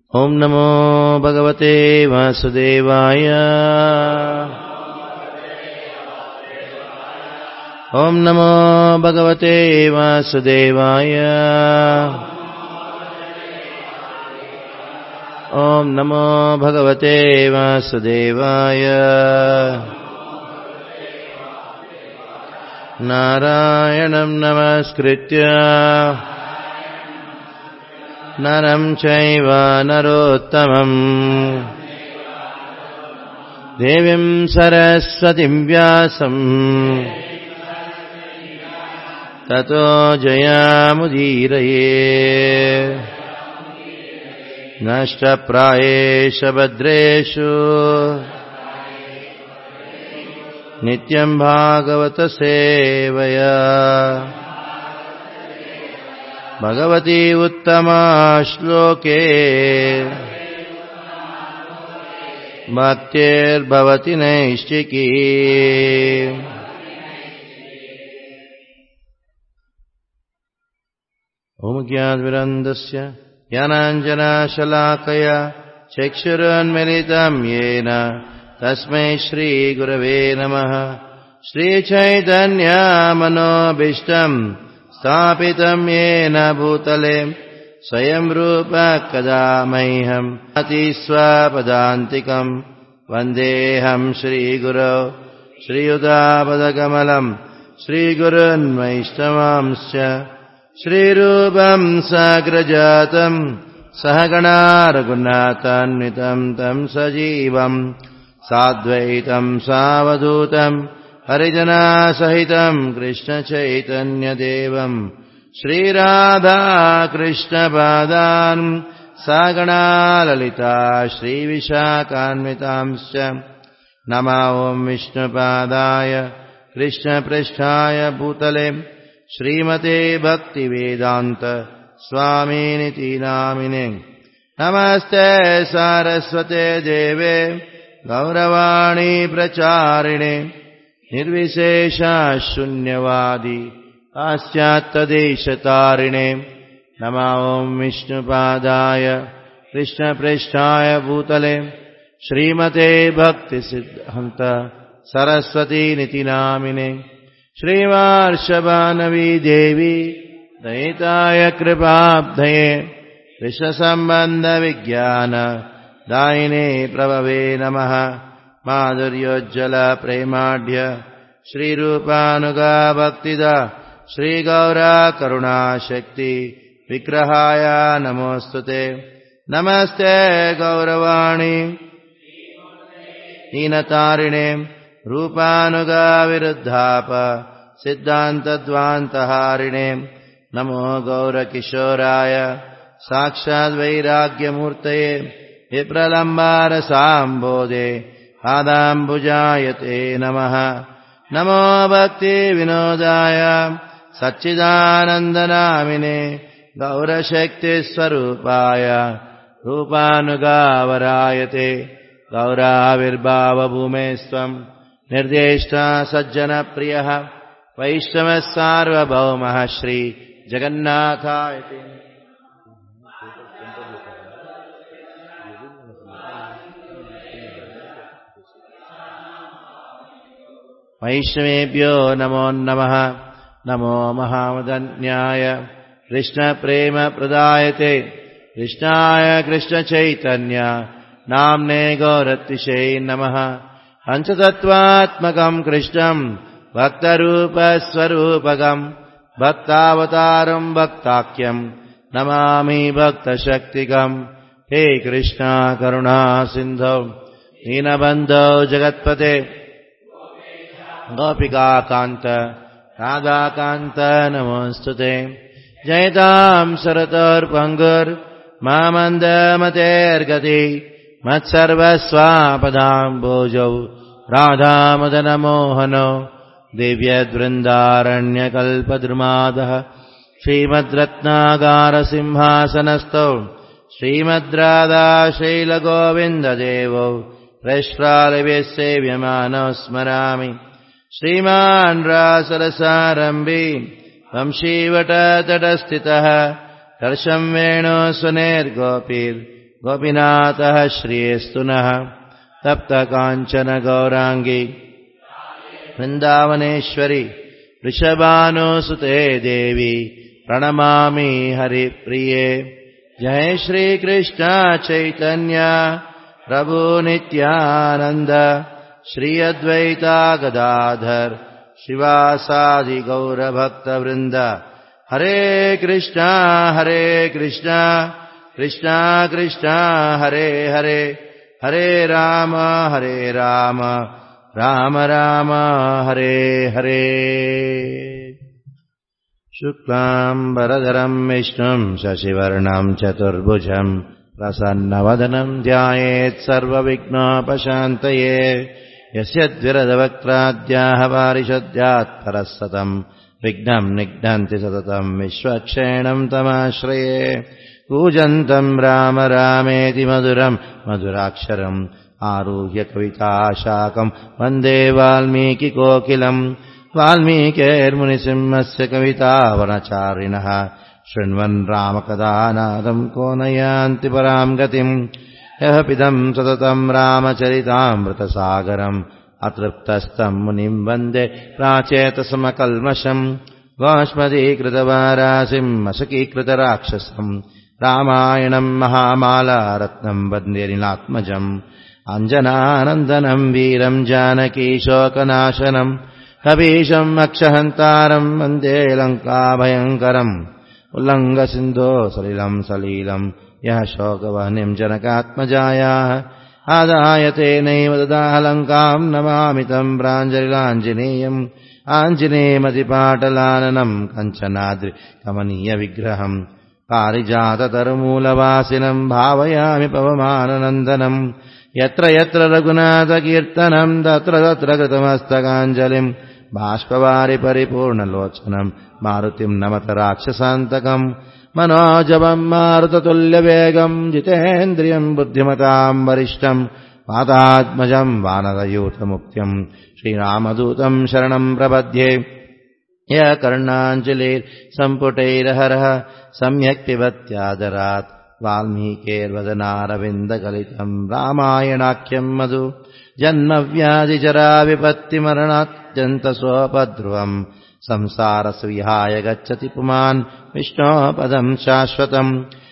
ॐ नमो भगवते वासुदेवाय ॐ नमो भगवते वासुदेवाय ॐ नमो भगवते वासुदेवाय नारायणं नमस्कृत्य नरं चैव नरोत्तमम् देवीं सरस्वतीं व्यासम् ततो जयामुदीरये नष्टप्रायेष भद्रेषु नित्यं भागवतसेवया भगवती उत्तमा श्लोके भक्तिर्भवति नैश्चिकी ॐ ज्ञानविरन्दस्य ज्ञानाञ्जनाशलाकया चक्षुरोन्मिलितं येन तस्मै श्रीगुरवे नमः श्रीचैतन्यामनोभीष्टम् स्थापितं येन भूतले स्वयं रूप कदा मह्यम् अतिस्वपदान्तिकम् वन्देऽहं श्रीगुरौ श्रीयुतापदकमलम् श्रीगुरुन्वैष्णवांश्च श्रीरूपं साग्रजातम् सहगणा रघुनाथान्वितम् तम् सजीवम् साद्वैतम् सावधूतम् हरिजनासहितम् कृष्णचैतन्यदेवम् श्रीराधाकृष्णपादान् सागणा ललिता श्रीविशाखान्वितांश्च नमा ॐ विष्णुपादाय कृष्णपृष्ठाय भूतले श्रीमते भक्तिवेदान्त स्वामिनिति नामिने नमस्ते सारस्वते देवे गौरवाणी प्रचारिणे निर्विशेषशून्यवादी पाश्चात्तदेशतारिणे नमा ॐ विष्णुपादाय कृष्णपृष्ठाय भूतले श्रीमते भक्तिसिद्धान्त सरस्वतीनिति नामिने श्रीवार्षभानवी देवी दयिताय कृपाब्धये विश्वसम्बन्धविज्ञान दायिने प्रभवे नमः माधुर्योज्ज्वल प्रेमाढ्य श्रीरूपानुगा भक्तिदा श्रीगौरा करुणाशक्ति विग्रहाय नमोऽस्तु ते नमस्ते गौरवाणि हीनतारिणे रूपानुगा विरुद्धाप सिद्धान्तद्वान्तहारिणे नमो गौरकिशोराय साक्षाद्वैराग्यमूर्तये विप्रलम्बारसाम्बोधे पादाम्बुजायते नमः नमो भक्तिविनोदाय सच्चिदानन्दनामिने गौरशक्तिस्वरूपाय रूपानुगावरायते गौराविर्भावभूमे स्वम् निर्देष्टा सज्जनप्रियः वैष्णवः सार्वभौमः श्री जगन्नाथायते वैष्णवेभ्यो नमो नमः नमो महामदन्याय कृष्णप्रेमप्रदायते कृष्णाय कृष्णचैतन्य नाम्ने गौरतिशै नमः पञ्चतत्त्वात्मकम् कृष्णम् भक्तरूपस्वरूपकम् भक्तावतारम् भक्ताख्यम् नमामि भक्तशक्तिकम् हे कृष्णा करुणा सिन्धौ दीनबन्धौ जगत्पते गोपिकान्त राधाकान्त नमोऽस्तु ते जयताम् शरतोर्पङ्गुर्मामन्दमतेर्गति मत्सर्वस्वापदाम्बोजौ राधामदनमोहनो दिव्यद्वृन्दारण्यकल्पद्रुमादः श्रीमद्रत्नागारसिंहासनस्थौ श्रीमद्राधा शैलगोविन्ददेवौ प्रश्रालवे सेव्यमानौ स्मरामि श्रीमान् रासरसारम्भि वंशीवटतटस्थितः कर्षम् वेणो सुनेर्गोपीर् गोपीनाथः श्रियेस्तु नः तप्तकाञ्चन गौराङ्गी वृन्दावनेश्वरि वृषभानुसुते देवी प्रणमामि हरिप्रिये जय श्रीकृष्ण चैतन्य प्रभु नित्यानन्द श्री अद्वैता गदाधर शिवासादि गौरभक्तवृन्द हरे कृष्णा हरे कृष्णा कृष्णा कृष्णा हरे हरे हरे राम हरे राम राम राम हरे हरे शुक्लाम्बरधरम् विष्णुम् शशिवर्णम् चतुर्भुजम् प्रसन्नवदनम् ध्यायेत् सर्वविघ्नोपशान्तये यस्य द्विरदवक्त्राद्याः पारिषद्यात् परः सतम् विघ्नम् निघ्नन्ति सततम् विश्वक्षेणम् तमाश्रये कूजन्तम् राम रामेति मधुरम् मधुराक्षरम् आरुह्य कविताशाकम् वन्दे वाल्मीकिकोकिलम् वाल्मीकेर्मुनिसिंहस्य कवितावनचारिणः शृण्वन् रामकदानादम् को न यान्ति पराम् गतिम् यः पिदम् सततम् रामचरितामृतसागरम् अतृप्तस्तम् मुनिम् वन्दे प्राचेतसमकल्मषम् गोष्मदीकृतवारासिम् मशकीकृतराक्षसम् रामायणम् महामालारत्नम् वन्दे निलात्मजम् अञ्जनानन्दनम् वीरम् जानकीशोकनाशनम् कपीशम् अक्षहन्तारम् वन्दे लङ्काभयङ्करम् उल्लङ्घसिन्धो सलिलम् सलीलम् यः शोकवहनिम् जनकात्मजायाः आदाय तेनैव ददाहलङ्काम् नमामि तम् प्राञ्जलिलाञ्जनेयम् आञ्जनेयमतिपाटलाननम् कञ्चनाद्रि कमनीयविग्रहम् पारिजाततरुमूलवासिनम् भावयामि पवमाननन्दनम् यत्र यत्र रघुनाथकीर्तनम् तत्र तत्र कृतमस्तकाञ्जलिम् बाष्पवारि परिपूर्णलोचनम् मारुतिम् नमत राक्षसान्तकम् मनोजवम् मारुततुल्यवेगम् जितेन्द्रियम् बुद्धिमताम् वरिष्ठम् पादात्मजम् वानरयूतमुक्त्यम् श्रीरामदूतम् शरणम् प्रपद्ये य कर्णाञ्जलिर्सम्पुटैरहरः सम्यक् पिबत्यादरात् वाल्मीकेर्वदनारविन्दकलितम् रामायणाख्यम् मधु जन्मव्याधिजराविपत्तिमरणात्यन्तसोपध्रुवम् संसारसविहाय गच्छति पुमान् विष्णोपदम् शाश्वतम्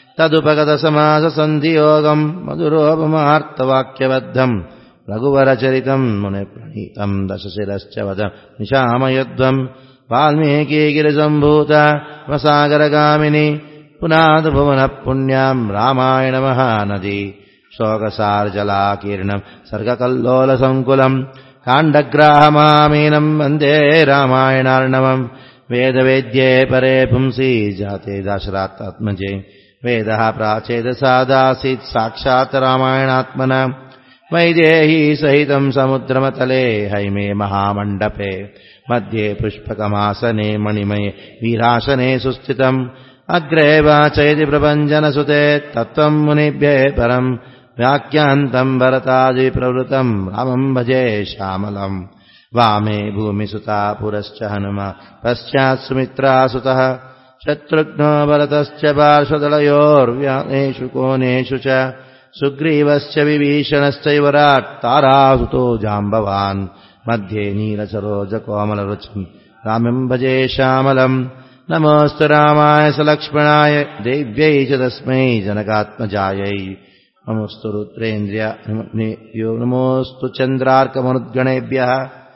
तदुपगतसमाससन्धियोगम् मधुरोपमार्तवाक्यबद्धम् रघुवरचरितम् मुनिप्रणीतम् दशशिरश्च वद निशामयध्वम् वाल्मीकिगिरिसम्भूत वसागरगामिनि पुनादभुवनः पुण्याम् रामायणमहानदी शोकसारजलाकीर्णम् सर्गकल्लोलसङ्कुलम् काण्डग्राहमामीनम् वन्दे रामायणार्णवम् वेदवेद्ये परे पुंसि जाते दाशरात्मजे वेदः प्राचेदसादासीत् साक्षात् रामायणात्मना वैदेही सहितम् समुद्रमतले हैमे महामण्डपे मध्ये पुष्पकमासने मणिमये वीरासने सुस्थितम् अग्रे वाचयति प्रपञ्चनसुते तत्त्वम् मुनिभ्ये परम् व्याख्यान्तम् भरतादिप्रवृतम् रामम् भजे श्यामलम् वामे भूमिसुता पुरश्च हनुमा पश्चात् सुमित्रासुतः शत्रुघ्नो भरतश्च पार्श्वदलयोर्व्यानेषु कोणेषु च सुग्रीवश्च विभीषणश्चैव राट् तारासुतो जाम्बवान् मध्ये नीलसरोजकोमलरुचिम् रामम् भजे श्यामलम् नमोऽस्तु रामाय सलक्ष्मणाय देव्यै च तस्मै जनकात्मजायै नमोऽस्तु रुद्रेन्द्रिय यो नमोऽस्तु चन्द्रार्कमनुद्गणेभ्यः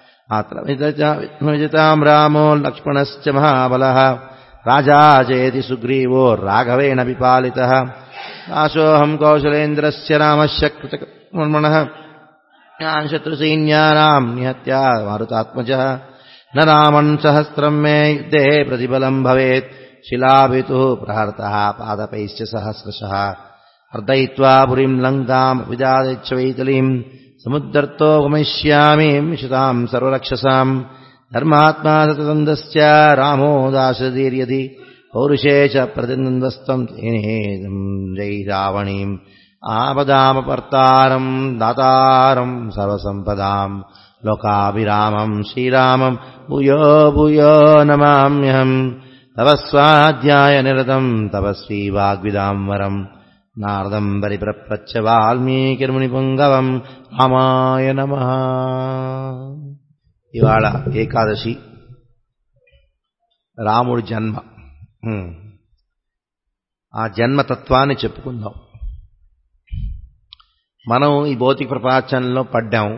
आत्रमिताम् रामो लक्ष्मणश्च महाबलः राजा चेति सुग्रीवो राघवेण विपालितः दासोऽहम् कौशलेन्द्रस्य रामस्य कृतकर्मणः यान् शत्रुसैन्यानाम् निहत्या मारुतात्मजः न रामन् सहस्रम् मे युद्धे प्रतिबलम् भवेत् शिलाभितुः प्रहर्तः पादपैश्च सहस्रशः अर्दयित्वा पुरीम् लङ्काम् विदादिच्छ वैतलीम् समुद्धर्तो गमिष्यामि मिषताम् सर्वरक्षसाम् धर्मात्मा सततन्दस्य रामो दाशदीर्यदि पौरुषे च प्रतिनन्दस्त्वम् तेनेदम् जै रावणीम् आपदामपर्तारम् दातारम् सर्वसम्पदाम् लोकाभिरामम् श्रीरामम् भूयो भूयो नमाम्यहम् तव स्वाध्यायनिरतम् तपस्वी वाग्विदाम्बरम् నారదం పరిప్రప్రచ్చ వాల్మీకిర్మునిపుంగవం రామాయ నమ ఇవాళ ఏకాదశి రాముడి జన్మ హ్మ్. ఆ జన్మతత్వాన్ని చెప్పుకుందాం మనం ఈ భౌతిక ప్రపంచంలో పడ్డాం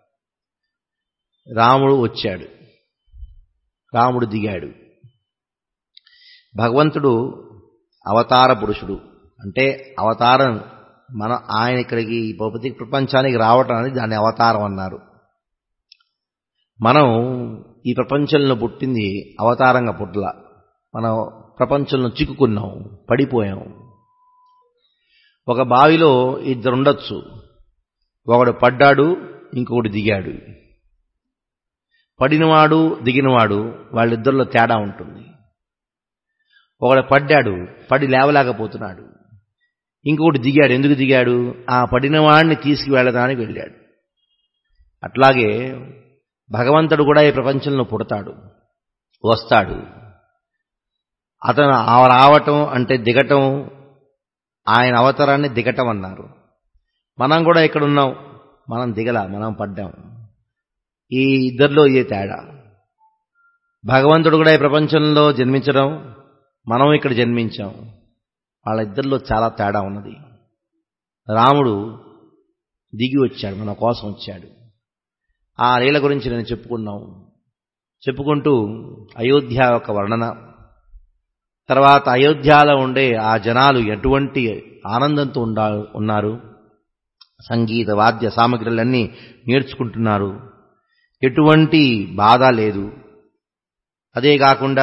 రాముడు వచ్చాడు రాముడు దిగాడు భగవంతుడు అవతార పురుషుడు అంటే అవతారం మన ఆయన ఇక్కడికి ఈ భౌతిక ప్రపంచానికి రావటం అనేది దాన్ని అవతారం అన్నారు మనం ఈ ప్రపంచంలో పుట్టింది అవతారంగా పుట్ల మనం ప్రపంచంలో చిక్కుకున్నాం పడిపోయాం ఒక బావిలో ఇద్దరు ఉండొచ్చు ఒకడు పడ్డాడు ఇంకొకడు దిగాడు పడినవాడు దిగినవాడు వాళ్ళిద్దరిలో తేడా ఉంటుంది ఒకడు పడ్డాడు పడి లేవలేకపోతున్నాడు ఇంకొకటి దిగాడు ఎందుకు దిగాడు ఆ పడినవాడిని తీసుకువెళ్ళడానికి వెళ్ళాడు అట్లాగే భగవంతుడు కూడా ఈ ప్రపంచంలో పుడతాడు వస్తాడు అతను ఆ రావటం అంటే దిగటం ఆయన అవతారాన్ని దిగటం అన్నారు మనం కూడా ఇక్కడ ఉన్నాం మనం దిగల మనం పడ్డాం ఈ ఇద్దరిలో ఇదే తేడా భగవంతుడు కూడా ఈ ప్రపంచంలో జన్మించడం మనం ఇక్కడ జన్మించాం వాళ్ళిద్దరిలో చాలా తేడా ఉన్నది రాముడు దిగి వచ్చాడు మన కోసం వచ్చాడు ఆ లీల గురించి నేను చెప్పుకున్నాం చెప్పుకుంటూ అయోధ్య యొక్క వర్ణన తర్వాత అయోధ్యలో ఉండే ఆ జనాలు ఎటువంటి ఆనందంతో ఉండా ఉన్నారు సంగీత వాద్య సామగ్రులన్నీ నేర్చుకుంటున్నారు ఎటువంటి బాధ లేదు అదే కాకుండా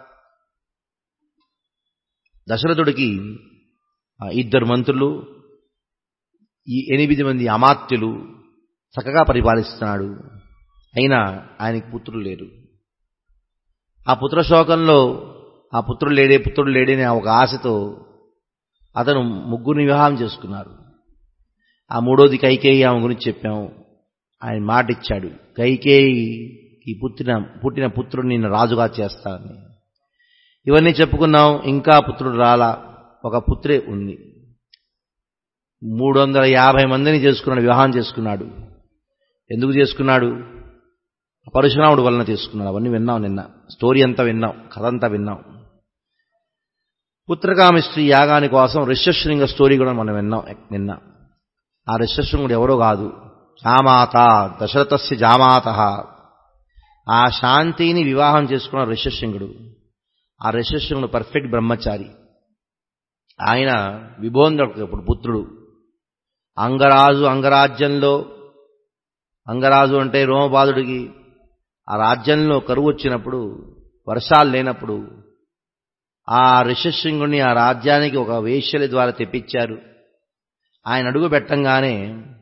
దశరథుడికి ఆ ఇద్దరు మంత్రులు ఈ ఎనిమిది మంది అమాత్యులు చక్కగా పరిపాలిస్తున్నాడు అయినా ఆయనకి పుత్రులు లేరు ఆ పుత్రశోకంలో ఆ పుత్రుడు లేడే పుత్రుడు లేడని ఒక ఆశతో అతను ముగ్గురిని వివాహం చేసుకున్నారు ఆ మూడోది కైకేయి ఆమె గురించి చెప్పాము ఆయన మాట ఇచ్చాడు కైకేయి పుట్టిన పుట్టిన పుత్రుడిని నేను రాజుగా చేస్తానని ఇవన్నీ చెప్పుకున్నాం ఇంకా పుత్రుడు రాలా ఒక పుత్రే ఉంది మూడు వందల యాభై మందిని చేసుకున్నాడు వివాహం చేసుకున్నాడు ఎందుకు చేసుకున్నాడు పరశురాముడు వలన తీసుకున్నాడు అవన్నీ విన్నాం నిన్న స్టోరీ అంతా విన్నాం కథ అంతా విన్నాం పుత్రకామిష్టి యాగాని కోసం ఋష్యశృంగ స్టోరీ కూడా మనం విన్నాం నిన్న ఆ ఋష్యశృంగుడు ఎవరో కాదు జామాత దశరథస్య జామాత ఆ శాంతిని వివాహం చేసుకున్న ఋష్యశృంగుడు ఆ ఋష్యశృంగుడు పర్ఫెక్ట్ బ్రహ్మచారి ఆయన విభోందకు ఇప్పుడు పుత్రుడు అంగరాజు అంగరాజ్యంలో అంగరాజు అంటే రోమపాదుడికి ఆ రాజ్యంలో కరువు వచ్చినప్పుడు వర్షాలు లేనప్పుడు ఆ ఋషశృంగుని ఆ రాజ్యానికి ఒక వేశ్యల ద్వారా తెప్పించారు ఆయన అడుగు పెట్టంగానే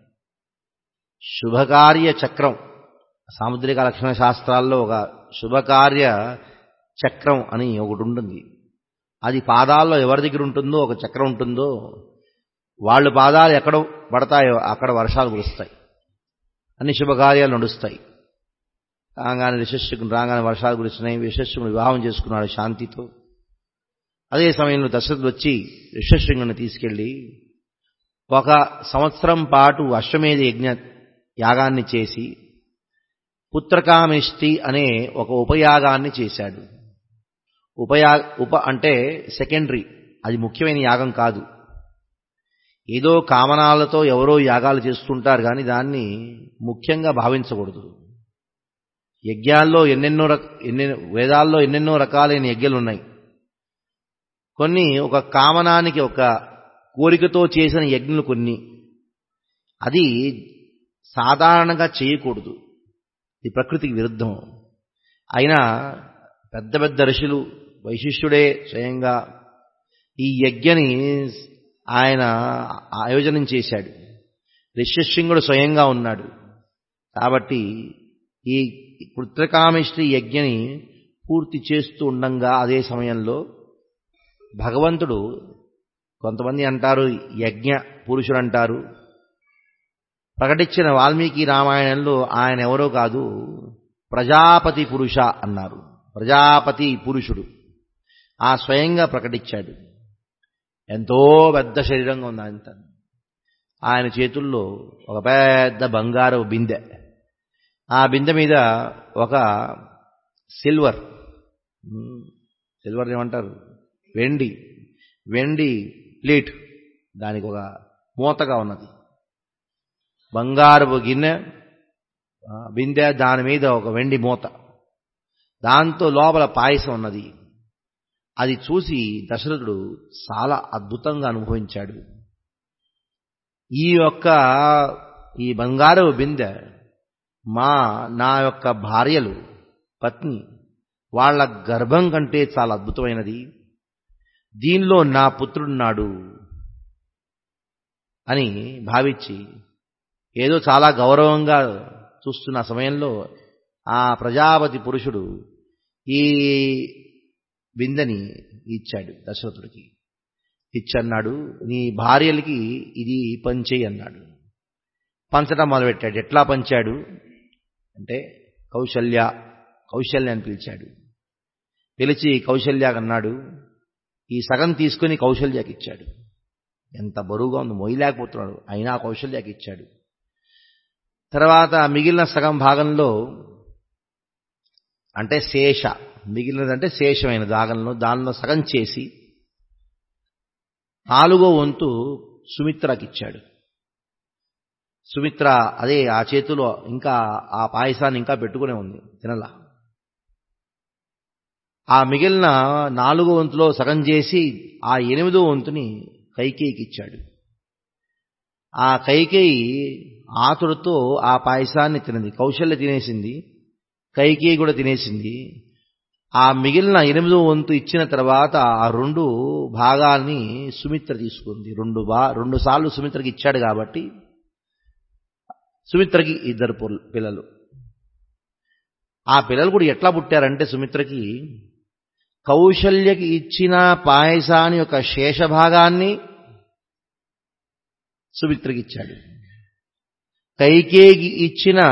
శుభకార్య చక్రం సాముద్రిక లక్షణ శాస్త్రాల్లో ఒక శుభకార్య చక్రం అని ఒకటి ఉంటుంది అది పాదాల్లో ఎవరి దగ్గర ఉంటుందో ఒక చక్రం ఉంటుందో వాళ్ళు పాదాలు ఎక్కడ పడతాయో అక్కడ వర్షాలు కురుస్తాయి అన్ని శుభకార్యాలు నడుస్తాయి రాగానే విశేషకుని రాగానే వర్షాలు కురిస్తున్నాయి విశేషకుని వివాహం చేసుకున్నాడు శాంతితో అదే సమయంలో దశరథుడు వచ్చి ఋషశృంగుని తీసుకెళ్లి ఒక సంవత్సరం పాటు అశ్వమేధ యజ్ఞ యాగాన్ని చేసి పుత్రకామిష్టి అనే ఒక ఉపయాగాన్ని చేశాడు ఉపయా ఉప అంటే సెకండరీ అది ముఖ్యమైన యాగం కాదు ఏదో కామనాలతో ఎవరో యాగాలు చేస్తుంటారు కానీ దాన్ని ముఖ్యంగా భావించకూడదు యజ్ఞాల్లో ఎన్నెన్నో రక ఎన్నెన్నో వేదాల్లో ఎన్నెన్నో రకాలైన యజ్ఞాలు ఉన్నాయి కొన్ని ఒక కామనానికి ఒక కోరికతో చేసిన యజ్ఞలు కొన్ని అది సాధారణంగా చేయకూడదు ఇది ప్రకృతికి విరుద్ధం అయినా పెద్ద పెద్ద ఋషులు వైశిష్యుడే స్వయంగా ఈ యజ్ఞని ఆయన ఆయోజనం చేశాడు ఋష్యశృంగుడు స్వయంగా ఉన్నాడు కాబట్టి ఈ పుత్రకామిష్టి యజ్ఞని పూర్తి చేస్తూ ఉండంగా అదే సమయంలో భగవంతుడు కొంతమంది అంటారు యజ్ఞ పురుషుడు అంటారు ప్రకటించిన వాల్మీకి రామాయణంలో ఆయన ఎవరో కాదు ప్రజాపతి పురుష అన్నారు ప్రజాపతి పురుషుడు ఆ స్వయంగా ప్రకటించాడు ఎంతో పెద్ద శరీరంగా ఉంది ఆయన ఆయన చేతుల్లో ఒక పెద్ద బంగారు బిందె ఆ బిందె మీద ఒక సిల్వర్ సిల్వర్ ఏమంటారు వెండి వెండి ప్లేట్ దానికి ఒక మూతగా ఉన్నది బంగారపు గిన్నె బిందె దాని మీద ఒక వెండి మూత దాంతో లోపల పాయసం ఉన్నది అది చూసి దశరథుడు చాలా అద్భుతంగా అనుభవించాడు ఈ యొక్క ఈ బంగారు బిందె మా నా యొక్క భార్యలు పత్ని వాళ్ళ గర్భం కంటే చాలా అద్భుతమైనది దీనిలో నా పుత్రుడున్నాడు అని భావించి ఏదో చాలా గౌరవంగా చూస్తున్న సమయంలో ఆ ప్రజాపతి పురుషుడు ఈ బిందెని ఇచ్చాడు దశరథుడికి ఇచ్చన్నాడు నీ భార్యలకి ఇది పంచేయి అన్నాడు పంచడం మొదలుపెట్టాడు ఎట్లా పంచాడు అంటే కౌశల్య కౌశల్య అని పిలిచాడు పిలిచి కౌశల్యాకి అన్నాడు ఈ సగం తీసుకుని కౌశల్యాకి ఇచ్చాడు ఎంత బరువుగా ఉంది మొయ్యలేకపోతున్నాడు అయినా కౌశల్యాకి ఇచ్చాడు తర్వాత మిగిలిన సగం భాగంలో అంటే శేష మిగిలినదంటే శేషమైన భాగంలో దానిలో సగం చేసి నాలుగో వంతు సుమిత్రకి ఇచ్చాడు సుమిత్ర అదే ఆ చేతిలో ఇంకా ఆ పాయసాన్ని ఇంకా పెట్టుకునే ఉంది తినలా ఆ మిగిలిన నాలుగో వంతులో సగం చేసి ఆ ఎనిమిదో వంతుని కైకేయికి ఇచ్చాడు ఆ కైకేయి ఆతుడితో ఆ పాయసాన్ని తినది కౌశల్య తినేసింది కైకేయి కూడా తినేసింది ఆ మిగిలిన ఎనిమిదో వంతు ఇచ్చిన తర్వాత ఆ రెండు భాగాల్ని సుమిత్ర తీసుకుంది రెండు బా రెండు సార్లు సుమిత్రకి ఇచ్చాడు కాబట్టి సుమిత్రకి ఇద్దరు పిల్లలు ఆ పిల్లలు కూడా ఎట్లా పుట్టారంటే సుమిత్రకి కౌశల్యకి ఇచ్చిన పాయసాని యొక్క శేషభాగాన్ని సుమిత్రకి ఇచ్చాడు కైకేయికి ఇచ్చిన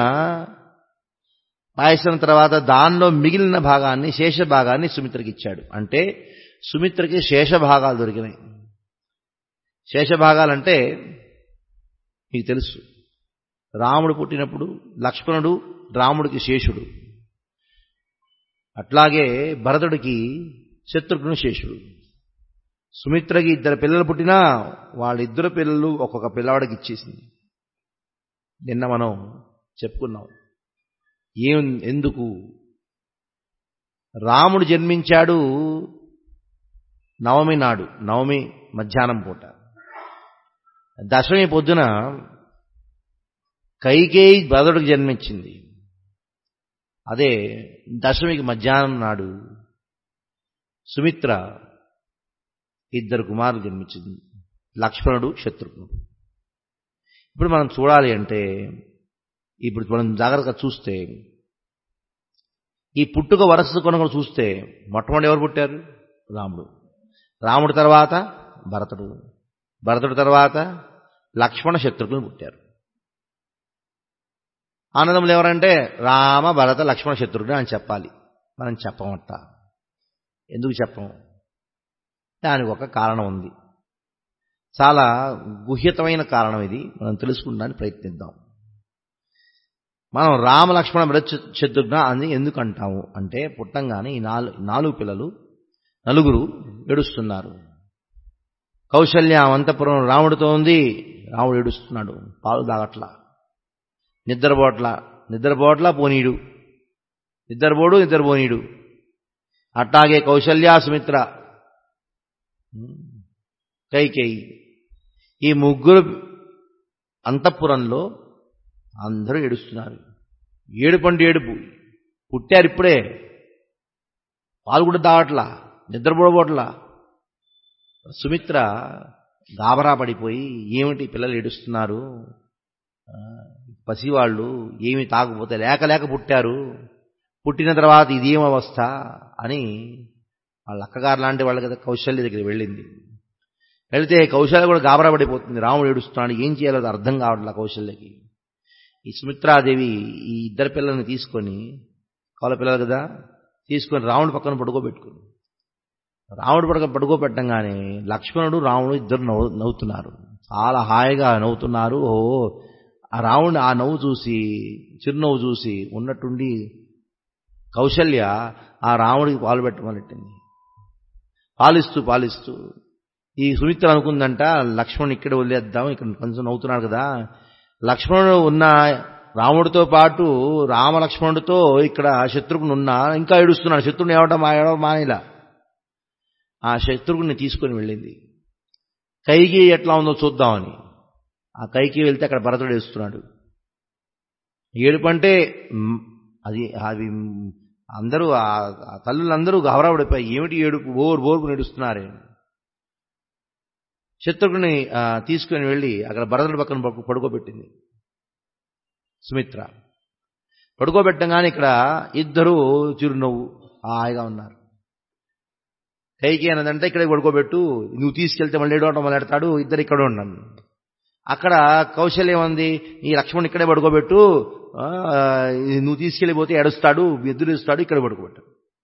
పాయసం తర్వాత దానిలో మిగిలిన భాగాన్ని శేష భాగాన్ని సుమిత్రకి ఇచ్చాడు అంటే సుమిత్రకి శేష భాగాలు దొరికినాయి శేష భాగాలంటే మీకు తెలుసు రాముడు పుట్టినప్పుడు లక్ష్మణుడు రాముడికి శేషుడు అట్లాగే భరతుడికి శత్రుఘ్నుడు శేషుడు సుమిత్రకి ఇద్దరు పిల్లలు పుట్టినా వాళ్ళిద్దరు పిల్లలు ఒక్కొక్క పిల్లవాడికి ఇచ్చేసింది నిన్న మనం చెప్పుకున్నాం ఏం ఎందుకు రాముడు జన్మించాడు నవమి నాడు నవమి మధ్యాహ్నం పూట దశమి పొద్దున కైకేయి భరతుడికి జన్మించింది అదే దశమికి మధ్యాహ్నం నాడు సుమిత్ర ఇద్దరు కుమారులు జన్మించింది లక్ష్మణుడు శత్రుఘ్నుడు ఇప్పుడు మనం చూడాలి అంటే ఇప్పుడు మనం జాగ్రత్తగా చూస్తే ఈ పుట్టుక వరస కొనుగోలు చూస్తే మొట్టమొదటి ఎవరు పుట్టారు రాముడు రాముడి తర్వాత భరతుడు భరతుడి తర్వాత లక్ష్మణ శత్రుఘ్నులు పుట్టారు ఆనందములు ఎవరంటే రామ భరత లక్ష్మణ శత్రుఘ్నుడు అని చెప్పాలి మనం చెప్పమట ఎందుకు చెప్పము దానికి ఒక కారణం ఉంది చాలా గుహ్యతమైన కారణం ఇది మనం తెలుసుకుంటానికి ప్రయత్నిద్దాం మనం రామ లక్ష్మణ భరత్ శత్రుఘ్న అని ఎందుకు అంటాము అంటే పుట్టంగానే ఈ నాలుగు నాలుగు పిల్లలు నలుగురు ఏడుస్తున్నారు కౌశల్య అంతపురం రాముడితో ఉంది రాముడు ఏడుస్తున్నాడు పాలు తాగట్లా నిద్రపోట్ల నిద్రపోట్ల పోనీడు నిద్రపోడు నిద్రపోనీడు అట్టాగే కౌశల్య సుమిత్ర కైకేయి ఈ ముగ్గురు అంతఃపురంలో అందరూ ఏడుస్తున్నారు ఏడుపండు ఏడుపు పుట్టారు ఇప్పుడే పాలు కూడా తాగట్లా నిద్రపోవట్లా సుమిత్ర గాబరా పడిపోయి ఏమిటి పిల్లలు ఏడుస్తున్నారు పసివాళ్ళు ఏమి తాగపోతే లేక లేక పుట్టారు పుట్టిన తర్వాత ఇదేం అవస్థ అని వాళ్ళ అక్కగారు లాంటి వాళ్ళ కదా కౌశల్య దగ్గరికి వెళ్ళింది వెళితే కౌశల్య కూడా గాబరా పడిపోతుంది రాముడు ఏడుస్తున్నాడు ఏం చేయాలో అర్థం కావట్లా కౌశల్యకి ఈ సుమిత్రాదేవి ఈ ఇద్దరు పిల్లల్ని తీసుకొని కౌల పిల్లలు కదా తీసుకొని రాముడి పక్కన పడుకోబెట్టుకుంది రాముడు పడక పడుకోబెట్టంగానే లక్ష్మణుడు రాముడు ఇద్దరు నవ్వు నవ్వుతున్నారు చాలా హాయిగా నవ్వుతున్నారు ఓ ఆ రాముడిని ఆ నవ్వు చూసి చిరునవ్వు చూసి ఉన్నట్టుండి కౌశల్య ఆ రాముడికి పాలు పెట్టమనట్టింది పాలిస్తూ పాలిస్తూ ఈ సుమిత్ర అనుకుందంట లక్ష్మణుని ఇక్కడ వదిలేద్దాం ఇక్కడ కొంచెం నవ్వుతున్నాడు కదా లక్ష్మణుడు ఉన్న రాముడితో పాటు రామలక్ష్మణుడితో ఇక్కడ శత్రుఘ్నుడు ఉన్నా ఇంకా ఏడుస్తున్నాడు శత్రుని ఏవటం మా ఏడవ మానేలా ఆ శత్రుఘ్ని తీసుకొని వెళ్ళింది కైకి ఎట్లా ఉందో చూద్దామని ఆ కైకి వెళ్తే అక్కడ భరతుడు ఏడుస్తున్నాడు ఏడుపంటే మ్, అది అది మ్, అందరూ ఆ ఆ తల్లులందరూ గౌరవడిపోయి ఏమిటి ఏడుపు బోరు బోర్పు నడుస్తున్నారే శత్రుఘ్ని ఆ, తీసుకొని వెళ్ళి అక్కడ భరతుడి పక్కన పడుకో- పడుకోబెట్టింది సుమిత్ర పడుకోబెట్టగానే ఇక్కడ ఇద్దరు చిరునవ్వు హాయిగా ఉన్నారు కైకి అన్నదంటే ఇక్కడే పడుకోబెట్టు నువ్వు తీసుకెళ్తే మళ్ళీ ఏడవటం మొదలెడతాడు ఇద్దరు ఇక్కడ ఉన్నాను అక్కడ కౌశల్యం ఉంది ఈ లక్ష్మణ్ ఇక్కడే పడుకోబెట్టు ఆ, ఇది నువ్వు తీసుకెళ్ళిపోతే ఏడుస్తాడు ఎదురుస్తాడు ఇక్కడ పడుకోబెట్టు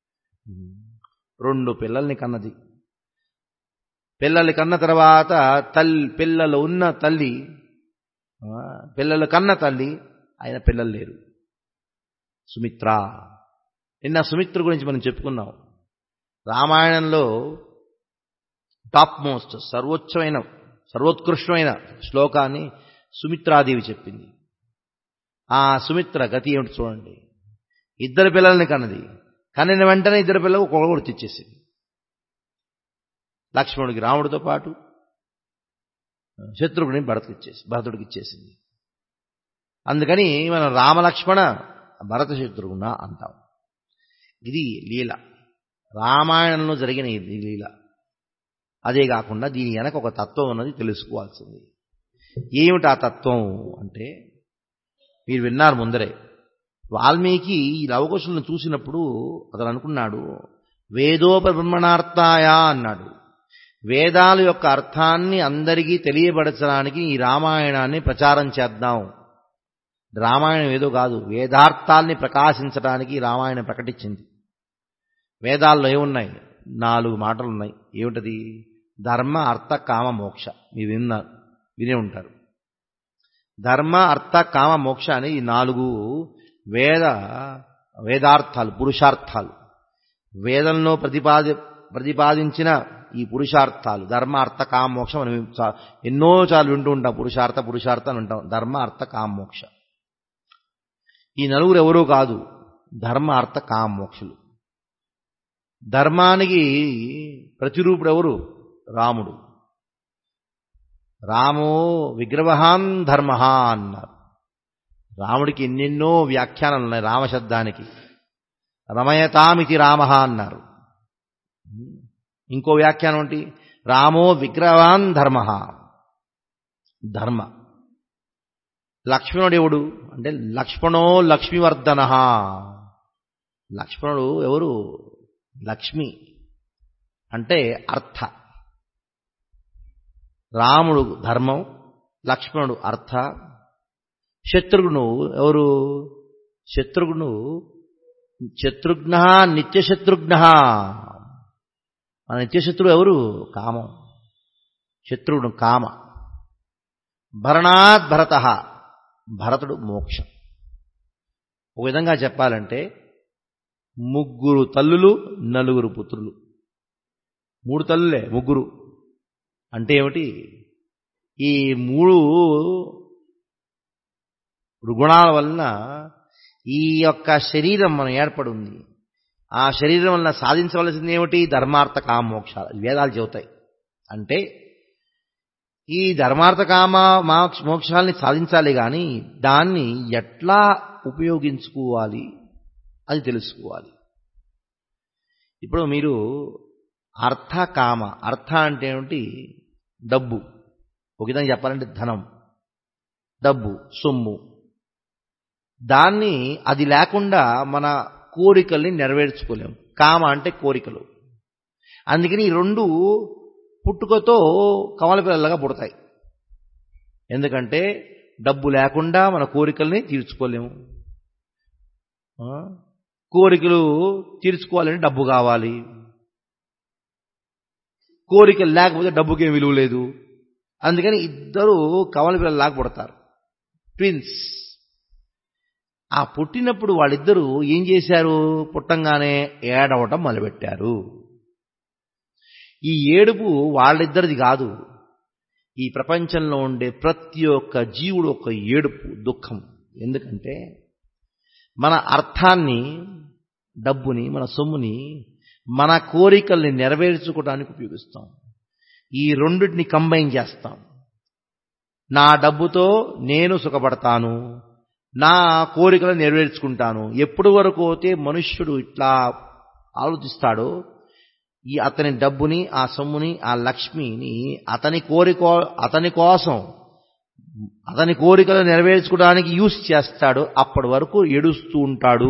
రెండు పిల్లల్ని కన్నది పిల్లల్ని కన్న తర్వాత తల్లి పిల్లలు ఉన్న తల్లి ఆ, పిల్లలు కన్న తల్లి ఆయన పిల్లలు లేరు సుమిత్ర నిన్న సుమిత్ర గురించి మనం చెప్పుకున్నాం రామాయణంలో టాప్ మోస్ట్ సర్వోచ్చమైన సర్వోత్కృష్టమైన శ్లోకాన్ని సుమిత్రాదేవి చెప్పింది ఆ సుమిత్ర గతి ఏమిటి చూడండి ఇద్దరు పిల్లల్ని కన్నది కనిన వెంటనే ఇద్దరు పిల్లలకు కొడుకు తెచ్చేసింది లక్ష్మణుడికి రాముడితో పాటు శత్రుఘ్ని భరతుడికి ఇచ్చేసి భరతుడికి ఇచ్చేసింది అందుకని మనం రామలక్ష్మణ భరత శత్రుఘ్న అంటాం ఇది లీల రామాయణంలో జరిగిన ఇది లీల అదే కాకుండా దీని వెనక ఒక తత్వం ఉన్నది తెలుసుకోవాల్సింది ఏమిటి ఆ తత్వం అంటే మీరు విన్నారు ముందరే వాల్మీకి ఈ లవకుశులను చూసినప్పుడు అతను అనుకున్నాడు వేదోపబ్రహ్మణార్థాయ అన్నాడు వేదాల యొక్క అర్థాన్ని అందరికీ తెలియపరచడానికి ఈ రామాయణాన్ని ప్రచారం చేద్దాం రామాయణం ఏదో కాదు వేదార్థాల్ని ప్రకాశించడానికి ఈ రామాయణం ప్రకటించింది వేదాల్లో ఏమున్నాయి నాలుగు మాటలు ఉన్నాయి ఏమిటది ధర్మ అర్థ కామ మోక్ష మీరు విన్నారు వినే ఉంటారు ధర్మ అర్థ కామ మోక్ష అని ఈ నాలుగు వేద వేదార్థాలు పురుషార్థాలు వేదంలో ప్రతిపాది ప్రతిపాదించిన ఈ పురుషార్థాలు ధర్మ అర్థ కామ మోక్షం మనం చా- ఎన్నో చాలు వింటూ ఉంటాం పురుషార్థ పురుషార్థ అని ఉంటాం ధర్మ అర్థ కామ మోక్ష ఈ నలుగురు ఎవరూ కాదు ధర్మ అర్థ కామ మోక్షులు ధర్మానికి ప్రతిరూపుడు ఎవరు రాముడు రామో విగ్రహాన్ ధర్మ అన్నారు రాముడికి ఎన్నెన్నో వ్యాఖ్యానాలు ఉన్నాయి రామశబ్దానికి రమయతామితి రామ అన్నారు ఇంకో వ్యాఖ్యానం ఏంటి రామో విగ్రహాన్ ధర్మ ధర్మ లక్ష్మణుడు ఎవడు అంటే లక్ష్మణో లక్ష్మీవర్ధన లక్ష్మణుడు ఎవరు లక్ష్మి అంటే అర్థ రాముడు ధర్మం లక్ష్మణుడు అర్థ శత్రుఘ్నుడు ఎవరు శత్రుఘ్నుడు శత్రుఘ్న నిత్యశత్రుఘ్న మన నిత్యశత్రువు ఎవరు కామం శత్రువుడు కామ భరణాత్ భరత భరతుడు మోక్షం ఒక విధంగా చెప్పాలంటే ముగ్గురు తల్లులు నలుగురు పుత్రులు మూడు తల్లులే ముగ్గురు అంటే ఏమిటి ఈ మూడు గుణాల వలన ఈ యొక్క శరీరం మనం ఏర్పడి ఉంది ఆ శరీరం వలన సాధించవలసింది ఏమిటి ధర్మార్థ కామ మోక్షాలు ఇవి వేదాలు చెబుతాయి అంటే ఈ ధర్మార్థ కామ మోక్ష- మోక్షాల్ని సాధించాలి కానీ దాన్ని ఎట్లా ఉపయోగించుకోవాలి అది తెలుసుకోవాలి ఇప్పుడు మీరు అర్థ కామ అర్థ అంటే ఏమిటి డబ్బు ఒక విధంగా చెప్పాలంటే ధనం డబ్బు సొమ్ము దాన్ని అది లేకుండా మన కోరికల్ని నెరవేర్చుకోలేము కామ అంటే కోరికలు అందుకని ఈ రెండు పుట్టుకతో కమల పిల్లలుగా పుడతాయి ఎందుకంటే డబ్బు లేకుండా మన కోరికల్ని తీర్చుకోలేము ఆ? కోరికలు తీర్చుకోవాలంటే డబ్బు కావాలి కోరికలు లేకపోతే డబ్బుకేం విలువ లేదు అందుకని ఇద్దరు కవల పిల్లలాగా పుడతారు ట్విన్స్ ఆ పుట్టినప్పుడు వాళ్ళిద్దరూ ఏం చేశారు పుట్టంగానే ఏడవటం మొదలుపెట్టారు ఈ ఏడుపు వాళ్ళిద్దరిది కాదు ఈ ప్రపంచంలో ఉండే ప్రతి ఒక్క జీవుడు ఒక ఏడుపు దుఃఖం ఎందుకంటే మన అర్థాన్ని డబ్బుని మన సొమ్ముని మన కోరికల్ని నెరవేర్చుకోవడానికి ఉపయోగిస్తాం ఈ రెండింటిని కంబైన్ చేస్తాం నా డబ్బుతో నేను సుఖపడతాను నా కోరికలను నెరవేర్చుకుంటాను ఎప్పటి వరకు అయితే మనుష్యుడు ఇట్లా ఆలోచిస్తాడో ఈ అతని డబ్బుని ఆ సొమ్ముని ఆ లక్ష్మిని అతని కోరిక అతని కోసం అతని కోరికలు నెరవేర్చుకోవడానికి యూస్ చేస్తాడు అప్పటి వరకు ఏడుస్తూ ఉంటాడు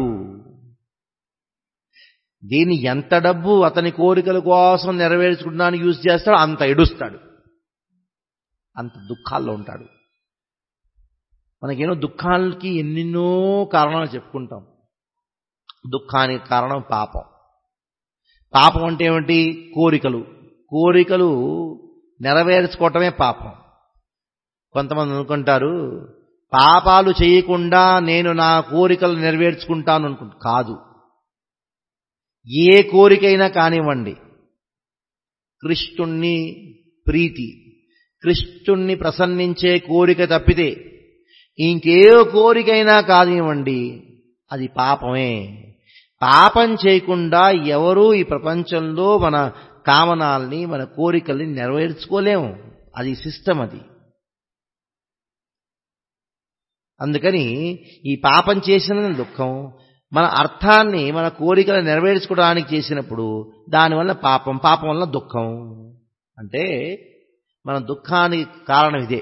దీన్ని ఎంత డబ్బు అతని కోరికల కోసం నెరవేర్చుకోవడానికి యూజ్ చేస్తాడో అంత ఎడుస్తాడు అంత దుఃఖాల్లో ఉంటాడు మనకేమో దుఃఖాలకి ఎన్నెన్నో కారణాలు చెప్పుకుంటాం దుఃఖానికి కారణం పాపం పాపం అంటే ఏమిటి కోరికలు కోరికలు నెరవేర్చుకోవటమే పాపం కొంతమంది అనుకుంటారు పాపాలు చేయకుండా నేను నా కోరికలు నెరవేర్చుకుంటాను అనుకుంటా కాదు ఏ కోరికైనా కానివ్వండి కృష్ణుణ్ణి ప్రీతి కృష్ణుణ్ణి ప్రసన్నించే కోరిక తప్పితే ఇంకే కోరికైనా కానివ్వండి అది పాపమే పాపం చేయకుండా ఎవరూ ఈ ప్రపంచంలో మన కామనాల్ని మన కోరికల్ని నెరవేర్చుకోలేము అది సిస్టమ్ అది అందుకని ఈ పాపం చేసిన దుఃఖం మన అర్థాన్ని మన కోరికలు నెరవేర్చుకోవడానికి చేసినప్పుడు దానివల్ల పాపం పాపం వల్ల దుఃఖం అంటే మన దుఃఖానికి కారణం ఇదే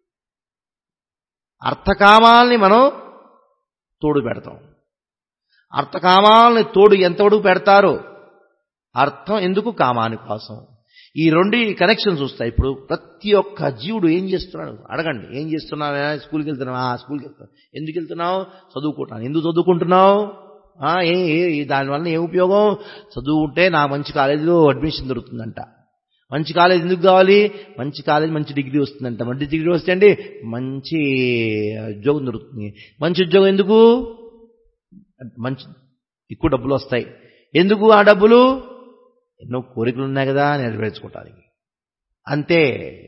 అర్థకామాల్ని మనం తోడు పెడతాం అర్థకామాలని తోడు ఎంతవరకు పెడతారో అర్థం ఎందుకు కామాని కోసం ఈ రెండు కనెక్షన్ చూస్తాయి ఇప్పుడు ప్రతి ఒక్క జీవుడు ఏం చేస్తున్నాడు అడగండి ఏం చేస్తున్నావు స్కూల్కి వెళ్తున్నావు ఆ స్కూల్కి వెళ్తున్నావు ఎందుకు వెళ్తున్నావు చదువుకుంటాను ఎందుకు చదువుకుంటున్నావు ఏ దానివల్ల ఏం ఉపయోగం చదువుకుంటే నా మంచి కాలేజీలో అడ్మిషన్ దొరుకుతుందంట మంచి కాలేజ్ ఎందుకు కావాలి మంచి కాలేజ్ మంచి డిగ్రీ వస్తుందంట మంచి డిగ్రీ వస్తే అండి మంచి ఉద్యోగం దొరుకుతుంది మంచి ఉద్యోగం ఎందుకు మంచి ఎక్కువ డబ్బులు వస్తాయి ఎందుకు ఆ డబ్బులు ఎన్నో కోరికలు ఉన్నాయి కదా నెరవేర్చుకోవటానికి అంతే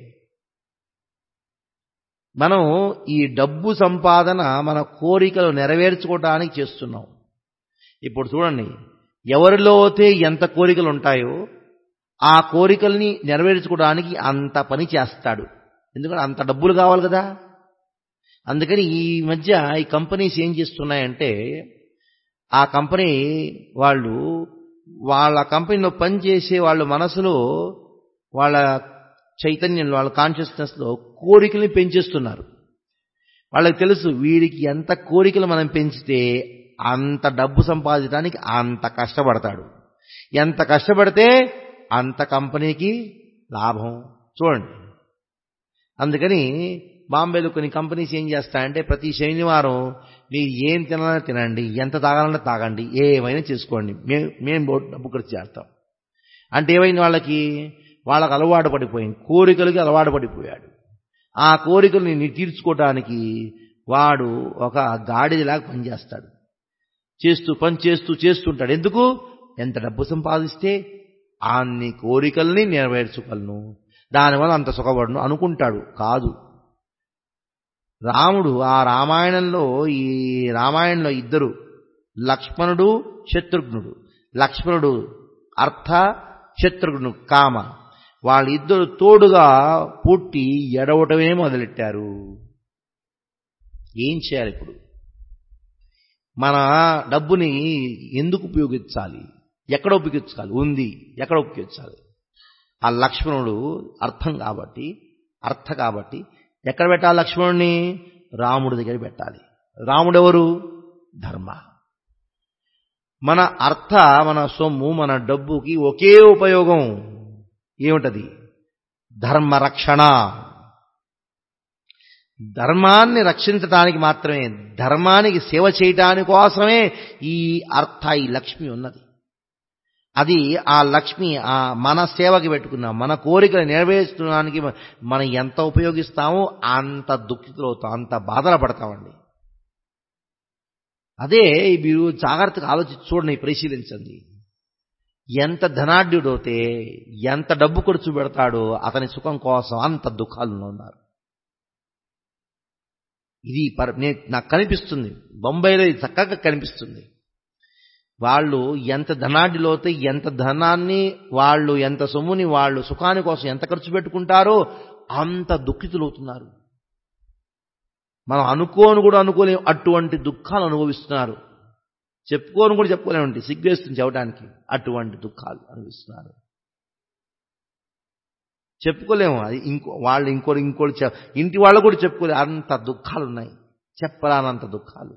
మనం ఈ డబ్బు సంపాదన మన కోరికలు నెరవేర్చుకోవటానికి చేస్తున్నాం ఇప్పుడు చూడండి ఎవరిలో అయితే ఎంత కోరికలు ఉంటాయో ఆ కోరికల్ని నెరవేర్చుకోవడానికి అంత పని చేస్తాడు ఎందుకంటే అంత డబ్బులు కావాలి కదా అందుకని ఈ మధ్య ఈ కంపెనీస్ ఏం చేస్తున్నాయంటే ఆ కంపెనీ వాళ్ళు వాళ్ళ కంపెనీలో పనిచేసే వాళ్ళ మనసులో వాళ్ళ చైతన్యంలో వాళ్ళ కాన్షియస్నెస్లో కోరికల్ని పెంచేస్తున్నారు వాళ్ళకి తెలుసు వీడికి ఎంత కోరికలు మనం పెంచితే అంత డబ్బు సంపాదించడానికి అంత కష్టపడతాడు ఎంత కష్టపడితే అంత కంపెనీకి లాభం చూడండి అందుకని బాంబేలో కొన్ని కంపెనీస్ ఏం చేస్తాయంటే ప్రతి శనివారం మీరు ఏం తినాలన్నా తినండి ఎంత తాగాలన్నా తాగండి ఏమైనా చేసుకోండి మేము మేము డబ్బు ఖర్చు చేస్తాం అంటే ఏమైంది వాళ్ళకి వాళ్ళకి అలవాటు పడిపోయింది కోరికలకి అలవాటు పడిపోయాడు ఆ కోరికల్ని తీర్చుకోవటానికి వాడు ఒక గాడిదలాగా పనిచేస్తాడు చేస్తూ పని చేస్తూ చేస్తుంటాడు ఎందుకు ఎంత డబ్బు సంపాదిస్తే అన్ని కోరికల్ని నెరవేర్చుకోగలను దానివల్ల అంత సుఖపడను అనుకుంటాడు కాదు రాముడు ఆ రామాయణంలో ఈ రామాయణంలో ఇద్దరు లక్ష్మణుడు శత్రుఘ్నుడు లక్ష్మణుడు అర్థ శత్రుఘ్నుడు కామ వాళ్ళిద్దరు తోడుగా పుట్టి ఎడవటమే మొదలెట్టారు ఏం చేయాలి ఇప్పుడు మన డబ్బుని ఎందుకు ఉపయోగించాలి ఎక్కడ ఉపయోగించాలి ఉంది ఎక్కడ ఉపయోగించాలి ఆ లక్ష్మణుడు అర్థం కాబట్టి అర్థ కాబట్టి ఎక్కడ పెట్టాలి లక్ష్మణుడిని రాముడి దగ్గర పెట్టాలి రాముడెవరు ధర్మ మన అర్థ మన సొమ్ము మన డబ్బుకి ఒకే ఉపయోగం ఏమిటది ధర్మరక్షణ ధర్మాన్ని రక్షించడానికి మాత్రమే ధర్మానికి సేవ చేయటాని కోసమే ఈ అర్థ ఈ లక్ష్మి ఉన్నది అది ఆ లక్ష్మి ఆ మన సేవకి పెట్టుకున్నాం మన కోరికలు నెరవేర్చడానికి మనం ఎంత ఉపయోగిస్తామో అంత దుఃఖితులవుతాం అంత బాధలు పడతామండి అదే మీరు జాగ్రత్తగా ఆలోచించి చూడండి పరిశీలించండి ఎంత ధనాఢ్యుడైతే ఎంత డబ్బు ఖర్చు పెడతాడో అతని సుఖం కోసం అంత దుఃఖాలు ఉన్నారు ఇది పర్ నాకు కనిపిస్తుంది బొంబాయిలో ఇది చక్కగా కనిపిస్తుంది వాళ్ళు ఎంత ధనాఢ్యులవుతే ఎంత ధనాన్ని వాళ్ళు ఎంత సొమ్ముని వాళ్ళు సుఖాని కోసం ఎంత ఖర్చు పెట్టుకుంటారో అంత దుఃఖితులవుతున్నారు మనం అనుకోను కూడా అనుకోలేము అటువంటి దుఃఖాలు అనుభవిస్తున్నారు చెప్పుకోను కూడా చెప్పుకోలేమండి సిగ్గేస్తుంది చెప్పడానికి అటువంటి దుఃఖాలు అనుభవిస్తున్నారు చెప్పుకోలేము అది ఇంకో వాళ్ళు ఇంకోటి ఇంకోటి ఇంటి వాళ్ళు కూడా చెప్పుకోలేము అంత దుఃఖాలు ఉన్నాయి చెప్పరానంత దుఃఖాలు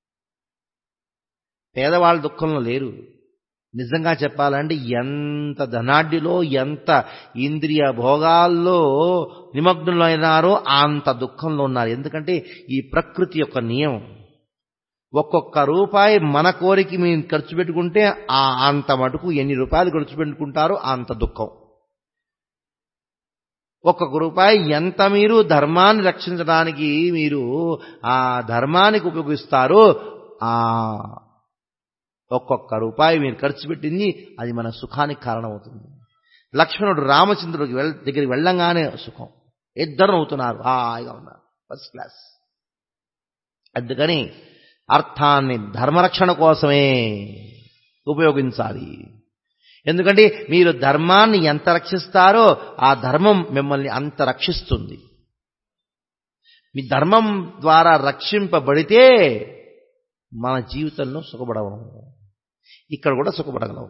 పేదవాళ్ళ దుఃఖంలో లేరు నిజంగా చెప్పాలంటే ఎంత ధనాఢ్యులో ఎంత ఇంద్రియ భోగాల్లో నిమగ్నులైనారో అంత దుఃఖంలో ఉన్నారు ఎందుకంటే ఈ ప్రకృతి యొక్క నియమం ఒక్కొక్క రూపాయి మన కోరికి మేము ఖర్చు పెట్టుకుంటే ఆ అంత మటుకు ఎన్ని రూపాయలు ఖర్చు పెట్టుకుంటారో అంత దుఃఖం ఒక్కొక్క రూపాయి ఎంత మీరు ధర్మాన్ని రక్షించడానికి మీరు ఆ ధర్మానికి ఉపయోగిస్తారో ఆ ఒక్కొక్క రూపాయి మీరు ఖర్చు పెట్టింది అది మన సుఖానికి కారణమవుతుంది లక్ష్మణుడు రామచంద్రుడికి వెళ్ దగ్గరికి వెళ్ళంగానే సుఖం ఇద్దరు అవుతున్నారు హాయిగా ఉన్నారు ఫస్ట్ క్లాస్ అందుకని అర్థాన్ని ధర్మరక్షణ కోసమే ఉపయోగించాలి ఎందుకంటే మీరు ధర్మాన్ని ఎంత రక్షిస్తారో ఆ ధర్మం మిమ్మల్ని అంత రక్షిస్తుంది మీ ధర్మం ద్వారా రక్షింపబడితే మన జీవితంలో సుఖపడగలం ఇక్కడ కూడా సుఖపడగలం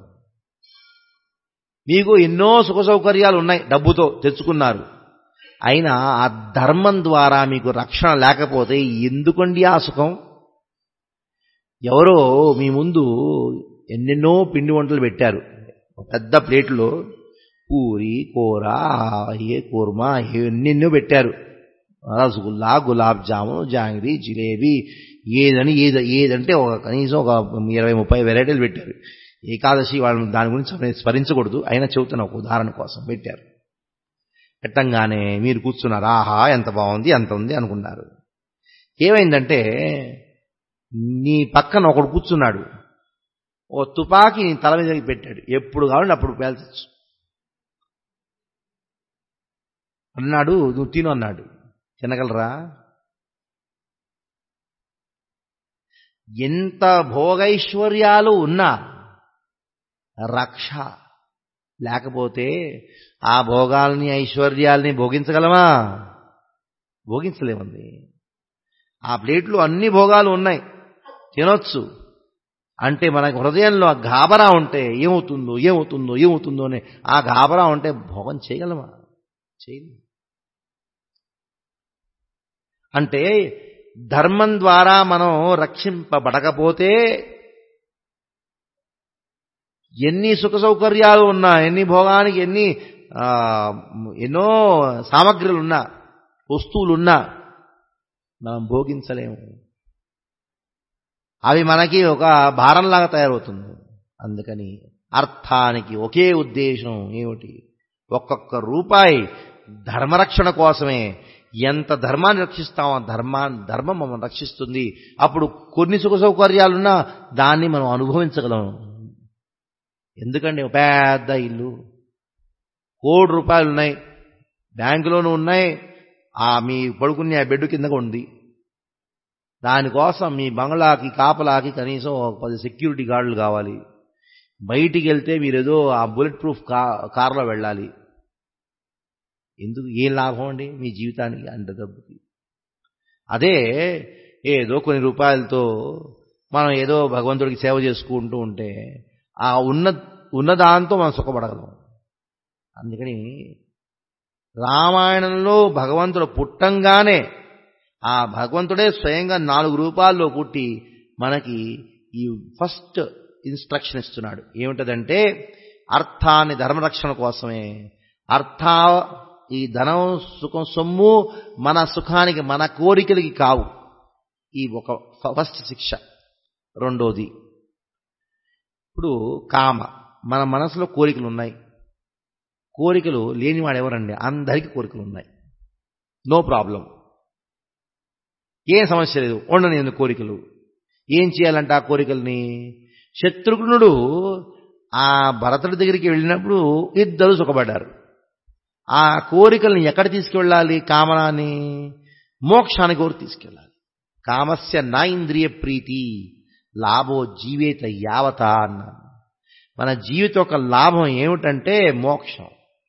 మీకు ఎన్నో సుఖ సౌకర్యాలు ఉన్నాయి డబ్బుతో తెచ్చుకున్నారు అయినా ఆ ధర్మం ద్వారా మీకు రక్షణ లేకపోతే ఎందుకండి ఆ సుఖం ఎవరో మీ ముందు ఎన్నెన్నో పిండి వంటలు పెట్టారు పెద్ద ప్లేట్లో పూరి కూర ఏ కూర్మా ఎన్నెన్నో పెట్టారు రసగుల్లా గులాబ్ జామున్ జాంగ్రీ జిలేబీ ఏదని ఏది ఏదంటే ఒక కనీసం ఒక ఇరవై ముప్పై వెరైటీలు పెట్టారు ఏకాదశి వాళ్ళని దాని గురించి స్మరించకూడదు అయినా చెబుతున్నా ఒక ఉదాహరణ కోసం పెట్టారు పెట్టంగానే మీరు కూర్చున్నారు ఆహా ఎంత బాగుంది ఎంత ఉంది అనుకున్నారు ఏమైందంటే నీ పక్కన ఒకడు కూర్చున్నాడు ఓ తుపాకీ నీ తల మీద పెట్టాడు ఎప్పుడు కావాలంటే అప్పుడు పేల్చచ్చు అన్నాడు నువ్వు తిను అన్నాడు తినగలరా ఎంత భోగైశ్వర్యాలు ఉన్నా రక్ష లేకపోతే ఆ భోగాల్ని ఐశ్వర్యాల్ని భోగించగలమా భోగించలేమండి ఆ ప్లేట్లో అన్ని భోగాలు ఉన్నాయి తినొచ్చు అంటే మనకు హృదయంలో ఆ గాబరా ఉంటే ఏమవుతుందో ఏమవుతుందో ఏమవుతుందో అని ఆ గాబరా ఉంటే భోగం చేయగలమా చేయలేము అంటే ధర్మం ద్వారా మనం రక్షింపబడకపోతే ఎన్ని సుఖ సౌకర్యాలు ఉన్నా ఎన్ని భోగానికి ఎన్ని ఎన్నో సామగ్రులు ఉన్నా వస్తువులున్నా మనం భోగించలేము అవి మనకి ఒక భారంలాగా తయారవుతుంది అందుకని అర్థానికి ఒకే ఉద్దేశం ఏమిటి ఒక్కొక్క రూపాయి ధర్మరక్షణ కోసమే ఎంత ధర్మాన్ని రక్షిస్తామో ధర్మాన్ని ధర్మం మమ్మల్ని రక్షిస్తుంది అప్పుడు కొన్ని సుఖ సౌకర్యాలున్నా దాన్ని మనం అనుభవించగలం ఎందుకండి పెద్ద ఇల్లు కోటి రూపాయలు ఉన్నాయి బ్యాంకులోనూ ఉన్నాయి ఆ మీ పడుకునే ఆ బెడ్ కిందగా ఉంది దానికోసం మీ బంగ్లాకి కాపలాకి కనీసం ఒక పది సెక్యూరిటీ గార్డులు కావాలి బయటికి వెళ్తే మీరేదో ఆ బుల్లెట్ ప్రూఫ్ కా కార్లో వెళ్ళాలి ఎందుకు ఏం లాభం అండి మీ జీవితానికి అంత డబ్బుకి అదే ఏదో కొన్ని రూపాయలతో మనం ఏదో భగవంతుడికి సేవ చేసుకుంటూ ఉంటే ఆ ఉన్న ఉన్నదాంతో మనం సుఖపడగలం అందుకని రామాయణంలో భగవంతుడు పుట్టంగానే ఆ భగవంతుడే స్వయంగా నాలుగు రూపాల్లో పుట్టి మనకి ఈ ఫస్ట్ ఇన్స్ట్రక్షన్ ఇస్తున్నాడు ఏమిటదంటే అర్థాన్ని ధర్మరక్షణ కోసమే అర్థ ఈ ధనం సుఖం సొమ్ము మన సుఖానికి మన కోరికలకి కావు ఈ ఒక ఫస్ట్ శిక్ష రెండోది ఇప్పుడు కామ మన మనసులో కోరికలు ఉన్నాయి కోరికలు లేనివాడు ఎవరండి అందరికీ కోరికలు ఉన్నాయి నో ప్రాబ్లం ఏం సమస్య లేదు ఉండని ఎందుకు కోరికలు ఏం చేయాలంటే ఆ కోరికల్ని శత్రుఘ్నుడు ఆ భరతుడి దగ్గరికి వెళ్ళినప్పుడు ఇద్దరు సుఖపడ్డారు ఆ కోరికల్ని ఎక్కడ తీసుకువెళ్ళాలి కామనాన్ని మోక్షానికి కోరి తీసుకెళ్ళాలి కామస్య నా ఇంద్రియ ప్రీతి లాభో జీవేత యావత అన్నాను మన జీవిత యొక్క లాభం ఏమిటంటే మోక్షం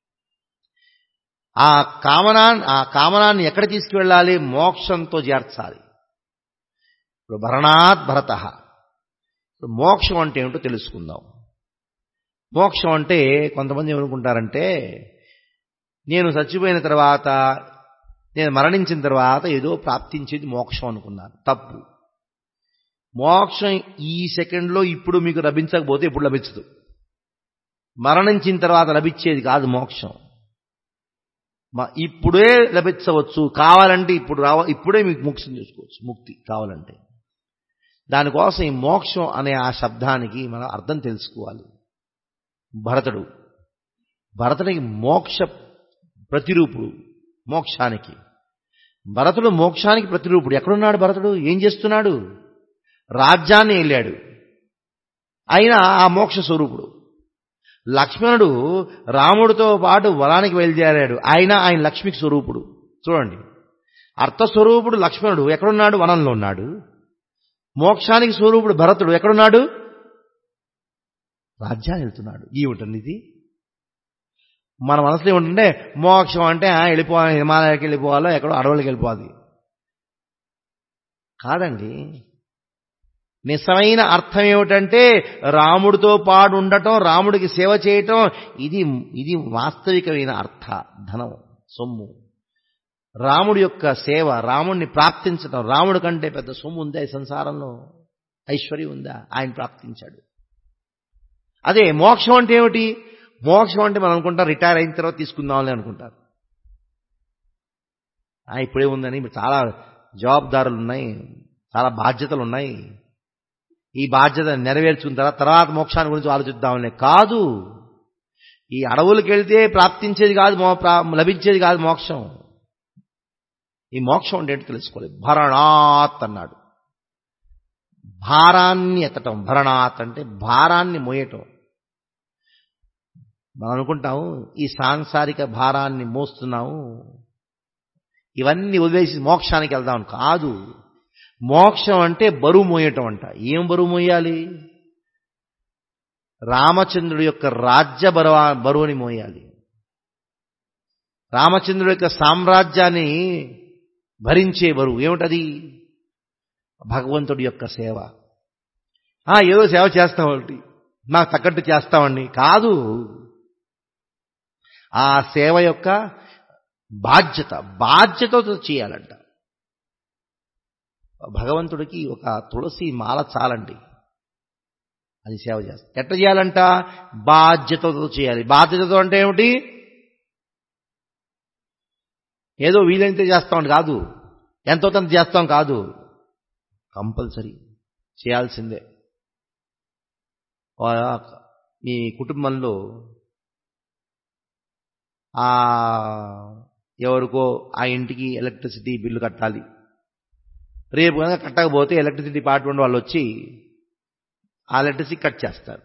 ఆ కామనా ఆ కామనాన్ని ఎక్కడ తీసుకువెళ్ళాలి మోక్షంతో చేర్చాలి ఇప్పుడు భరణాత్ భరత ఇప్పుడు మోక్షం అంటే ఏమిటో తెలుసుకుందాం మోక్షం అంటే కొంతమంది ఏమనుకుంటారంటే నేను చచ్చిపోయిన తర్వాత నేను మరణించిన తర్వాత ఏదో ప్రాప్తించేది మోక్షం అనుకున్నాను తప్పు మోక్షం ఈ సెకండ్లో ఇప్పుడు మీకు లభించకపోతే ఇప్పుడు లభించదు మరణించిన తర్వాత లభించేది కాదు మోక్షం ఇప్పుడే లభించవచ్చు కావాలంటే ఇప్పుడు రావ ఇప్పుడే మీకు మోక్షం చేసుకోవచ్చు ముక్తి కావాలంటే దానికోసం ఈ మోక్షం అనే ఆ శబ్దానికి మనం అర్థం తెలుసుకోవాలి భరతుడు భరతుడికి మోక్ష ప్రతిరూపుడు మోక్షానికి భరతుడు మోక్షానికి ప్రతిరూపుడు ఎక్కడున్నాడు భరతుడు ఏం చేస్తున్నాడు రాజ్యాన్ని వెళ్ళాడు అయినా ఆ మోక్ష స్వరూపుడు లక్ష్మణుడు రాముడితో పాటు వనానికి బయలుదేరాడు ఆయన ఆయన లక్ష్మికి స్వరూపుడు చూడండి అర్థస్వరూపుడు లక్ష్మణుడు ఎక్కడున్నాడు వనంలో ఉన్నాడు మోక్షానికి స్వరూపుడు భరతుడు ఎక్కడున్నాడు రాజ్యాన్ని వెళ్తున్నాడు ఏమిటండి ఇది మన మనసులో ఏమిటంటే మోక్షం అంటే వెళ్ళిపోవాలి హిమాలయాకి వెళ్ళిపోవాలో ఎక్కడో అడవులకి వెళ్ళిపోవాలి కాదండి నిజమైన అర్థం ఏమిటంటే రాముడితో పాడు ఉండటం రాముడికి సేవ చేయటం ఇది ఇది వాస్తవికమైన అర్థ ధనం సొమ్ము రాముడి యొక్క సేవ రాముడిని ప్రాప్తించడం రాముడి కంటే పెద్ద సొమ్ము ఉందా ఈ సంసారంలో ఐశ్వర్యం ఉందా ఆయన ప్రాప్తించాడు అదే మోక్షం అంటే ఏమిటి మోక్షం అంటే మనం అనుకుంటాం రిటైర్ అయిన తర్వాత తీసుకుందామని అనుకుంటారు ఇప్పుడే ఉందని చాలా జవాబుదారులు ఉన్నాయి చాలా బాధ్యతలు ఉన్నాయి ఈ బాధ్యత నెరవేర్చుకున్న తర్వాత తర్వాత మోక్షాన్ని గురించి ఆలోచిద్దామని కాదు ఈ అడవులకు వెళ్తే ప్రాప్తించేది కాదు లభించేది కాదు మోక్షం ఈ మోక్షం అంటే ఏంటో తెలుసుకోవాలి భరణాత్ అన్నాడు భారాన్ని ఎత్తటం భరణాత్ అంటే భారాన్ని మోయటం మనం అనుకుంటాము ఈ సాంసారిక భారాన్ని మోస్తున్నాము ఇవన్నీ వదిలేసి మోక్షానికి వెళ్దాం కాదు మోక్షం అంటే బరువు మోయటం అంట ఏం బరువు మోయాలి రామచంద్రుడి యొక్క రాజ్య బరువ బరువుని మోయాలి రామచంద్రుడి యొక్క సామ్రాజ్యాన్ని భరించే బరువు ఏమిటది భగవంతుడి యొక్క సేవ ఏదో సేవ చేస్తామండి నాకు తగ్గట్టు చేస్తామండి కాదు ఆ సేవ యొక్క బాధ్యత బాధ్యతతో చేయాలంట భగవంతుడికి ఒక తులసి మాల చాలండి అది సేవ చేస్తాం ఎట్లా చేయాలంట బాధ్యతతో చేయాలి బాధ్యతతో అంటే ఏమిటి ఏదో వీలైతే చేస్తామని కాదు ఎంతో కొంత చేస్తాం కాదు కంపల్సరీ చేయాల్సిందే మీ కుటుంబంలో ఆ ఎవరికో ఆ ఇంటికి ఎలక్ట్రిసిటీ బిల్లు కట్టాలి రేపు కనుక కట్టకపోతే ఎలక్ట్రిసిటీ డిపార్ట్మెంట్ వాళ్ళు వచ్చి ఆ ఎలక్ట్రిసిటీ కట్ చేస్తారు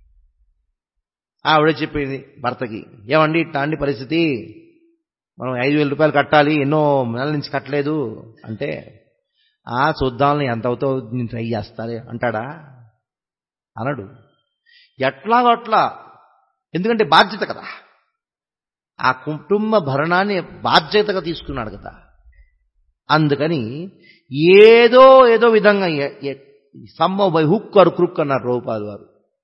ఆవిడ చెప్పింది భర్తకి ఏమండి ఇట్లాంటి పరిస్థితి మనం ఐదు వేల రూపాయలు కట్టాలి ఎన్నో నెలల నుంచి కట్టలేదు అంటే ఆ చూద్దాంని ఎంత అవుతావు నేను ట్రై చేస్తాలే అంటాడా అనడు ఎట్లాగో అట్లా ఎందుకంటే బాధ్యత కదా ఆ కుటుంబ భరణాన్ని బాధ్యతగా తీసుకున్నాడు కదా అందుకని ఏదో ఏదో విధంగా సమ్మ బై హుక్ ఆర్ క్రుక్ అన్నారు రూపాయలు వారు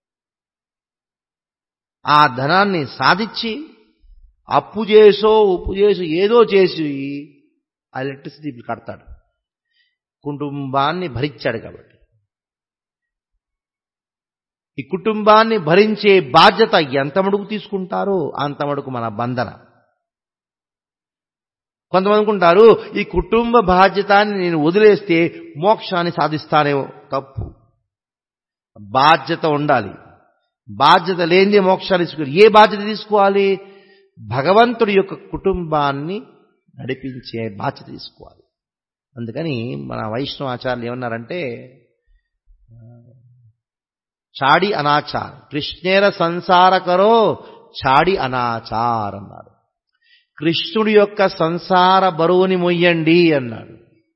ఆ ధనాన్ని సాధించి అప్పు చేసో ఉప్పు చేసో ఏదో చేసి ఆ ఎలక్ట్రిసిటీ బిల్ కడతాడు కుటుంబాన్ని భరించాడు కాబట్టి ఈ కుటుంబాన్ని భరించే బాధ్యత ఎంత మడుగు తీసుకుంటారో అంత మడుగు మన బంధన కొంతమంది అనుకుంటారు ఈ కుటుంబ బాధ్యతాన్ని నేను వదిలేస్తే మోక్షాన్ని సాధిస్తానేమో తప్పు బాధ్యత ఉండాలి బాధ్యత లేనిదే మోక్షాన్ని తీసుకోవాలి ఏ బాధ్యత తీసుకోవాలి భగవంతుడి యొక్క కుటుంబాన్ని నడిపించే బాధ్యత తీసుకోవాలి అందుకని మన వైష్ణవ ఆచార్యులు ఏమన్నారంటే చాడి అనాచార్ కృష్ణేర సంసారకరో చాడి అనాచార్ అన్నారు కృష్ణుడి యొక్క సంసార బరువుని మొయ్యండి అన్నాడు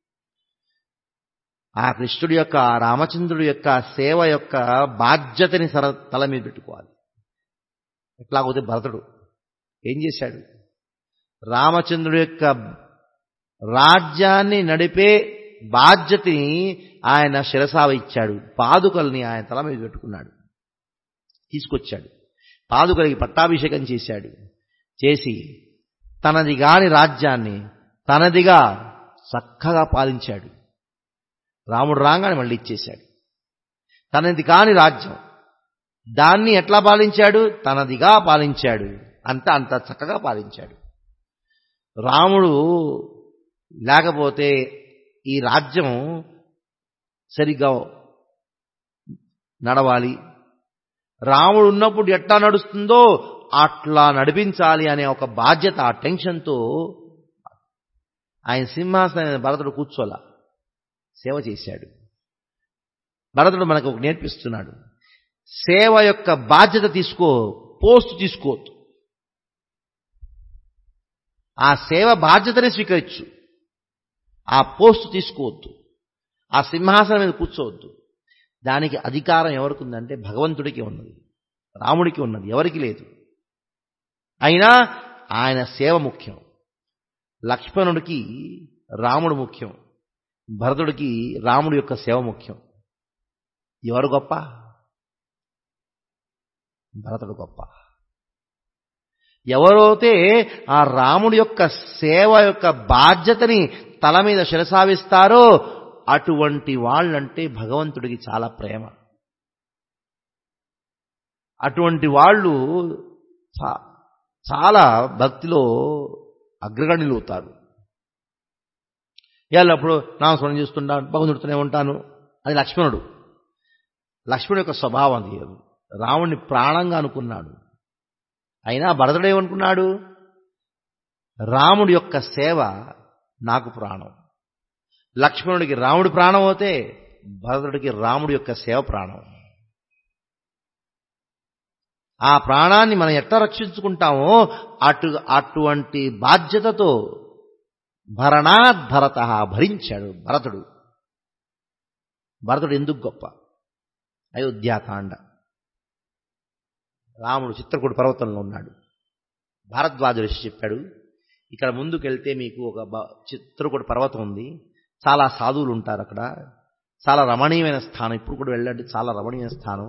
ఆ కృష్ణుడి యొక్క ఆ రామచంద్రుడి యొక్క సేవ యొక్క బాధ్యతని సర తల మీద పెట్టుకోవాలి ఎట్లాగోతే భరతుడు ఏం చేశాడు రామచంద్రుడి యొక్క రాజ్యాన్ని నడిపే బాధ్యతని ఆయన శిరసావ ఇచ్చాడు పాదుకల్ని ఆయన తల మీద పెట్టుకున్నాడు తీసుకొచ్చాడు పాదుకలకి పట్టాభిషేకం చేశాడు చేసి తనది గాని రాజ్యాన్ని తనదిగా చక్కగా పాలించాడు రాముడు రాగానే మళ్ళీ ఇచ్చేశాడు తనది కాని రాజ్యం దాన్ని ఎట్లా పాలించాడు తనదిగా పాలించాడు అంత అంత చక్కగా పాలించాడు రాముడు లేకపోతే ఈ రాజ్యం సరిగ్గా నడవాలి రాముడు ఉన్నప్పుడు ఎట్లా నడుస్తుందో అట్లా నడిపించాలి అనే ఒక బాధ్యత ఆ టెన్షన్తో ఆయన సింహాసనం భరతుడు కూర్చోలా సేవ చేశాడు భరతుడు మనకు ఒక నేర్పిస్తున్నాడు సేవ యొక్క బాధ్యత తీసుకో పోస్ట్ తీసుకోవద్దు ఆ సేవ బాధ్యతని స్వీకరించు ఆ పోస్ట్ తీసుకోవద్దు ఆ సింహాసనం మీద కూర్చోవద్దు దానికి అధికారం ఎవరికి ఉందంటే భగవంతుడికి ఉన్నది రాముడికి ఉన్నది ఎవరికి లేదు అయినా ఆయన సేవ ముఖ్యం లక్ష్మణుడికి రాముడు ముఖ్యం భరతుడికి రాముడి యొక్క సేవ ముఖ్యం ఎవరు గొప్ప భరతుడు గొప్ప ఎవరైతే ఆ రాముడి యొక్క సేవ యొక్క బాధ్యతని తల మీద శిరసావిస్తారో అటువంటి వాళ్ళంటే భగవంతుడికి చాలా ప్రేమ అటువంటి వాళ్ళు చాలా భక్తిలో అగ్రగణ్యులు అవుతారు ఎల్లప్పుడు నామస్మరణ చేస్తుంటాను భగవంతుడితోనే ఉంటాను అది లక్ష్మణుడు లక్ష్మణుడు యొక్క స్వభావం అది రాముడిని ప్రాణంగా అనుకున్నాడు అయినా భరతుడేమనుకున్నాడు రాముడి యొక్క సేవ నాకు ప్రాణం లక్ష్మణుడికి రాముడి ప్రాణం అవుతే భరతుడికి రాముడి యొక్క సేవ ప్రాణం ఆ ప్రాణాన్ని మనం ఎట్లా రక్షించుకుంటామో అటు అటువంటి బాధ్యతతో భరణాత్ భరత భరించాడు భరతుడు భరతుడు ఎందుకు గొప్ప అయోధ్యాకాండ రాముడు చిత్రకూట పర్వతంలో ఉన్నాడు భారద్వాజుడు చెప్పాడు ఇక్కడ ముందుకెళ్తే మీకు ఒక చిత్రకూట పర్వతం ఉంది చాలా సాధువులు ఉంటారు అక్కడ చాలా రమణీయమైన స్థానం ఇప్పుడు కూడా వెళ్ళండి చాలా రమణీయమైన స్థానం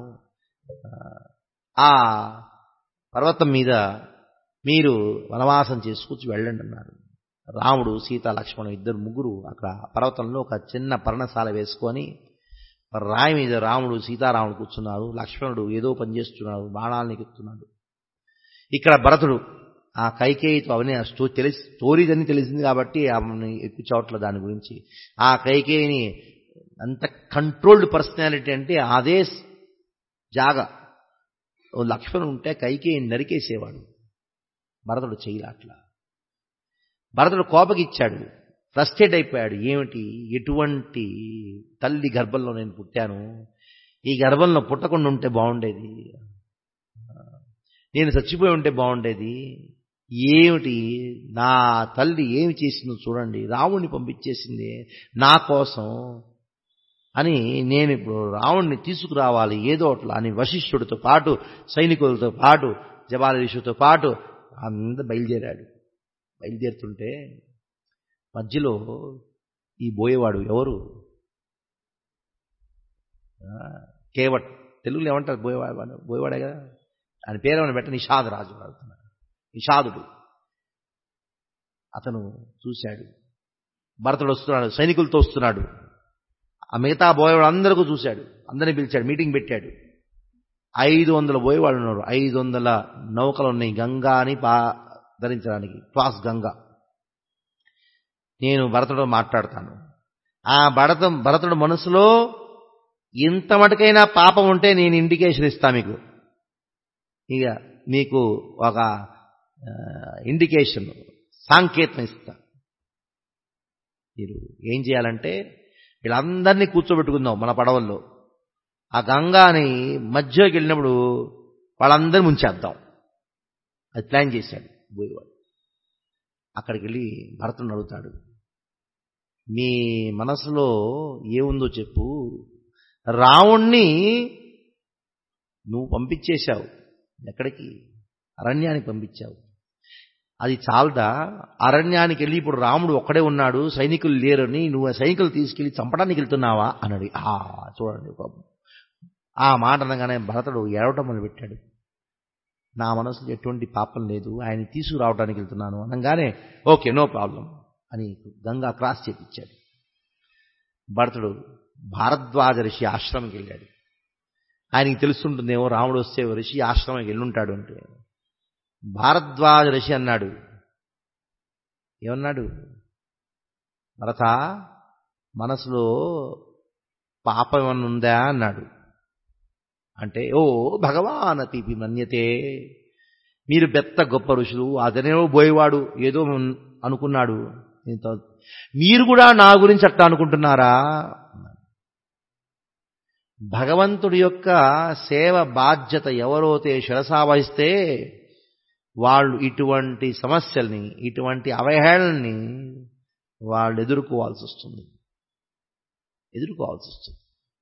ఆ పర్వతం మీద మీరు వనవాసం చేసుకొచ్చి వెళ్ళండి అన్నారు రాముడు సీత లక్ష్మణుడు ఇద్దరు ముగ్గురు అక్కడ పర్వతంలో ఒక చిన్న పర్ణశాల వేసుకొని రాయి మీద రాముడు సీతారాముడు కూర్చున్నారు లక్ష్మణుడు ఏదో పని చేస్తున్నాడు బాణాలను ఎక్కుతున్నాడు ఇక్కడ భరతుడు ఆ కైకేయితో అవన్నీ స్టో తెలిసి స్టోరీస్ తెలిసింది కాబట్టి ఆమెను ఎక్కువ చోట్ల దాని గురించి ఆ కైకేయిని అంత కంట్రోల్డ్ పర్సనాలిటీ అంటే అదే జాగా లక్ష్మణుడు ఉంటే కైకేయిని నరికేసేవాడు భరతుడు చేయలే అట్లా భరతుడు కోపగిచ్చాడు ఫ్రస్ట్రేట్ అయిపోయాడు ఏమిటి ఎటువంటి తల్లి గర్భంలో నేను పుట్టాను ఈ గర్భంలో పుట్టకుండా ఉంటే బాగుండేది నేను చచ్చిపోయి ఉంటే బాగుండేది ఏమిటి నా తల్లి ఏమి చేసిందో చూడండి రావుణ్ణి పంపించేసింది నా కోసం అని నేను ఇప్పుడు రావణ్ణి తీసుకురావాలి ఏదో అట్లా అని వశిష్ఠుడితో పాటు సైనికులతో పాటు జబాలరీషుతో పాటు అంత బయలుదేరాడు బయలుదేరుతుంటే మధ్యలో ఈ బోయేవాడు ఎవరు కేవట్ తెలుగులో ఏమంటారు బోయేవాడు బోయేవాడే కదా ఆయన పేరేమని పెట్ట నిషాద్ రాజు అడుగుతున్నాడు నిషాదుడు అతను చూశాడు భరతుడు వస్తున్నాడు సైనికులతో వస్తున్నాడు ఆ మిగతా బోయేవాడు అందరికీ చూశాడు అందరిని పిలిచాడు మీటింగ్ పెట్టాడు ఐదు వందల బోయేవాళ్ళు ఉన్నారు ఐదు వందల నౌకలు ఉన్నాయి గంగాని పా ధరించడానికి క్లాస్ గంగా నేను భరతుడు మాట్లాడతాను ఆ భరత భరతుడు మనసులో ఇంత మటుకైనా పాపం ఉంటే నేను ఇండికేషన్ ఇస్తా మీకు ఇక మీకు ఒక ఇండికేషన్ సాంకేతం ఇస్తా మీరు ఏం చేయాలంటే వీళ్ళందరినీ కూర్చోబెట్టుకుందాం మన పడవల్లో ఆ గంగాని మధ్యలోకి వెళ్ళినప్పుడు వాళ్ళందరినీ ముంచేద్దాం అది ప్లాన్ చేశాడు పోయేవాడు అక్కడికి వెళ్ళి భరతుని అడుగుతాడు మీ మనసులో ఏముందో చెప్పు రావుణ్ణి నువ్వు పంపించేశావు ఎక్కడికి అరణ్యానికి పంపించావు అది చాలదా అరణ్యానికి వెళ్ళి ఇప్పుడు రాముడు ఒక్కడే ఉన్నాడు సైనికులు లేరని నువ్వు ఆ సైనికులు తీసుకెళ్లి చంపడానికి వెళ్తున్నావా అన్నాడు ఆ చూడండి పాపం ఆ మాట అనగానే భరతుడు ఏడవటం మొదలుపెట్టాడు నా మనసులో ఎటువంటి పాపం లేదు ఆయన తీసుకురావడానికి వెళ్తున్నాను అనగానే ఓకే నో ప్రాబ్లం అని గంగా క్రాస్ చేపించాడు భరతుడు భారద్వాజ ఋషి ఆశ్రమంకి వెళ్ళాడు ఆయనకి తెలుస్తుంటుందేమో రాముడు వస్తే ఋషి ఆశ్రమంకి వెళ్ళుంటాడు అంటే భారద్వాజ ఋషి అన్నాడు ఏమన్నాడు భరత మనసులో పాపం ఏమన్నా ఉందా అన్నాడు అంటే ఓ భగవాన్ అతిపి మన్యతే మీరు బెత్త గొప్ప ఋషులు అతనేమో పోయేవాడు ఏదో అనుకున్నాడు మీరు కూడా నా గురించి అట్లా అనుకుంటున్నారా భగవంతుడి యొక్క సేవ బాధ్యత ఎవరైతే శిరసావహిస్తే వాళ్ళు ఇటువంటి సమస్యల్ని ఇటువంటి అవహేళనని వాళ్ళు ఎదుర్కోవాల్సి వస్తుంది ఎదుర్కోవాల్సి వస్తుంది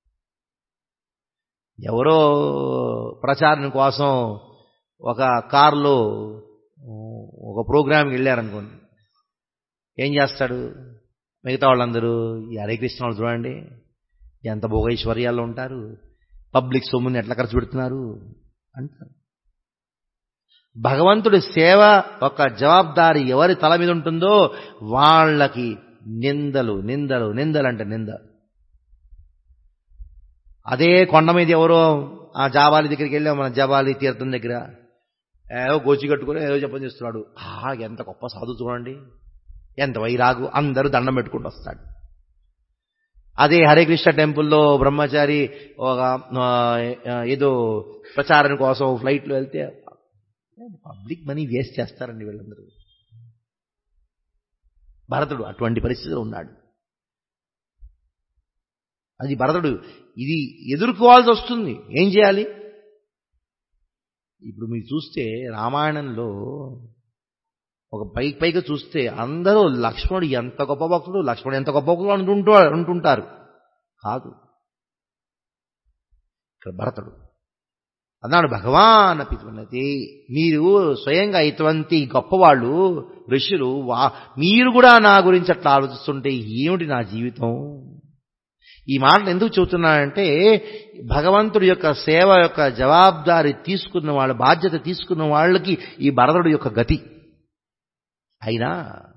ఎవరో ప్రచారం కోసం ఒక కారులో ఒక ప్రోగ్రామ్కి వెళ్ళారనుకోండి ఏం చేస్తాడు మిగతా వాళ్ళందరూ ఈ హరే కృష్ణ వాళ్ళు చూడండి ఎంత భోగైశ్వర్యాల్లో ఉంటారు పబ్లిక్ సొమ్ముని ఎట్లా ఖర్చు పెడుతున్నారు అంటారు భగవంతుడి సేవ ఒక జవాబారి ఎవరి తల మీద ఉంటుందో వాళ్ళకి నిందలు నిందలు నిందలు అంటే నింద అదే కొండ మీద ఎవరో ఆ జాబాలి దగ్గరికి వెళ్ళాం మన జబాలి తీర్థం దగ్గర ఏదో గోచి కట్టుకుని ఏదో జపం చేస్తున్నాడు ఆ ఎంత గొప్ప సాధు చూడండి ఎంత వైరాగు అందరూ దండం పెట్టుకుంటూ వస్తాడు అదే హరే కృష్ణ టెంపుల్లో బ్రహ్మచారి ఒక ఏదో ప్రచారం కోసం ఫ్లైట్లో వెళ్తే పబ్లిక్ మనీ వేస్ట్ చేస్తారండి వీళ్ళందరూ భరతుడు అటువంటి పరిస్థితిలో ఉన్నాడు అది భరతుడు ఇది ఎదుర్కోవాల్సి వస్తుంది ఏం చేయాలి ఇప్పుడు మీరు చూస్తే రామాయణంలో ఒక పై పైగా చూస్తే అందరూ లక్ష్మణుడు ఎంత గొప్ప భక్తుడు లక్ష్మణుడు ఎంత గొప్ప భక్తుడు అంటుంటూ అంటుంటారు కాదు ఇక్కడ భరతుడు అన్నాడు భగవాన్ పితున్నది మీరు స్వయంగా ఇటువంటి గొప్పవాళ్ళు ఋషులు వా మీరు కూడా నా గురించి అట్లా ఆలోచిస్తుంటే ఏమిటి నా జీవితం ఈ మాటలు ఎందుకు చెబుతున్నానంటే భగవంతుడి యొక్క సేవ యొక్క జవాబారి తీసుకున్న వాళ్ళ బాధ్యత తీసుకున్న వాళ్ళకి ఈ భరతుడి యొక్క గతి అయినా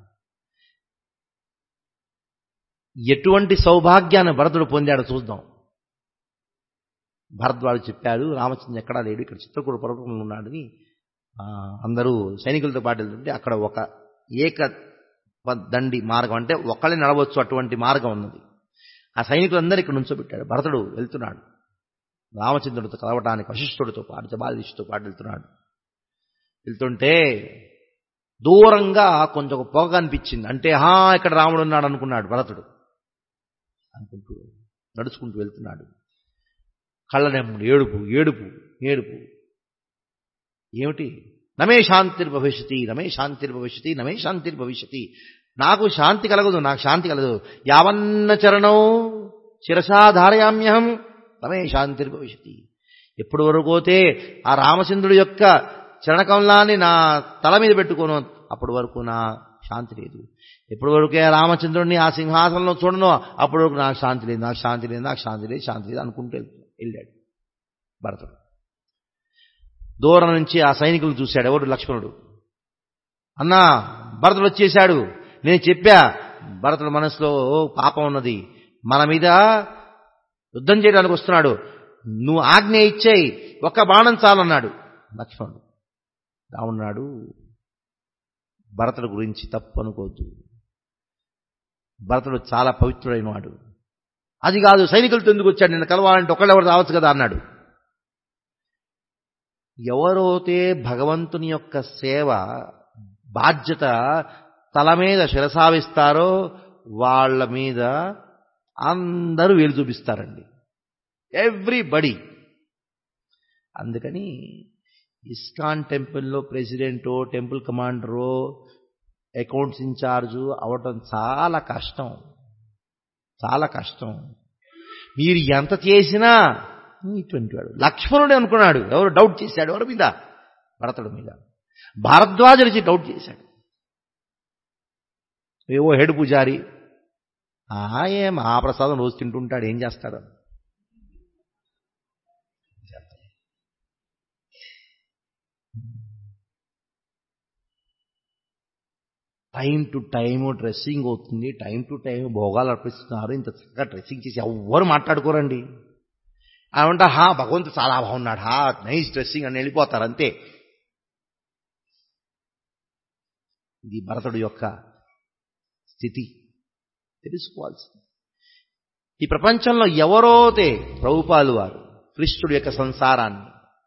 ఎటువంటి సౌభాగ్యాన్ని భరతుడు పొందాడో చూద్దాం భరద్వాడు చెప్పాడు రామచంద్ర ఎక్కడా లేడు ఇక్కడ చిత్రకూట పర్వతంలో ఉన్నాడని అందరూ సైనికులతో పాటు వెళ్తుంటే అక్కడ ఒక ఏక దండి మార్గం అంటే ఒకళ్ళే నడవచ్చు అటువంటి మార్గం ఉన్నది ఆ సైనికులందరూ ఇక్కడ నుంచోబెట్టాడు భరతుడు వెళ్తున్నాడు రామచంద్రుడితో కలవటానికి వశిష్ఠుడితో పాటు జబాలిష్తో పాటు వెళ్తున్నాడు వెళ్తుంటే దూరంగా కొంచెం పొగ అనిపించింది అంటే హా ఇక్కడ రాముడు ఉన్నాడు అనుకున్నాడు భరతుడు అనుకుంటూ నడుచుకుంటూ వెళ్తున్నాడు కళ్ళనెమ్ముడు ఏడుపు ఏడుపు ఏడుపు ఏమిటి నమే శాంతిర్భవిష్యతి నమే శాంతిర్భవిష్యతి నమే శాంతిర్భవిష్యతి నాకు శాంతి కలగదు నాకు శాంతి కలగదు యావన్న చరణం శిరసాధారయామ్యహం నమే శాంతిర్భవిష్యతి ఎప్పటి వరకు పోతే ఆ రామచంద్రుడి యొక్క చరణకమలాన్ని నా తల మీద పెట్టుకోను అప్పటి వరకు నా శాంతి లేదు ఎప్పటి వరకే రామచంద్రుడిని ఆ సింహాసనంలో చూడను అప్పటి వరకు నాకు శాంతి లేదు నాకు శాంతి లేదు నాకు శాంతి లేదు శాంతి లేదు అనుకుంటూ వెళ్ళాడు భరతుడు దూరం నుంచి ఆ సైనికులు చూశాడు ఎవడు లక్ష్మణుడు అన్నా భరతుడు వచ్చేశాడు నేను చెప్పా భరతుడు మనసులో పాపం ఉన్నది మన మీద యుద్ధం చేయడానికి వస్తున్నాడు నువ్వు ఆజ్ఞ ఇచ్చేయి ఒక్క బాణం చాలన్నాడు లక్ష్మణుడు రావున్నాడు భరతుడు గురించి తప్పు అనుకోవద్దు భరతుడు చాలా పవిత్రుడైన వాడు అది కాదు సైనికులతో ఎందుకు వచ్చాడు నిన్ను కలవాలంటే ఒకళ్ళెవరు రావచ్చు కదా అన్నాడు ఎవరైతే భగవంతుని యొక్క సేవ బాధ్యత తల మీద శిరసావిస్తారో వాళ్ళ మీద అందరూ వేలు చూపిస్తారండి ఎవ్రీబడి అందుకని ఇస్కాన్ టెంపుల్లో ప్రెసిడెంటో టెంపుల్ కమాండరో అకౌంట్స్ ఇన్ఛార్జు అవటం చాలా కష్టం చాలా కష్టం మీరు ఎంత చేసినా ఇటువంటి వాడు లక్ష్మణుడు అనుకున్నాడు ఎవరు డౌట్ చేశాడు ఎవరి మీద భరతుడి మీద భారద్వాజుడిచి డౌట్ చేశాడు ఏవో హెడ్ పూజారి ఆ ఏం ఆ ప్రసాదం రోజు తింటుంటాడు ఏం చేస్తాడు టైం టు టైం డ్రెస్సింగ్ అవుతుంది టైం టు టైం భోగాలు అర్పిస్తున్నారు ఇంత చక్కగా డ్రెస్సింగ్ చేసి ఎవ్వరు మాట్లాడుకోరండి అవంట హా భగవంతుడు చాలా బాగున్నాడు హా నైస్ డ్రెస్సింగ్ అని వెళ్ళిపోతారు అంతే ఇది భరతుడు యొక్క స్థితి తెలుసుకోవాల్సింది ఈ ప్రపంచంలో ఎవరోతే ప్రభుపాలు వారు కృష్ణుడి యొక్క సంసారాన్ని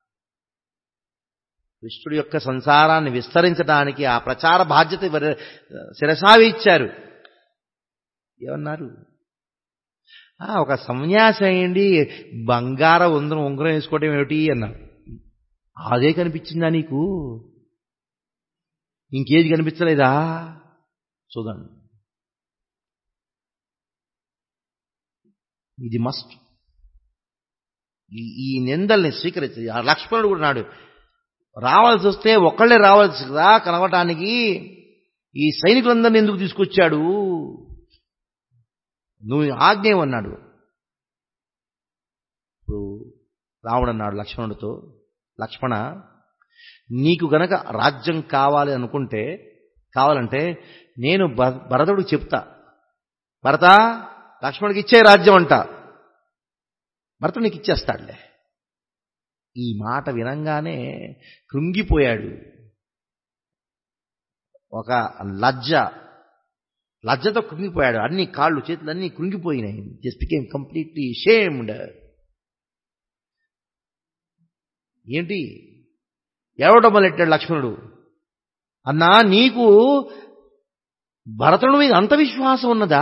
కృష్ణుడి యొక్క సంసారాన్ని విస్తరించడానికి ఆ ప్రచార బాధ్యత శిరసావి ఇచ్చారు ఏమన్నారు ఒక సన్యాసి అయ్యండి బంగార ఉందరం ఉంగరం వేసుకోవడం ఏమిటి అన్నారు అదే కనిపించిందా నీకు ఇంకేది కనిపించలేదా చూడండి ఇది మస్ట్ ఈ నిందల్ని స్వీకరించి ఆ లక్ష్మణుడు కూడా నాడు రావాల్సి వస్తే ఒక్కళ్ళే రావాల్సి కదా కనవటానికి ఈ సైనికులందరినీ ఎందుకు తీసుకొచ్చాడు నువ్వు ఆజ్ఞేయమన్నాడు ఇప్పుడు రావణ్ అన్నాడు లక్ష్మణుడితో లక్ష్మణ నీకు గనక రాజ్యం కావాలి అనుకుంటే కావాలంటే నేను భరతుడికి చెప్తా భరత లక్ష్మణుడికి ఇచ్చే రాజ్యం అంట భరతుడు నీకు ఇచ్చేస్తాడులే ఈ మాట వినంగానే కృంగిపోయాడు ఒక లజ్జ లజ్జతో కృంగిపోయాడు అన్ని కాళ్ళు చేతులు అన్నీ కృంగిపోయినాయి జస్ట్ బికేమ్ కంప్లీట్లీ షేమ్డ్ ఏంటి ఏడవడం మొదలెట్టాడు లక్ష్మణుడు అన్నా నీకు భరతుడి మీద అంత విశ్వాసం ఉన్నదా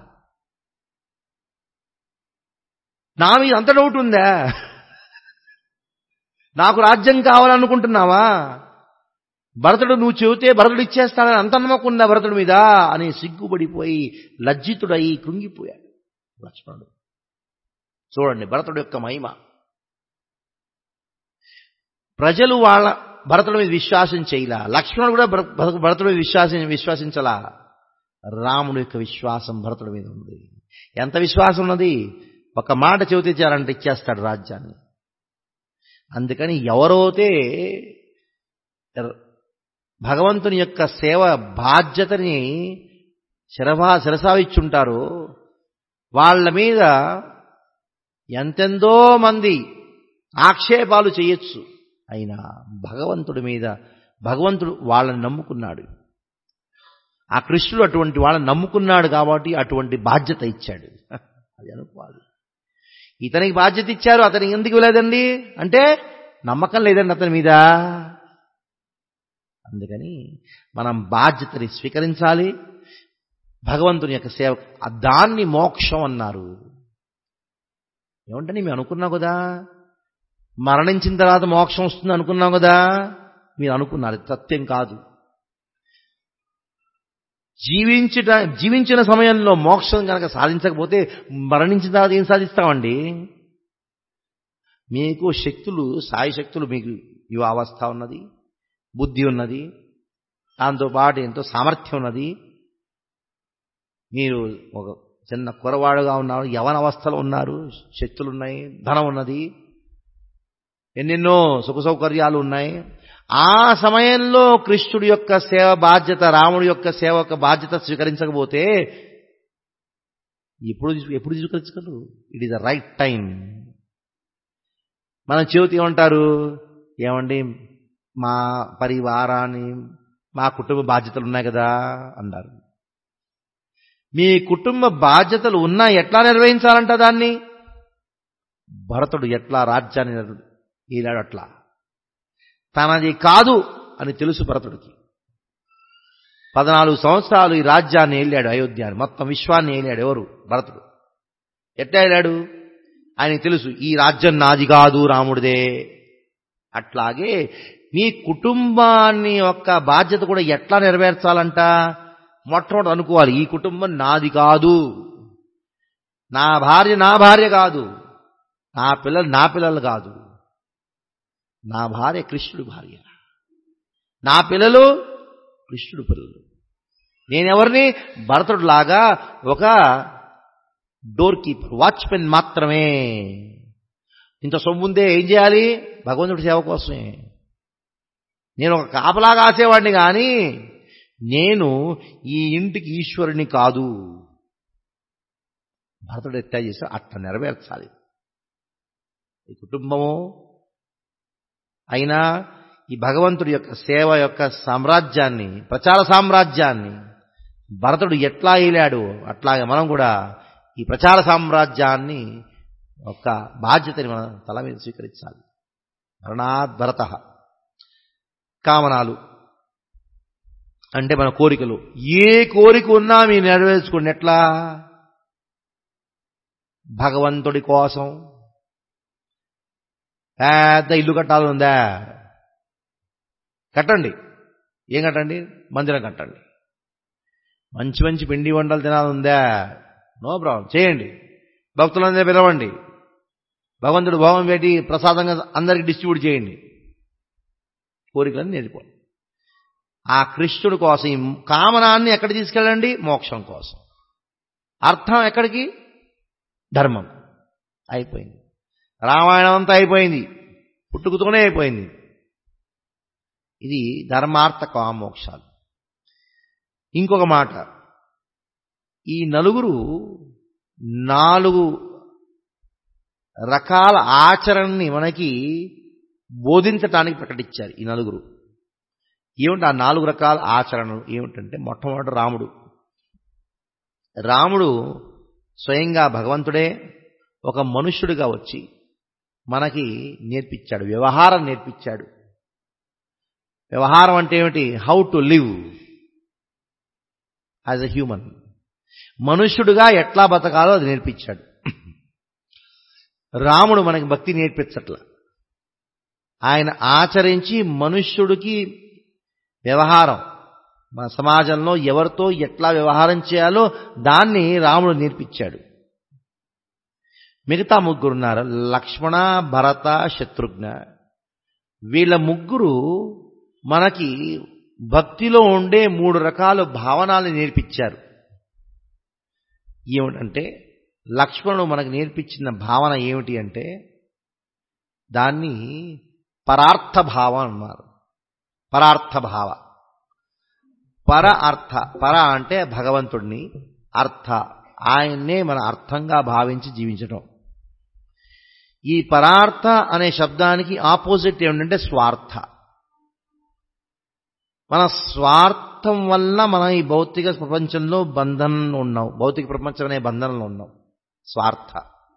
నా మీద అంత డౌట్ ఉందా నాకు రాజ్యం కావాలనుకుంటున్నావా భరతుడు నువ్వు చెబితే భరతుడు ఇచ్చేస్తానని అంత నమ్మకం ఉందా భరతుడి మీద అని సిగ్గుపడిపోయి లజ్జితుడై కృంగిపోయాడు లక్ష్మణుడు చూడండి భరతుడు యొక్క మహిమ ప్రజలు వాళ్ళ భరతుడి మీద విశ్వాసం చేయలా లక్ష్మణుడు కూడా భరతుడి మీద విశ్వాసం విశ్వసించలా రాముడు యొక్క విశ్వాసం భరతుడి మీద ఉంది ఎంత విశ్వాసం ఉన్నది ఒక మాట చెబితే చాలంటే ఇచ్చేస్తాడు రాజ్యాన్ని అందుకని ఎవరైతే భగవంతుని యొక్క సేవ బాధ్యతని శిరభా శిరసావిచ్చుంటారో వాళ్ళ మీద ఎంతెందో మంది ఆక్షేపాలు చేయొచ్చు అయినా భగవంతుడి మీద భగవంతుడు వాళ్ళని నమ్ముకున్నాడు ఆ కృష్ణుడు అటువంటి వాళ్ళని నమ్ముకున్నాడు కాబట్టి అటువంటి బాధ్యత ఇచ్చాడు అది అనుకోవాలి ఇతనికి బాధ్యత ఇచ్చారు అతనికి ఎందుకు లేదండి అంటే నమ్మకం లేదండి అతని మీద అందుకని మనం బాధ్యతని స్వీకరించాలి భగవంతుని యొక్క సేవ దాన్ని మోక్షం అన్నారు ఏమంటే మేము అనుకున్నాం కదా మరణించిన తర్వాత మోక్షం వస్తుంది అనుకున్నాం కదా మీరు అనుకున్నారు సత్యం కాదు జీవించట జీవించిన సమయంలో మోక్షం కనుక సాధించకపోతే మరణించిన తర్వాత ఏం సాధిస్తామండి మీకు శక్తులు సాయి శక్తులు మీకు యువావస్థ ఉన్నది బుద్ధి ఉన్నది దాంతోపాటు ఎంతో సామర్థ్యం ఉన్నది మీరు ఒక చిన్న కురవాడుగా ఉన్నారు యవన అవస్థలో ఉన్నారు శక్తులు ఉన్నాయి ధనం ఉన్నది ఎన్నెన్నో సుఖ సౌకర్యాలు ఉన్నాయి ఆ సమయంలో కృష్ణుడి యొక్క సేవ బాధ్యత రాముడి యొక్క సేవ యొక్క బాధ్యత స్వీకరించకపోతే ఎప్పుడు ఎప్పుడు స్వీకరించగలరు it is the right time మన చెబుతూ ఏమంటారు ఏమండి మా పరివారాన్ని మా కుటుంబ బాధ్యతలు ఉన్నాయి కదా అన్నారు మీ కుటుంబ బాధ్యతలు ఉన్నా ఎట్లా నిర్వహించాలంట దాన్ని భరతుడు ఎట్లా రాజ్యాన్ని ఈనాడు అట్లా తనది కాదు అని తెలుసు భరతుడికి పద్నాలుగు సంవత్సరాలు ఈ రాజ్యాన్ని వెళ్ళాడు అయోధ్యాన్ని మొత్తం విశ్వాన్ని వెళ్ళాడు ఎవరు భరతుడు ఎట్లా వెళ్ళాడు ఆయనకి తెలుసు ఈ రాజ్యం నాది కాదు రాముడిదే అట్లాగే మీ కుటుంబాన్ని యొక్క బాధ్యత కూడా ఎట్లా నెరవేర్చాలంట మొట్టమొదటి అనుకోవాలి ఈ కుటుంబం నాది కాదు నా భార్య నా భార్య కాదు నా పిల్లలు నా పిల్లలు కాదు నా భార్య కృష్ణుడి భార్య నా పిల్లలు కృష్ణుడు పిల్లలు నేనెవరిని భరతుడిలాగా ఒక డోర్ కీపర్ వాచ్మెన్ మాత్రమే ఇంత సొమ్ముందే ఏం చేయాలి భగవంతుడి సేవ కోసమే నేను ఒక కాపలా కాసేవాడిని కానీ నేను ఈ ఇంటికి ఈశ్వరుని కాదు భరతుడు ఎట్లా చేసా అట్లా నెరవేర్చాలి ఈ కుటుంబము అయినా ఈ భగవంతుడి యొక్క సేవ యొక్క సామ్రాజ్యాన్ని ప్రచార సామ్రాజ్యాన్ని భరతుడు ఎట్లా ఏలాడు అట్లాగే మనం కూడా ఈ ప్రచార సామ్రాజ్యాన్ని ఒక బాధ్యతని మనం తల మీద స్వీకరించాలి మరణాత్ భరత కామనాలు అంటే మన కోరికలు ఏ కోరిక ఉన్నా మీరు నెరవేర్చుకోండి ఎట్లా భగవంతుడి కోసం పెద్ద ఇల్లు కట్టాలి ఉందా కట్టండి ఏం కట్టండి మందిరం కట్టండి మంచి మంచి పిండి వంటలు తినాలి ఉందా నో ప్రాబ్లం చేయండి భక్తులందరూ పిలవండి భగవంతుడు భోగం పెట్టి ప్రసాదంగా అందరికి డిస్ట్రిబ్యూట్ చేయండి కోరికలను నేర్చుకోండి ఆ కృష్ణుడి కోసం ఈ కామనాన్ని ఎక్కడ తీసుకెళ్ళండి మోక్షం కోసం అర్థం ఎక్కడికి ధర్మం అయిపోయింది రామాయణం అంతా అయిపోయింది పుట్టుకుతూనే అయిపోయింది ఇది ధర్మార్థ కామోక్షాలు ఇంకొక మాట ఈ నలుగురు నాలుగు రకాల ఆచరణని మనకి బోధించటానికి ప్రకటించారు ఈ నలుగురు ఏమిటి ఆ నాలుగు రకాల ఆచరణలు ఏమిటంటే మొట్టమొదటి రాముడు రాముడు స్వయంగా భగవంతుడే ఒక మనుష్యుడిగా వచ్చి మనకి నేర్పించాడు వ్యవహారం నేర్పించాడు వ్యవహారం అంటే ఏమిటి how to live as a human మనుష్యుడిగా ఎట్లా బతకాలో అది నేర్పించాడు రాముడు మనకి భక్తి నేర్పించట్ల ఆయన ఆచరించి మనుష్యుడికి వ్యవహారం మన సమాజంలో ఎవరితో ఎట్లా వ్యవహారం చేయాలో దాన్ని రాముడు నేర్పించాడు మిగతా ముగ్గురున్నారు లక్ష్మణ భరత శత్రుఘ్న వీళ్ళ ముగ్గురు మనకి భక్తిలో ఉండే మూడు రకాల భావనాలు నేర్పించారు ఏమిటంటే లక్ష్మణుడు మనకు నేర్పించిన భావన ఏమిటి అంటే దాన్ని పరార్థ భావం అన్నారు పరార్థ భావ పర అర్థ పర అంటే భగవంతుడిని అర్థ ఆయన్నే మన అర్థంగా భావించి జీవించడం ఈ పరార్థ అనే శబ్దానికి ఆపోజిట్ ఏమిటంటే స్వార్థ మన స్వార్థం వల్ల మనం ఈ భౌతిక ప్రపంచంలో బంధనంలో ఉన్నాం భౌతిక ప్రపంచం అనే బంధనంలో ఉన్నాం స్వార్థ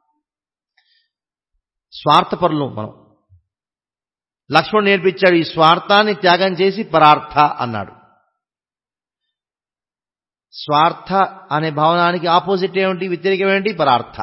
స్వార్థపరులు మనం లక్ష్మణుడు నేర్పించాడు ఈ స్వార్థాన్ని త్యాగం చేసి పరార్థ అన్నాడు స్వార్థ అనే భావనానికి ఆపోజిట్ ఏమిటి వ్యతిరేకం ఏంటి పరార్థ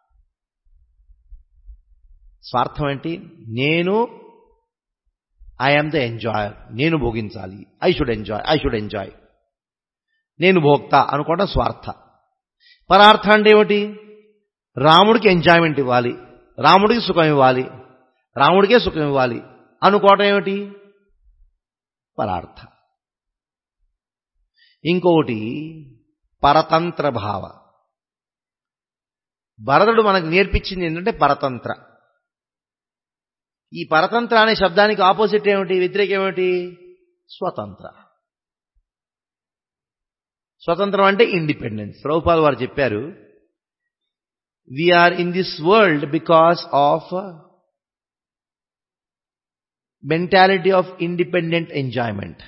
స్వార్థం ఏంటి నేను ఐఎమ్ ద ఎంజాయర్ నేను భోగించాలి I should enjoy I should enjoy నేను భోక్త అనుకోవడం స్వార్థ పరార్థ అంటే ఏమిటి రాముడికి ఎంజాయ్మెంట్ ఇవ్వాలి రాముడికి సుఖం ఇవ్వాలి రాముడికే సుఖం ఇవ్వాలి అనుకోవటం ఏమిటి పరార్థ ఇంకొకటి పరతంత్ర భావ భరతుడు మనకు నేర్పించింది ఏంటంటే పరతంత్ర ఈ పరతంత్ర అనే శబ్దానికి ఆపోజిట్ ఏమిటి వ్యతిరేకం ఏమిటి స్వతంత్ర స్వతంత్రం అంటే ఇండిపెండెన్స్ ప్రభుపాల్ వారు చెప్పారు we are in this world because of mentality of independent enjoyment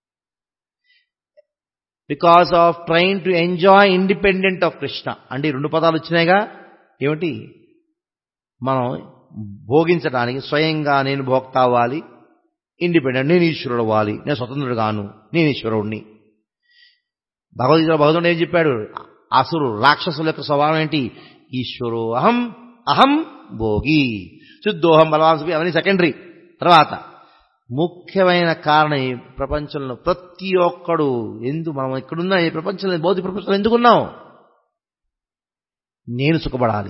because of trying to enjoy independent of Krishna అంటే ఈ రెండు పదాలు వచ్చినాయిగా ఏమిటి మనం భోగించడానికి స్వయంగా నేను భోక్త అవ్వాలి ఇండిపెండెంట్ నేను ఈశ్వరుడు అవ్వాలి నేను స్వతంత్రుడు కాను నేను ఈశ్వరుడిని భగవద్గీత భగవంతుడు ఏం చెప్పాడు అసురు రాక్షసుల యొక్క స్వభావం ఏంటి ఈశ్వరో అహం అహం భోగి శుద్ధోహం బలవాన్సుపి అవన్నీ సెకండరీ తర్వాత ముఖ్యమైన కారణం ఈ ప్రపంచంలో ప్రతి ఒక్కడు ఎందు మనం ఇక్కడున్న ఈ ప్రపంచంలో భౌతిక ప్రపంచంలో ఎందుకున్నాం నేను సుఖపడాలి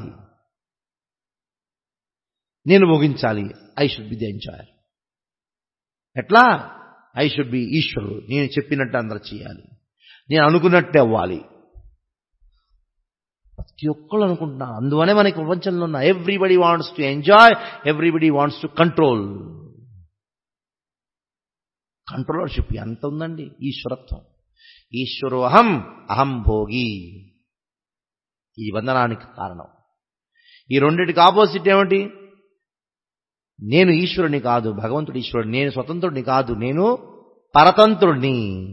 నేను ముగించాలి I should be the enjoyer ఎట్లా ఐ షుడ్ బి ఈశ్వరుడు నేను చెప్పినట్టు అందరు చేయాలి నేను అనుకున్నట్టే అవ్వాలి ప్రతి ఒక్కళ్ళు అనుకుంటున్నాను అందువనే మనకి ప్రపంచంలో ఉన్న everybody wants to enjoy everybody wants to control controllership ఎంత ఉందండి ఈశ్వరత్వం ఈశ్వరు అహం అహం భోగి ఈ బంధనానికి కారణం ఈ రెండింటికి ఆపోజిట్ ఏమిటి నేను ఈశ్వరుని కాదు భగవంతుడు ఈశ్వరుడు నేను స్వతంత్రుడిని కాదు నేను పరతంత్రుడిని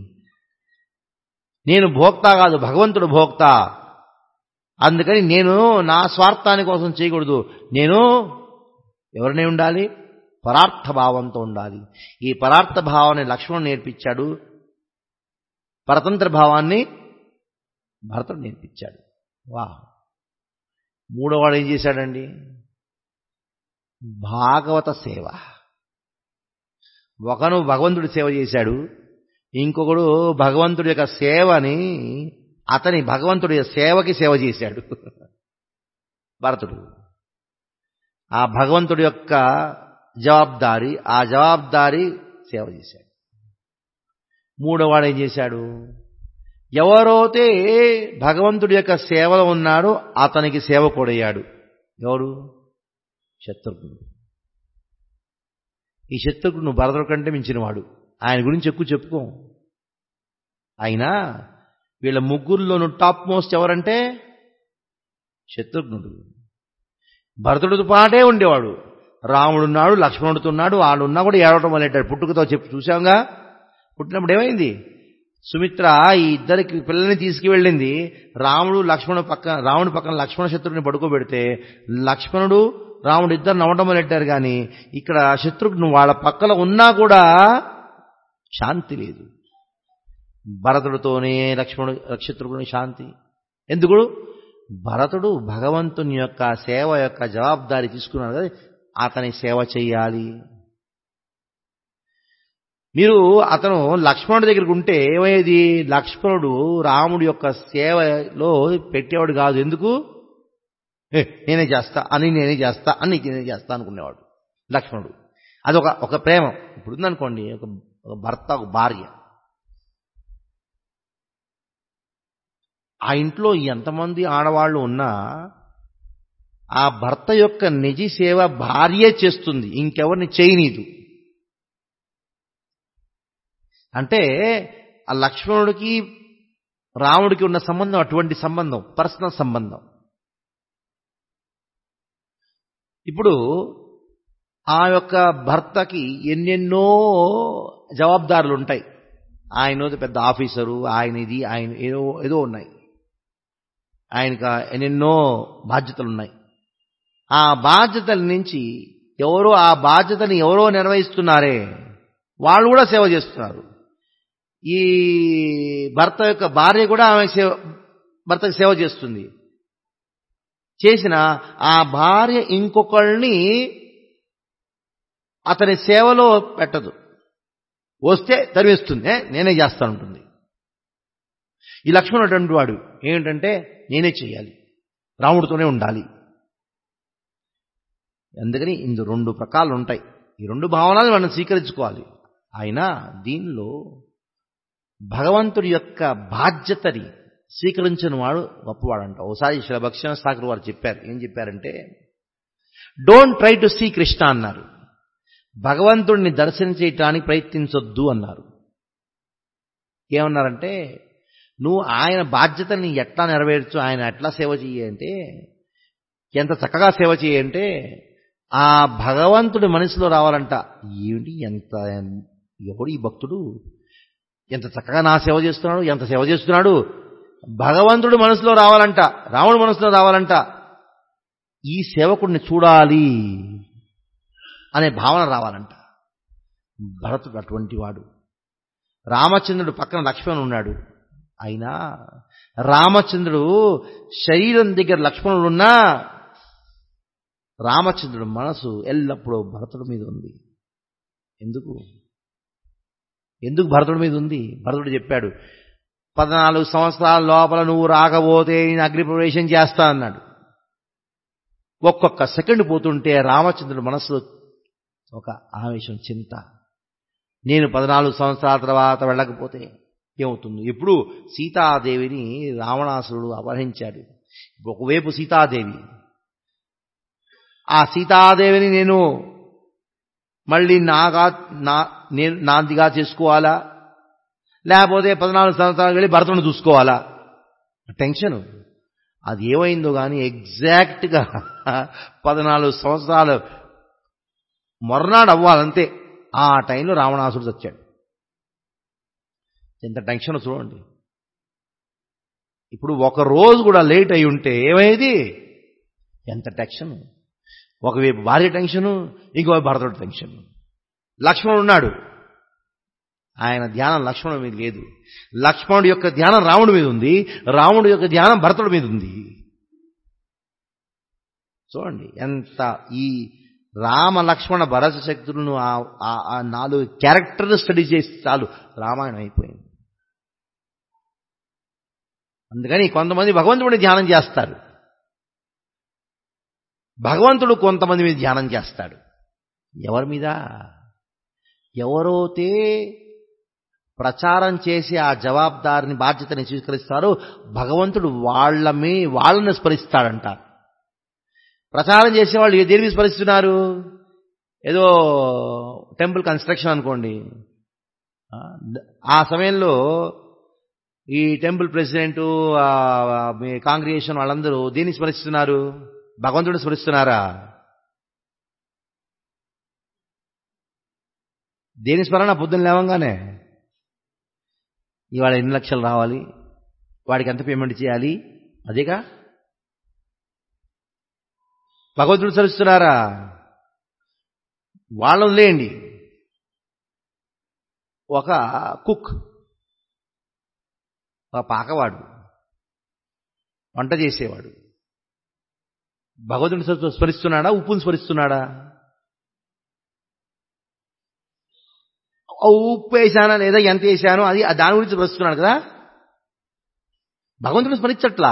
నేను భోక్త కాదు భగవంతుడు భోక్త అందుకని నేను నా స్వార్థాని కోసం చేయకూడదు నేను ఎవరినే ఉండాలి పరార్థ భావంతో ఉండాలి ఈ పరార్థ భావాన్ని లక్ష్మణుడు నేర్పించాడు పరతంత్ర భావాన్ని భరతుడు నేర్పించాడు వా మూడోవాడు ఏం చేశాడండి భాగవత సేవ ఒకను భగవంతుడి సేవ చేశాడు ఇంకొకడు భగవంతుడి యొక్క సేవని అతని భగవంతుడి సేవకి సేవ చేశాడు భరతుడు ఆ భగవంతుడి యొక్క జవాబ్దారి ఆ జవాబ్దారి సేవ చేశాడు మూడోవాడు ఏం చేశాడు ఎవరైతే భగవంతుడి యొక్క సేవలో ఉన్నాడో అతనికి సేవకుడయ్యాడు ఎవరు శత్రుఘ్నుడు ఈ శత్రుఘ్నుడు భరతుడు కంటే మించినవాడు ఆయన గురించి ఎక్కువ చెప్పుకో అయినా వీళ్ళ ముగ్గురులోను టాప్ మోస్ట్ ఎవరంటే శత్రుఘ్నుడు భరతుడితో పాటే ఉండేవాడు రాముడున్నాడు లక్ష్మణుడుతున్నాడు వాళ్ళున్నా కూడా ఏడవటం మొదలెట్టాడు పుట్టుకతో చెప్పి చూసాంగా పుట్టినప్పుడు ఏమైంది సుమిత్ర ఈ ఇద్దరికి పిల్లల్ని తీసుకువెళ్ళింది రాముడు లక్ష్మణుడు పక్కన రాముడి పక్కన లక్ష్మణ శత్రుడిని పడుకోబెడితే లక్ష్మణుడు రాముడు ఇద్దరు నవ్వటం మొదలెట్టారు కానీ ఇక్కడ శత్రుఘ్ను వాళ్ళ పక్కన ఉన్నా కూడా శాంతి లేదు భరతుడితోనే లక్ష్మణుడు శత్రుఘ్నుని శాంతి ఎందుకు భరతుడు భగవంతుని యొక్క సేవ యొక్క జవాబారి తీసుకున్నాడు కదా అతని సేవ చెయ్యాలి మీరు అతను లక్ష్మణుడి దగ్గరికి ఉంటే ఏమయ్యేది లక్ష్మణుడు రాముడి యొక్క సేవలో పెట్టేవాడు కాదు ఎందుకు "ఏ, నేనే చేస్తా అని నేనే చేస్తా అని నేనే చేస్తా అనుకునేవాడు లక్ష్మణుడు అదొక ఒక ప్రేమ ఇప్పుడు ఉందనుకోండి ఒక ఒక భర్త ఒక భార్య ఆ ఇంట్లో ఎంతమంది ఆడవాళ్ళు ఉన్నా ఆ భర్త యొక్క నిజ సేవ భార్యే చేస్తుంది ఇంకెవరిని చేయనీదు అంటే ఆ లక్ష్మణుడికి రాముడికి ఉన్న సంబంధం అటువంటి సంబంధం పర్సనల్ సంబంధం ఇప్పుడు ఆ యొక్క భర్తకి ఎన్నెన్నో జవాబారులు ఉంటాయి ఆయన పెద్ద ఆఫీసరు ఆయన ఇది ఆయన ఏదో ఏదో ఉన్నాయి ఆయనకు ఎన్నెన్నో బాధ్యతలు ఉన్నాయి ఆ బాధ్యతల నుంచి ఎవరో ఆ బాధ్యతని ఎవరో నిర్వహిస్తున్నారే వాళ్ళు కూడా సేవ చేస్తున్నారు ఈ భర్త యొక్క భార్య కూడా ఆమె సేవ భర్తకి సేవ చేస్తుంది చేసిన ఆ భార్య ఇంకొకళ్ళని అతని సేవలో పెట్టదు వస్తే తరివేస్తుంది "ఏ, నేనే చేస్తానుంటుంది ఈ లక్ష్మణుడు అటువంటి వాడు ఏమిటంటే నేనే చేయాలి రాముడితోనే ఉండాలి అందుకని ఇందు రెండు ప్రకారాలు ఉంటాయి ఈ రెండు భావనలు మనం స్వీకరించుకోవాలి అయినా దీనిలో భగవంతుడి యొక్క బాధ్యతని స్వీకరించిన వాడు గొప్పవాడంట ఒకసారి శ్రీ భక్షణ ఠాకూర్ వారు చెప్పారు ఏం చెప్పారంటే don't try to see Krishna అన్నారు భగవంతుడిని దర్శించేయటానికి ప్రయత్నించొద్దు అన్నారు ఏమన్నారంటే నువ్వు ఆయన బాధ్యతని ఎట్లా నెరవేర్చు ఆయన ఎట్లా సేవ చేయంటే ఎంత చక్కగా సేవ చేయంటే ఆ భగవంతుడి మనసులో రావాలంట ఏమిటి ఎంత ఎవడు ఈ భక్తుడు ఎంత చక్కగా నా సేవ చేస్తున్నాడు ఎంత సేవ చేస్తున్నాడు భగవంతుడు మనసులో రావాలంట రాముడు మనసులో రావాలంట ఈ సేవకుడిని చూడాలి అనే భావన రావాలంట భరతుడు అటువంటి వాడు రామచంద్రుడు పక్కన లక్ష్మణుడు ఉన్నాడు అయినా రామచంద్రుడు శరీరం దగ్గర లక్ష్మణుడు ఉన్నా రామచంద్రుడు మనసు ఎల్లప్పుడూ భరతుడి మీద ఉంది ఎందుకు ఎందుకు భరతుడి మీద ఉంది భరతుడు చెప్పాడు పద్నాలుగు సంవత్సరాల లోపల నువ్వు రాకపోతే నేను అగ్నిప్రవేశం చేస్తా అన్నాడు ఒక్కొక్క సెకండ్ పోతుంటే రామచంద్రుడు మనసులో ఒక ఆవేశం చింత నేను పద్నాలుగు సంవత్సరాల తర్వాత వెళ్ళకపోతే ఏమవుతుంది ఇప్పుడు సీతాదేవిని రావణాసురుడు అపహరించాడు ఒకవైపు సీతాదేవి ఆ సీతాదేవిని నేను మళ్ళీ నాగా నా నేను నాందిగా చేసుకోవాలా లేకపోతే పద్నాలుగు సంవత్సరాలు వెళ్ళి భర్తను చూసుకోవాలా టెన్షన్ అది ఏమైందో కానీ ఎగ్జాక్ట్గా పద్నాలుగు సంవత్సరాలు మొరనాడు అవ్వాలంతే ఆ టైంలో రావణాసుడు చచ్చాడు ఎంత టెన్షన్ చూడండి ఇప్పుడు ఒక రోజు కూడా లేట్ అయి ఉంటే ఏమయ్యేది ఎంత టెన్షన్ ఒకవైపు భార్య టెన్షను ఇంకోవైపు భరతుడు టెన్షన్ లక్ష్మణుడు ఉన్నాడు ఆయన ధ్యానం లక్ష్మణుడి మీద లేదు లక్ష్మణుడి యొక్క ధ్యానం రాముడి మీద ఉంది రాముడి యొక్క ధ్యానం భరతుడి మీద ఉంది చూడండి ఎంత ఈ రామ లక్ష్మణ భరత శక్తులను ఆ నాలుగు క్యారెక్టర్ స్టడీ చేసి చాలు రామాయణం అయిపోయింది అందుకని కొంతమంది భగవంతుడిని ధ్యానం చేస్తారు భగవంతుడు కొంతమంది మీద ధ్యానం చేస్తాడు ఎవరి మీద ఎవరైతే ప్రచారం చేసి ఆ జవాబాదారిని బాధ్యతని స్వీకరిస్తారో భగవంతుడు వాళ్ళ మీ వాళ్ళని స్మరిస్తాడంట ప్రచారం చేసేవాళ్ళు దేని స్మరిస్తున్నారు ఏదో టెంపుల్ కన్స్ట్రక్షన్ అనుకోండి ఆ సమయంలో ఈ టెంపుల్ ప్రెసిడెంట్ మీ కాంగ్రిగేషన్ వాళ్ళందరూ దేన్ని స్మరిస్తున్నారు భగవంతుడిని స్మరిస్తున్నారా దేని స్మరణ పొద్దున్న లేవంగానే ఇవాళ ఎన్ని లక్షలు రావాలి వాడికి ఎంత పేమెంట్ చేయాలి అదేగా భగవంతుడు స్మరిస్తున్నారా వాళ్ళని లేండి ఒక కుక్ ఒక పాకవాడు వంట చేసేవాడు భగవంతుడిని స్మరిస్తున్నాడా ఉప్పుని స్మరిస్తున్నాడా ఉప్పు వేసానా లేదా ఎంత వేసానో అది దాని గురించి స్మరిస్తున్నాడు కదా భగవంతుడిని స్మరించట్లా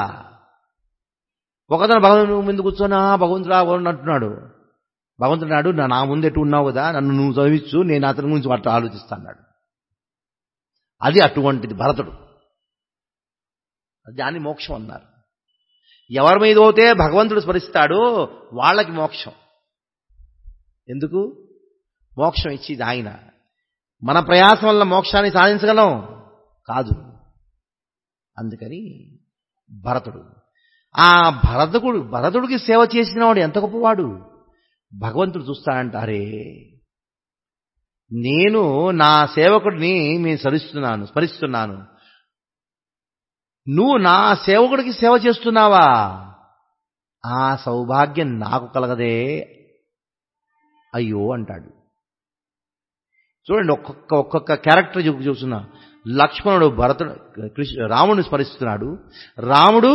ఒకతను భగవంతుడు ముందు కూర్చొని భగవంతుడు భగవంతుడు అంటున్నాడు భగవంతుడు నాడు నా ముందు ఎటు ఉన్నావు కదా నన్ను నువ్వు చదివించు నేను అతని గురించి వాటి ఆలోచిస్తాన్నాడు అది అటువంటిది భరతుడు దాన్ని మోక్షం అన్నారు ఎవరి మీద పోతే భగవంతుడు స్మరిస్తాడో వాళ్ళకి మోక్షం ఎందుకు మోక్షం ఇచ్చేది ఆయన మన ప్రయాసం వల్ల మోక్షాన్ని సాధించగలం కాదు అందుకని భరతుడు ఆ భరతుడు భరతుడికి సేవ చేసిన వాడు ఎంత గొప్పవాడు భగవంతుడు చూస్తాడంటారే నేను నా సేవకుడిని నేను స్మరిస్తున్నాను స్మరిస్తున్నాను నువ్వు నా సేవకుడికి సేవ చేస్తున్నావా ఆ సౌభాగ్యం నాకు కలగదే అయ్యో అంటాడు చూడండి ఒక్కొక్క ఒక్కొక్క క్యారెక్టర్ చూస్తున్నా లక్ష్మణుడు భరతుడు కృష్ణ రాముడిని స్మరిస్తున్నాడు రాముడు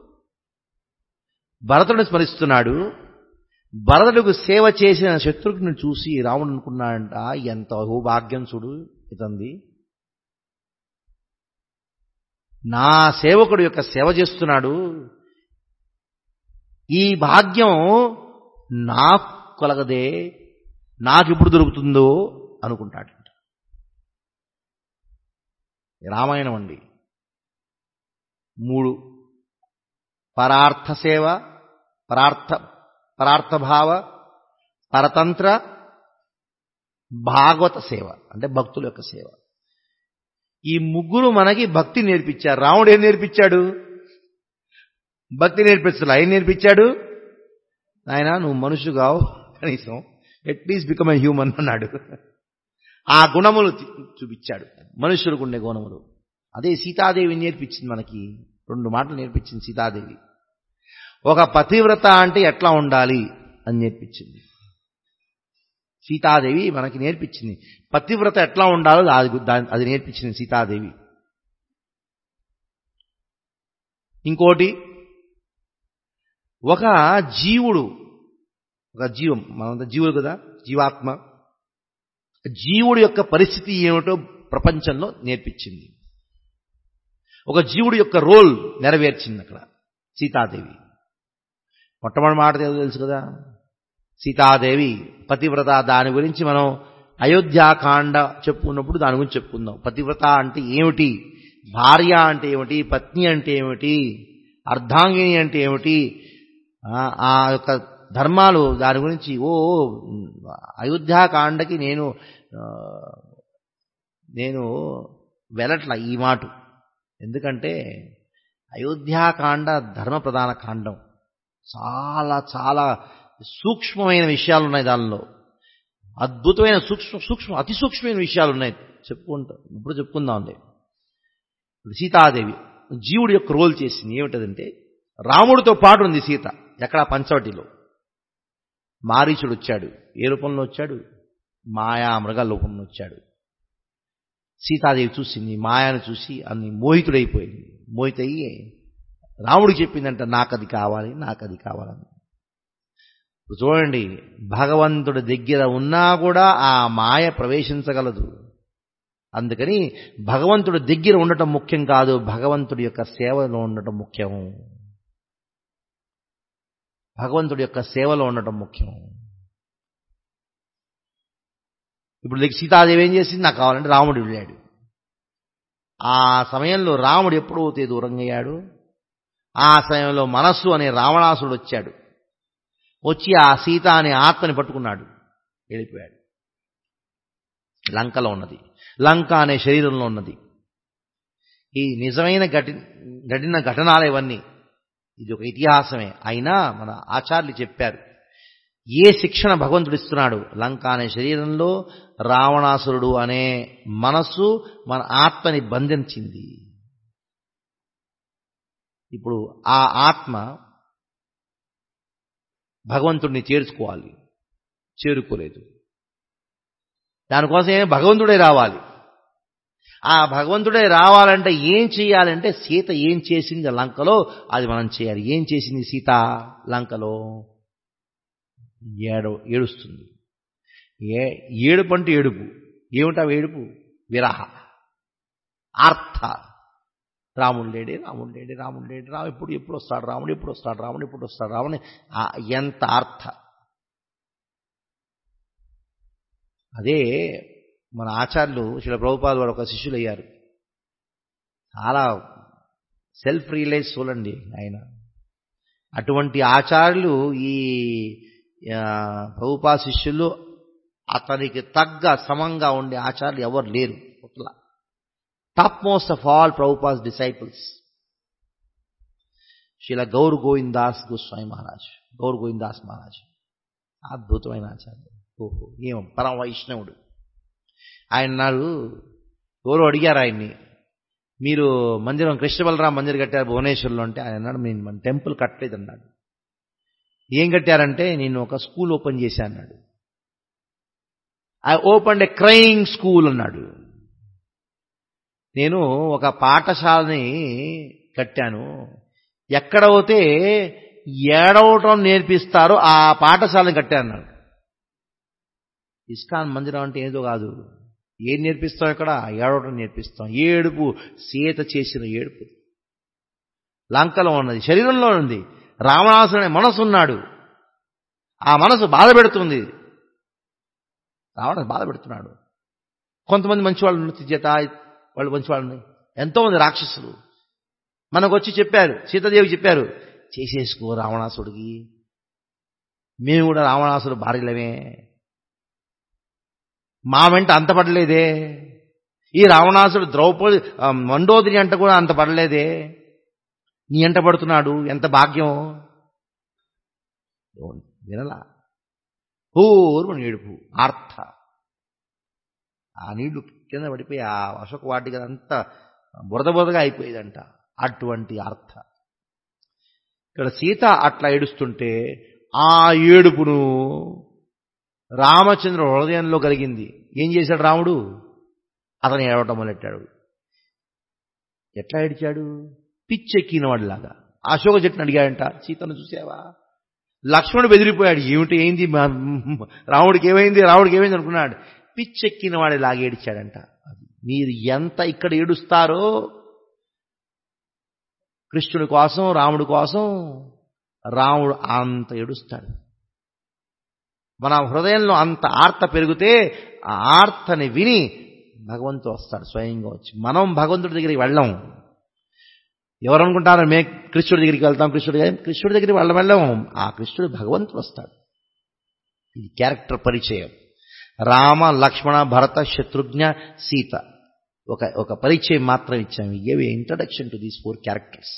భరతుడిని స్మరిస్తున్నాడు భరతుడికి సేవ చేసిన శత్రుఘ్ని చూసి రాముడు అనుకున్నాడంట ఎంత భాగ్యం చూడు ఇతంది నా సేవకుడు యొక్క సేవ చేస్తున్నాడు ఈ భాగ్యం నాకు కలగదే నాకెప్పుడు దొరుకుతుందో అనుకుంటాడంట రామాయణం అండి మూడు పరార్థ సేవ పరార్థ పరార్థభావ పరతంత్ర భాగవత సేవ అంటే భక్తుల యొక్క సేవ ఈ ముగ్గురు మనకి భక్తి నేర్పించారు రాముడు ఏం నేర్పించాడు భక్తి నేర్పించాడు ఆయన నేర్పించాడు ఆయన నువ్వు మనుషు కావు కనీసం ఎట్లీస్ట్ బికమ్ ఏ హ్యూమన్ అన్నాడు ఆ గుణములు చూపించాడు మనుషులకు ఉండే గుణములు అదే సీతాదేవి నేర్పించింది మనకి రెండు మాటలు నేర్పించింది సీతాదేవి ఒక పతివ్రత అంటే ఎట్లా ఉండాలి అని నేర్పించింది సీతాదేవి మనకి నేర్పించింది పతివ్రత ఎట్లా ఉండాలో అది దా- అది నేర్పించింది సీతాదేవి ఇంకోటి ఒక జీవుడు ఒక జీవం మనంతా జీవుడు కదా జీవాత్మ జీవుడి యొక్క పరిస్థితి ఏమిటో ప్రపంచంలో నేర్పించింది ఒక జీవుడి యొక్క రోల్ నెరవేర్చింది అక్కడ సీతాదేవి మొట్టమొదటి మాట ఏదో తెలుసు కదా సీతాదేవి పతివ్రత దాని గురించి మనం అయోధ్యాకాండ చెప్పుకున్నప్పుడు దాని గురించి చెప్పుకుందాం పతివ్రత అంటే ఏమిటి భార్య అంటే ఏమిటి పత్ని అంటే ఏమిటి అర్ధాంగిని అంటే ఏమిటి ఆ ఆ యొక్క ధర్మాలు దాని గురించి ఓ అయోధ్యాకాండకి నేను ఆ, నేను వెళ్ళట్ల ఈ మాట ఎందుకంటే అయోధ్యాకాండ ధర్మ ప్రధాన కాండం చాలా చాలా సూక్ష్మమైన విషయాలు ఉన్నాయి దానిలో అద్భుతమైన సూక్ష్మ సూక్ష్మ అతి సూక్ష్మమైన విషయాలు ఉన్నాయి చెప్పుకుంటా ఇప్పుడు చెప్పుకుందాంలే ఇప్పుడు సీతాదేవి జీవుడి యొక్క రోల్ చేసింది ఏమిటదంటే రాముడితో పాటు ఉంది సీత ఎక్కడ పంచవటిలో మారీచుడు వచ్చాడు ఏ రూపంలో వచ్చాడు మాయా మృగ రూపంలో వచ్చాడు సీతాదేవి చూసింది మాయాను చూసి అన్ని మోహితుడైపోయింది మోహితయ్యి రాముడికి చెప్పిందంట నాకది కావాలి నాకది కావాలని ఇప్పుడు చూడండి భగవంతుడి దగ్గర ఉన్నా కూడా ఆ మాయ ప్రవేశించగలదు అందుకని భగవంతుడి దగ్గర ఉండటం ముఖ్యం కాదు భగవంతుడి యొక్క సేవలో ఉండటం ముఖ్యం భగవంతుడి యొక్క సేవలో ఉండటం ముఖ్యం ఇప్పుడు లైక్ సీతాదేవి ఏం చేసింది నాకు కావాలంటే రాముడు వెళ్ళాడు ఆ సమయంలో రాముడు ఎప్పుడైతే దూరంగా అయ్యాడు ఆ సమయంలో మనస్సు అనే రావణాసుడు వచ్చాడు వచ్చి ఆ సీత అనే ఆత్మని పట్టుకున్నాడు వెళ్ళిపోయాడు లంకలో ఉన్నది లంక అనే శరీరంలో ఉన్నది ఈ నిజమైన ఘటి ఘటిన ఘటనాలు ఇవన్నీ ఇది ఒక ఇతిహాసమే అయినా మన ఆచార్యులు చెప్పారు ఏ శిక్షణ భగవంతుడు ఇస్తున్నాడు లంక అనే శరీరంలో రావణాసురుడు అనే మనస్సు మన ఆత్మని బంధించింది ఇప్పుడు ఆ ఆత్మ భగవంతుడిని చేర్చుకోవాలి చేరుకోలేదు దానికోసం ఏం భగవంతుడే రావాలి ఆ భగవంతుడే రావాలంటే ఏం చేయాలంటే సీత ఏం చేసింది లంకలో అది మనం చేయాలి ఏం చేసింది సీత లంకలో ఏడు ఏడుస్తుంది ఏ ఏడుపు అంటే ఏడుపు ఏమిటా ఏడుపు విరహ ఆర్త రాముడు లేడే రాముడు లేడే రాముడు లేడే రాము ఎప్పుడు ఎప్పుడు వస్తాడు రాముడు ఎప్పుడు వస్తాడు రాముడు ఎప్పుడు వస్తాడు రాముని ఆ ఎంత ఆర్త అదే మన ఆచార్యులు శిల ప్రభుపాల్ వాడు ఒక శిష్యులు అయ్యారు చాలా సెల్ఫ్ రియలైజ్ చూడండి ఆయన అటువంటి ఆచార్యులు ఈ ప్రభుపా శిష్యులు అతనికి తగ్గ సమంగా ఉండే ఆచార్యులు ఎవరు లేరు అట్లా top most of all Prabhupada's disciples Srila Gour Govinda's Goswami Maharaj Gaur Govinda's Maharaj అద్భుతమైన ఆచార్యుడు ఓహో ఏం పరమ వైష్ణవుడు ఆయన నాడు ఎవరు అడిగారు ఆయన్ని మీరు మందిరం కృష్ణ బలరాం మందిర్ కట్టారు భువనేశ్వర్లో అంటే ఆయన అన్నాడు నేను మన టెంపుల్ కట్టలేదు అన్నాడు ఏం కట్టారంటే నేను ఒక స్కూల్ ఓపెన్ చేశా అన్నాడు I open a crying school అన్నాడు నేను ఒక పాఠశాలని కట్టాను ఎక్కడైతే ఏడవటం నేర్పిస్తారో ఆ పాఠశాలని కట్టాను అన్నాడు ఇస్కాన్ మందిరం అంటే ఏదో కాదు ఏం నేర్పిస్తాం ఇక్కడ ఏడవటం నేర్పిస్తాం ఏడుపు సీత చేసిన ఏడుపు లంకలో ఉన్నది శరీరంలో ఉంది రావణాసురుని మనసు ఉన్నాడు ఆ మనసు బాధ పెడుతుంది రావణ బాధ పెడుతున్నాడు కొంతమంది మంచి వాళ్ళు ఉన్నారు చేత వాళ్ళు మంచి వాళ్ళు ఉన్నాయి ఎంతోమంది రాక్షసులు మనకు వచ్చి చెప్పారు సీతాదేవి చెప్పారు చేసేసుకో రావణాసుడికి మేము కూడా రావణాసుడు భార్యలమే మా వెంట అంత పడలేదే ఈ రావణాసుడు ద్రౌపది మండోదరి అంట కూడా అంత పడలేదే నీ ఎంట పడుతున్నాడు ఎంత భాగ్యం వినలా పూర్వం ఏడుపు ఆర్త ఆ నీళ్లు కింద పడిపోయి ఆ అశోక వాటికి అంతా బురద బురదగా అయిపోయేదంట అటువంటి అర్థ ఇక్కడ సీత అట్లా ఏడుస్తుంటే ఆ ఏడుపును రామచంద్ర హృదయంలో కలిగింది ఏం చేశాడు రాముడు అతను ఏడవటం మొదలెట్టాడు ఎట్లా ఏడిచాడు పిచ్చెక్కిన వాడిలాగా అశోక చెట్టుని అడిగాడంట సీతను చూసావా లక్ష్మణుడు బెదిరిపోయాడు ఏమిటి ఏంది మా- రాముడికి ఏమైంది రాముడికి ఏమైంది అనుకున్నాడు పిచ్చెక్కిన వాడిలాగా ఏడిచాడంట మీరు ఎంత ఇక్కడ ఏడుస్తారో కృష్ణుడి కోసం రాముడి కోసం రాముడు అంత ఏడుస్తాడు మన హృదయంలో అంత ఆర్త పెరిగితే ఆ ఆర్తని విని భగవంతుడు వస్తాడు స్వయంగా వచ్చి మనం భగవంతుడి దగ్గరికి వెళ్ళం ఎవరు అనుకుంటారు మే కృష్ణుడి దగ్గరికి వెళ్తాం కృష్ణుడి దగ్గరికి కృష్ణుడి దగ్గరికి వెళ్ళం వెళ్ళం ఆ కృష్ణుడు భగవంతుడు వస్తాడు ఇది క్యారెక్టర్ పరిచయం రామ లక్ష్మణ భరత శత్రుఘ్న సీత ఒక ఒక పరిచయం మాత్రం ఇచ్చాము ఇవి introduction to these four characters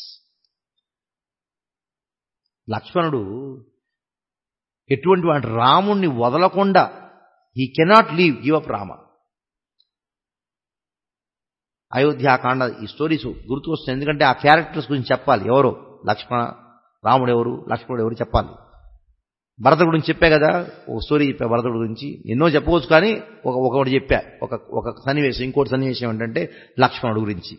లక్ష్మణుడు ఎటువంటి వాడు రాముణ్ణి వదలకుండా he cannot leave give up Rama Ayodhyakanda ఈ స్టోరీస్ గుర్తుకొస్తుంది ఎందుకంటే ఆ క్యారెక్టర్స్ గురించి చెప్పాలి ఎవరు లక్ష్మణ రాముడు ఎవరు లక్ష్మణుడు ఎవరు చెప్పాలి భరత గురించి చెప్పా కదా ఒక స్టోరీ చెప్పా భరతుడి గురించి ఎన్నో చెప్పవచ్చు కానీ ఒక ఒకటి చెప్పా ఒక ఒక సన్నివేశం ఇంకోటి సన్నివేశం ఏంటంటే లక్ష్మణుడు గురించి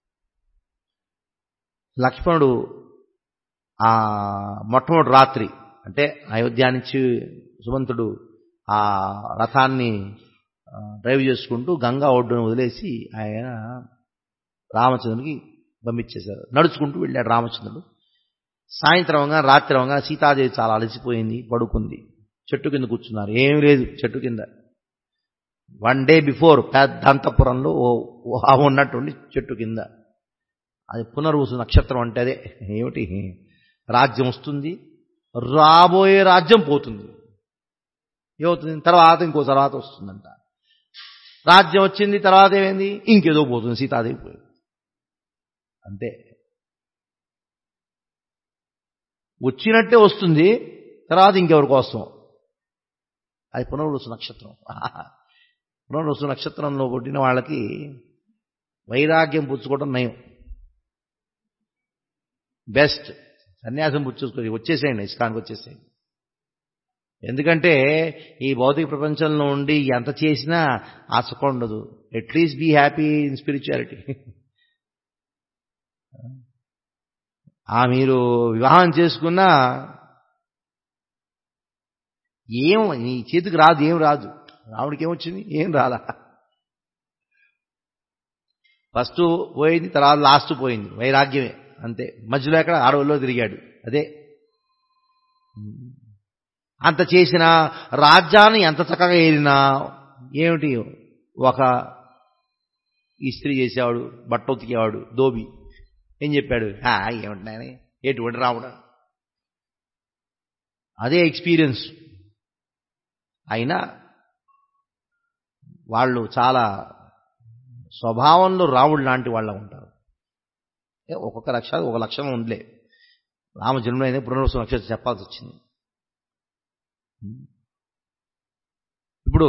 లక్ష్మణుడు ఆ మొట్టమొదటి రాత్రి అంటే అయోధ్య నుంచి సుమంతుడు ఆ రథాన్ని ఆ, డ్రైవ్ చేసుకుంటూ గంగా ఒడ్డును వదిలేసి ఆయన రామచంద్రునికి పంపించేశారు నడుచుకుంటూ వెళ్ళాడు రామచంద్రుడు సాయంత్రం అవగా రాత్రి అవగా సీతాదేవి చాలా అలసిపోయింది పడుకుంది చెట్టు కింద కూర్చున్నారు ఏం లేదు చెట్టు కింద వన్ డే బిఫోర్ పెద్ద అంతపురంలో ఓ ఓ ఆవు ఉన్నట్టుండి చెట్టు కింద అది పునర్వసు నక్షత్రం అంటే అదే ఏమిటి రాజ్యం వస్తుంది రాబోయే రాజ్యం పోతుంది ఏమవుతుంది తర్వాత ఇంకో తర్వాత వస్తుందంట రాజ్యం వచ్చింది తర్వాత ఏమైంది ఇంకేదో పోతుంది సీతాదేవి పోయింది అంతే వచ్చినట్టే వస్తుంది తర్వాత ఇంకెవరి కోసం అది పునర్వసు నక్షత్రం పునర్వసు నక్షత్రంలో పుట్టిన వాళ్ళకి వైరాగ్యం పుచ్చుకోవడం నయం బెస్ట్ సన్యాసం పుచ్చుకొని వచ్చేసేయండి ఇస్కాన్కి వచ్చేసేయండి ఎందుకంటే ఈ భౌతిక ప్రపంచంలో ఉండి ఎంత చేసినా ఆ సుఖం ఉండదు at least be happy in spirituality ఆ మీరు వివాహం చేసుకున్నా ఏం నీ చేతికి రాదు ఏం రాదు రాముడికి ఏమొచ్చింది ఏం రాలా ఫస్ట్ పోయింది తర్వాత లాస్ట్ పోయింది వైరాగ్యమే అంతే మధ్యలో ఎక్కడ ఆడవుల్లో తిరిగాడు అదే అంత చేసిన రాజ్యాన్ని ఎంత చక్కగా ఏరినా ఏమిటి ఒక ఇస్త్రీ చేసేవాడు బట్ట ఉతికేవాడు దోబి ఏం చెప్పాడు "హా, ఏమిటి నాయన ఎటువంటి రావడా అదే ఎక్స్పీరియన్స్ అయినా వాళ్ళు చాలా స్వభావంలో రాముడు లాంటి వాళ్ళ ఉంటారు ఏ, ఒక్కొక్క లక్షణం ఒక లక్షణం ఉండలే రామ జన్మలో పునర్వసు నక్షత్రం చెప్పాల్సి వచ్చింది ఇప్పుడు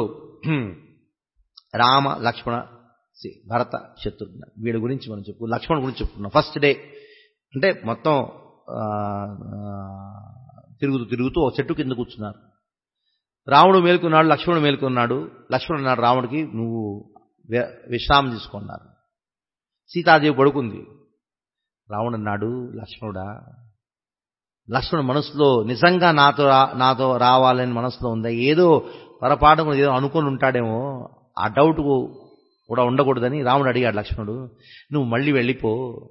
రామ లక్ష్మణ సి- భరత శత్రుఘ్న వీడి గురించి మనం చెప్పు లక్ష్మణ్ గురించి చెప్పుకున్నాం ఫస్ట్ డే అంటే మొత్తం ఆ, ఆ, తిరుగుతూ తిరుగుతూ ఒక చెట్టు కింద కూర్చున్నారు రాముడు మేల్కొన్నాడు లక్ష్మణుడు మేల్కొన్నాడు లక్ష్మణుడు అన్నాడు రాముడికి నువ్వు వి- విశ్రామం తీసుకున్నారు సీతాదేవి పడుకుంది రావణుడు అన్నాడు లక్ష్మణుడా లక్ష్మణుడు మనసులో నిజంగా నాతో రా- నాతో రావాలని మనసులో ఉందా ఏదో పొరపాటు ఏదో అనుకొని ఉంటాడేమో ఆ డౌట్ కూడా ఉండకూడదని రాముడు అడిగాడు లక్ష్మణుడు నువ్వు మళ్ళీ వెళ్ళిపో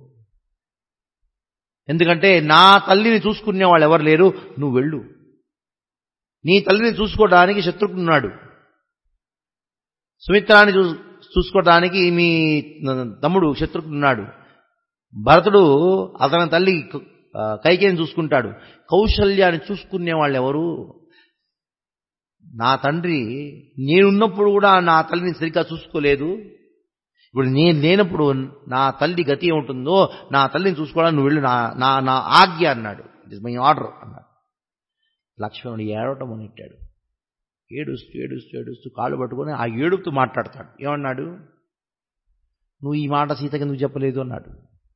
ఎందుకంటే నా తల్లిని చూసుకునే వాళ్ళు ఎవరు లేరు నువ్వు వెళ్ళు నీ తల్లిని చూసుకోవడానికి శత్రుఘ్నున్నాడు సుమిత్రాన్ని చూ చూసుకోవడానికి మీ తమ్ముడు శత్రుఘ్నున్నాడు భరతుడు అతని తల్లి ఆ, కైకేయిని చూసుకుంటాడు కౌశల్యాన్ని చూసుకునే వాళ్ళు ఎవరు నా తండ్రి నేనున్నప్పుడు కూడా నా తల్లిని సరిగ్గా చూసుకోలేదు ఇప్పుడు నేను లేనప్పుడు నా తల్లి గతి ఏముంటుందో నా తల్లిని చూసుకోవడానికి నువ్వు వెళ్ళు నా నా నా ఆజ్ఞ అన్నాడు ఇట్ ఇస్ మై ఆర్డర్ అన్నాడు లక్ష్మణుడు ఏడవటం మొదలెట్టాడు ఏడుస్తూ ఏడుస్తూ ఏడుస్తూ కాళ్ళు పట్టుకొని ఆ ఏడుపుతూ మాట్లాడతాడు ఏమన్నాడు నువ్వు ఈ మాట సీతకి నువ్వు చెప్పలేదు అన్నాడు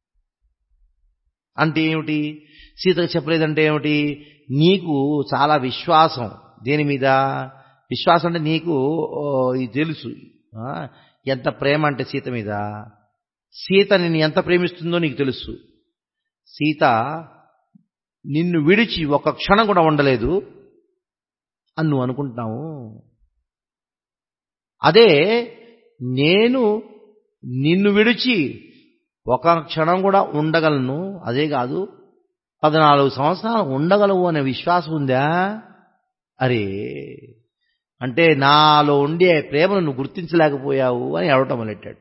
అంటే ఏమిటి సీతకు చెప్పలేదంటే ఏమిటి నీకు చాలా విశ్వాసం దేని మీద విశ్వాసం అంటే నీకు ఓ, ఇది తెలుసు ఆ, ఎంత ప్రేమ అంటే సీత మీద సీత నిన్ను ఎంత ప్రేమిస్తుందో నీకు తెలుసు సీత నిన్ను విడిచి ఒక క్షణం కూడా ఉండలేదు అని నువ్వు అనుకుంటున్నావు అదే నేను నిన్ను విడిచి ఒక క్షణం కూడా ఉండగలను అదే కాదు పద్నాలుగు సంవత్సరాలు ఉండగలవు అనే విశ్వాసం ఉందా అరే అంటే నాలో ఉండే ప్రేమను నువ్వు గుర్తించలేకపోయావు అని అడగటం మొదలెట్టాడు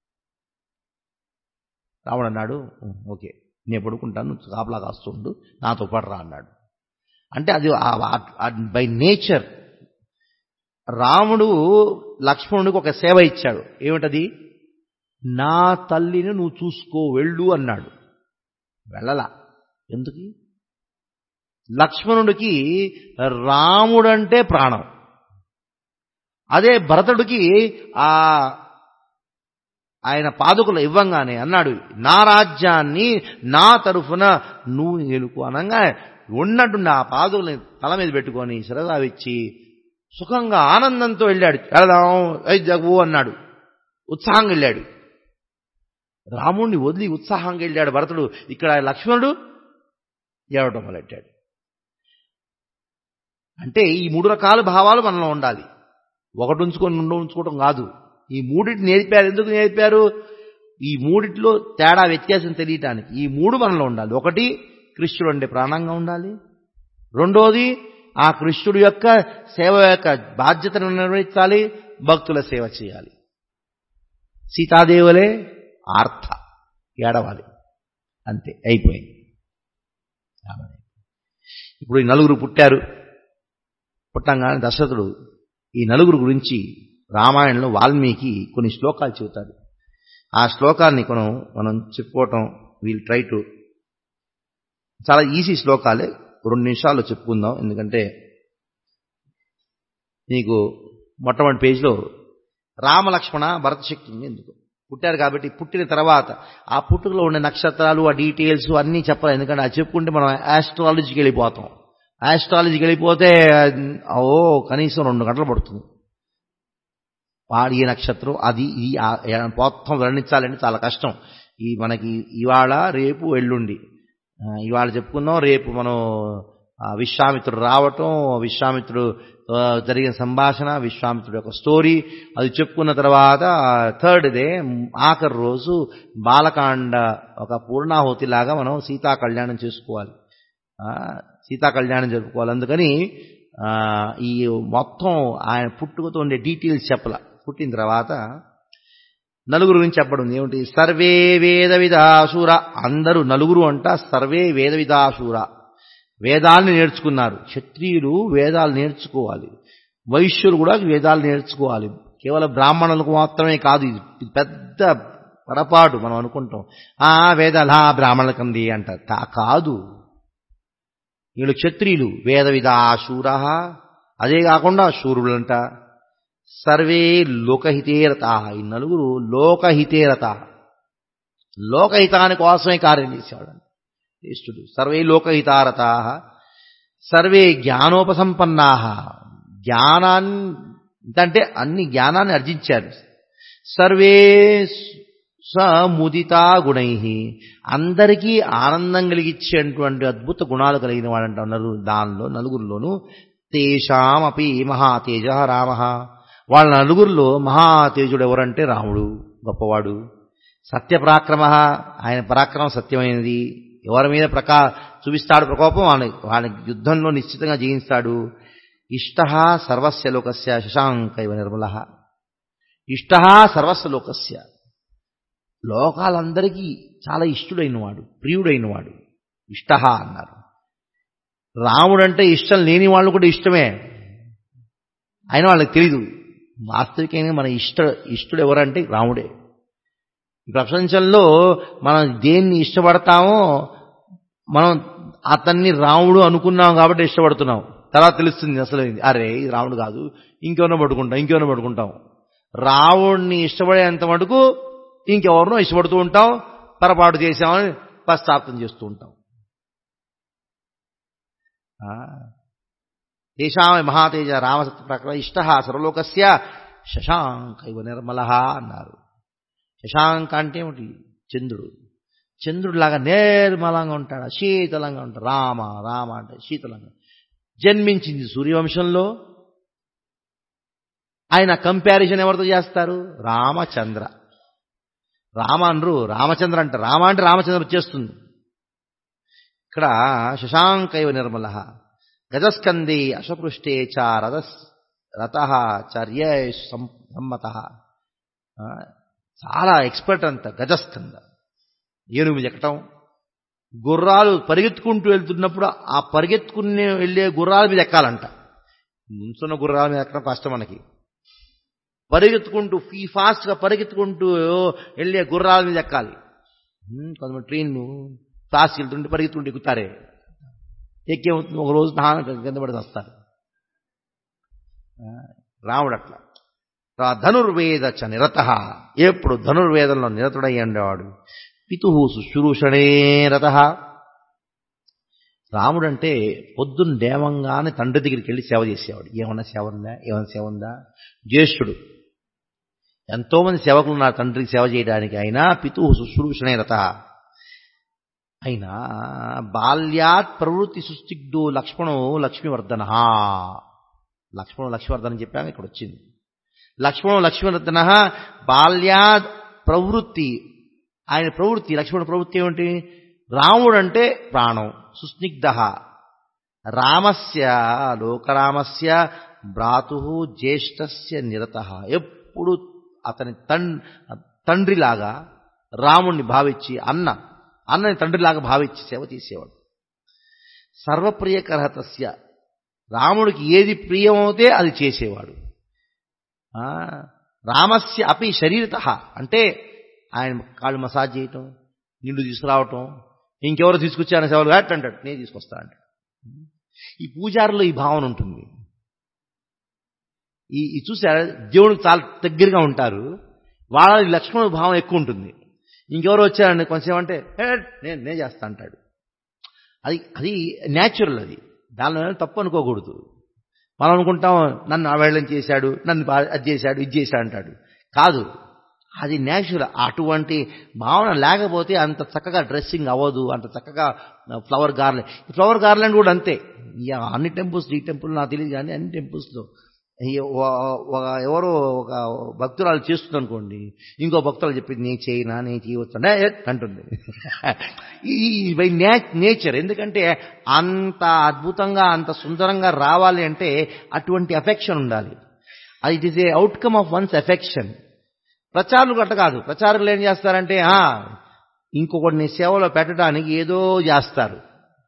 రావణ అన్నాడు "ఉం, ఓకే నేను పడుకుంటాను నువ్వు కాపలా కాస్తుండు నాతో పాటు రా అన్నాడు అంటే అది బై నేచర్ రాముడు లక్ష్మణుడికి ఒక సేవ ఇచ్చాడు ఏమిటది నా తల్లిని నువ్వు చూసుకో వెళ్ళు అన్నాడు వెళ్ళలా ఎందుకు లక్ష్మణుడికి రాముడంటే ప్రాణం అదే భరతుడికి ఆ ఆయన పాదుకులు ఇవ్వంగానే అన్నాడు నా రాజ్యాన్ని నా తరఫున నువ్వు ఎలుకు అనగా ఉన్నట్టుండి ఆ పాదుకుల్ని తల మీద పెట్టుకొని శిరదా ఇచ్చి సుఖంగా ఆనందంతో వెళ్ళాడు వెళదాం ఐ జగు అన్నాడు ఉత్సాహంగా వెళ్ళాడు రాముణ్ణి వదిలి ఉత్సాహంగా వెళ్ళాడు భరతుడు ఇక్కడ లక్ష్మణుడు ఏడవటం మొదలెట్టాడు అంటే ఈ మూడు రకాల భావాలు మనలో ఉండాలి ఒకటి ఉంచుకొని రెండు ఉంచుకోవడం కాదు ఈ మూడిటి నేర్పారు ఎందుకు నేర్పారు ఈ మూడిట్లో తేడా వ్యత్యాసం తెలియటానికి ఈ మూడు మనలో ఉండాలి ఒకటి కృష్ణుడు అంటే ప్రాణంగా ఉండాలి రెండోది ఆ కృష్ణుడు యొక్క సేవ యొక్క బాధ్యతను నిర్వహించాలి భక్తుల సేవ చేయాలి సీతాదేవులే ఆర్థ ఏడవాలి అంతే అయిపోయింది ఇప్పుడు ఈ నలుగురు పుట్టారు పుట్టంగానే దశరథుడు ఈ నలుగురు గురించి రామాయణంలో వాల్మీకి కొన్ని శ్లోకాలు చెబుతాడు ఆ శ్లోకాన్ని మనం మనం చెప్పుకోవటం వీల్ ట్రై టు చాలా ఈజీ శ్లోకాలే రెండు నిమిషాల్లో చెప్పుకుందాం ఎందుకంటే నీకు మొట్టమొదటి పేజీలో రామలక్ష్మణ భరత శక్తి ఉంది ఎందుకు పుట్టారు కాబట్టి పుట్టిన తర్వాత ఆ పుట్టుకలో ఉండే నక్షత్రాలు ఆ డీటెయిల్స్ అన్నీ చెప్పాలి ఎందుకంటే అది చెప్పుకుంటే మనం ఆస్ట్రాలజీకి వెళ్ళిపోతాం ఆస్ట్రాలజీకి వెళ్ళిపోతే ఓ కనీసం రెండు గంటలు పడుతుంది వాడి ఏ నక్షత్రం అది ఈ ఆ- మొత్తం వర్ణించాలంటే చాలా కష్టం ఈ మనకి ఇవాళ రేపు ఎల్లుండి ఆ, ఇవాళ చెప్పుకున్నాం రేపు మనం ఆ, విశ్వామిత్రుడు రావటం విశ్వామిత్రుడు ఆ, జరిగిన సంభాషణ విశ్వామిత్రుడు యొక్క స్టోరీ అది చెప్పుకున్న తర్వాత థర్డ్ డే ఆఖరి రోజు బాలకాండ ఒక పూర్ణాహుతిలాగా మనం సీతా కళ్యాణం చేసుకోవాలి ఆ, సీతా కళ్యాణం జరుపుకోవాలి అందుకని ఆ, ఈ మొత్తం ఆయన పుట్టుకతో ఉండే డీటెయిల్స్ చెప్పల పుట్టిన తర్వాత నలుగురు గురించి చెప్పడం ఏమిటి సర్వే వేద విదాశూర అందరూ నలుగురు అంట సర్వే వేద విదాశూర వేదాల్ని నేర్చుకున్నారు క్షత్రియులు వేదాలు నేర్చుకోవాలి వైశ్యులు కూడా వేదాలు నేర్చుకోవాలి కేవలం బ్రాహ్మణులకు మాత్రమే కాదు ఇది ఇది పెద్ద పొరపాటు మనం అనుకుంటాం ఆ వేదాలు ఆ బ్రాహ్మణులకు అంది అంటారు కా- కాదు వీళ్ళు క్షత్రియులు వేద విదాశూర అదే కాకుండా శూరులంట సర్వే లోకహితేరత ఈ నలుగురు లోకహితేరత లోకహితాని కోసమే కార్యం చేసేవాడు జ్యేష్ఠుడు సర్వే లోకహితారత సర్వే జ్ఞానోపసంపన్నా జ్ఞానాన్ని అంటే అన్ని జ్ఞానాన్ని అర్జించారు సర్వే సముదితా గుణై అందరికీ ఆనందం కలిగించేటువంటి అద్భుత గుణాలు కలిగిన వాడంట ఉన్నారు దానిలో నలుగురిలోనూ తేషామపి మహాతేజ రామ వాళ్ళ నలుగురిలో మహాతేజుడు ఎవరంటే రాముడు గొప్పవాడు సత్యపరాక్రమ ఆయన పరాక్రమం సత్యమైనది ఎవరి మీద ప్రకా చూపిస్తాడు ప్రకోపం వాళ్ళ వాళ్ళ యుద్ధంలో నిశ్చితంగా జయిస్తాడు ఇష్ట సర్వస్య లోకస్య శశాంక ఇవ నిర్మల ఇష్ట సర్వస్వ లోకస్య లోకాలందరికీ చాలా ఇష్టుడైనవాడు ప్రియుడైనవాడు ఇష్ట అన్నారు రాముడంటే ఇష్టం లేని వాళ్ళు కూడా ఇష్టమే అయిన వాళ్ళకి తెలీదు వాస్తవికంగా మన ఇష్ట ఇష్టడు ఎవరంటే రాముడే ఈ ప్రపంచంలో మనం దేన్ని ఇష్టపడతామో మనం అతన్ని రాముడు అనుకున్నాం కాబట్టి ఇష్టపడుతున్నాం తర్వాత తెలుస్తుంది అసలు ఇది. అరే ఇది రాముడు కాదు ఇంకెవరినో పట్టుకుంటాం ఇంకెవరినో పట్టుకుంటాం రావుడిని ఇష్టపడేంత మటుకు ఇంకెవరినో ఇష్టపడుతూ ఉంటాం పొరపాటు చేశామని పశ్చాత్తం చేస్తూ ఉంటాం ఆ, తేషామ మహాతేజ రామసత్య ప్రకట ఇష్ట సర్వలోకస్య శశాంక ఇవ నిర్మల అన్నారు శశాంక అంటే ఏమిటి చంద్రుడు చంద్రుడిలాగా నిర్మలంగా ఉంటాడు శీతలంగా ఉంటాడు రామ రామ అంటే శీతలంగా జన్మించింది సూర్యవంశంలో ఆయన కంపారిజన్ ఎవరితో చేస్తారు రామచంద్ర రామ అనరు రామచంద్ర అంటే రామ అంటే రామచంద్ర వచ్చేస్తుంది ఇక్కడ శశాంకైవ నిర్మల గజస్కందే అశపృష్టే చ రథస్ రథ చర్య సమ్మత చాలా ఎక్స్పర్ట్ అంత గజస్కంద ఏనుగు మీద ఎక్కటం గుర్రాలు పరిగెత్తుకుంటూ వెళ్తున్నప్పుడు ఆ పరిగెత్తుకునే వెళ్ళే గుర్రాల మీద ఎక్కాలంట నుంచున్న గుర్రాల మీద ఎక్కడం కష్టం మనకి పరిగెత్తుకుంటూ ఫీ ఫాస్ట్గా పరిగెత్తుకుంటూ వెళ్ళే గుర్రాల మీద ఎక్కాలి కొంతమంది ట్రైన్ ఫాస్ట్ వెళ్తుంటే పరిగెత్తుకుంటూ ఎక్కుతారే ఎక్కేమవుతుంది ఒక రోజు నాన్న కింద పడి వస్తారు రాముడు అట్లా ధనుర్వేద చ నిరత ఎప్పుడు ధనుర్వేదంలో నిరతుడై ఉండేవాడు పితు శుశ్రూషణే రథ రాముడంటే పొద్దున్న దేవంగానే తండ్రి దగ్గరికి వెళ్ళి సేవ చేసేవాడు ఏమన్నా సేవ ఉందా ఏమన్నా సేవ ఉందా జ్యేష్ఠుడు ఎంతోమంది సేవకులు ఉన్నారు తండ్రికి సేవ చేయడానికి అయినా పితు శుశ్రూషణే రథ అయినా బాల్యాత్ ప్రవృత్తి సుస్థిగ్ధు లక్ష్మణు లక్ష్మీవర్ధన లక్ష్మణు లక్ష్మీవర్ధన చెప్పాము ఇక్కడ వచ్చింది లక్ష్మణు లక్ష్మీవర్ధన బాల్యాత్ ప్రవృత్తి ఆయన ప్రవృత్తి లక్ష్మణుడు ప్రవృత్తి ఏమిటి రాముడు అంటే ప్రాణం సుస్నిగ్ధ రామస్య లోకరామస్య భ్రాతు జ్యేష్ఠస్య నిరత ఎప్పుడు అతని తండ్రిలాగా రాముణ్ణి భావించి అన్న అన్నని తండ్రిలాగా భావించి సేవ చేసేవాడు సర్వప్రియకరహతస్య రాముడికి ఏది ప్రియమవుతే అది చేసేవాడు రామస్య అపి శరీరత అంటే ఆయన కాళ్ళు మసాజ్ చేయటం నిండు తీసుకురావటం ఇంకెవరు తీసుకొచ్చారని సేవలు గట్ అంటాడు నేను తీసుకొస్తా అంటాడు ఈ పూజారులో ఈ భావన ఉంటుంది ఈ ఈ చూసారా దేవుడికి చాలా దగ్గరగా ఉంటారు వాళ్ళ లక్ష్మణ భావం ఎక్కువ ఉంటుంది ఇంకెవరు వచ్చారండి కొంచెం అంటే నేను నేను చేస్తా అంటాడు అది అది న్యాచురల్ అది దానిలో తప్పు అనుకోకూడదు మనం అనుకుంటాం నన్ను అవేళం చేశాడు నన్ను అది చేశాడు ఇది చేశాడు అంటాడు కాదు అది న్యాచురల్ అటువంటి భావన లేకపోతే అంత చక్కగా డ్రెస్సింగ్ అవ్వదు అంత చక్కగా ఫ్లవర్ గార్లెండ్ ఫ్లవర్ గార్లెండ్ కూడా అంతే అన్ని టెంపుల్స్ ఈ టెంపుల్ నాకు తెలియదు కానీ అన్ని టెంపుల్స్లో ఎవరో ఒక భక్తురాలు చేస్తుంది అనుకోండి ఇంకో భక్తురాలు చెప్పింది నేను చేయనా నేను చేయవచ్చా అంటుంది ఈ బై నేచర్ ఎందుకంటే అంత అద్భుతంగా అంత సుందరంగా రావాలి అంటే అటువంటి అఫెక్షన్ ఉండాలి అది it is a outcome of one's affection ప్రచారులు గట్ట కాదు ప్రచారులు ఏం చేస్తారంటే ఇంకొకటిని సేవలో పెట్టడానికి ఏదో చేస్తారు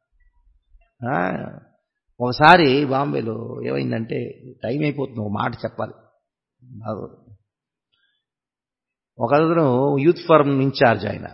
ఒకసారి బాంబేలో ఏమైందంటే టైం అయిపోతుంది ఒక మాట చెప్పాలి ఒకతను యూత్ ఫర్మ్ ఇన్ఛార్జ్ ఆయన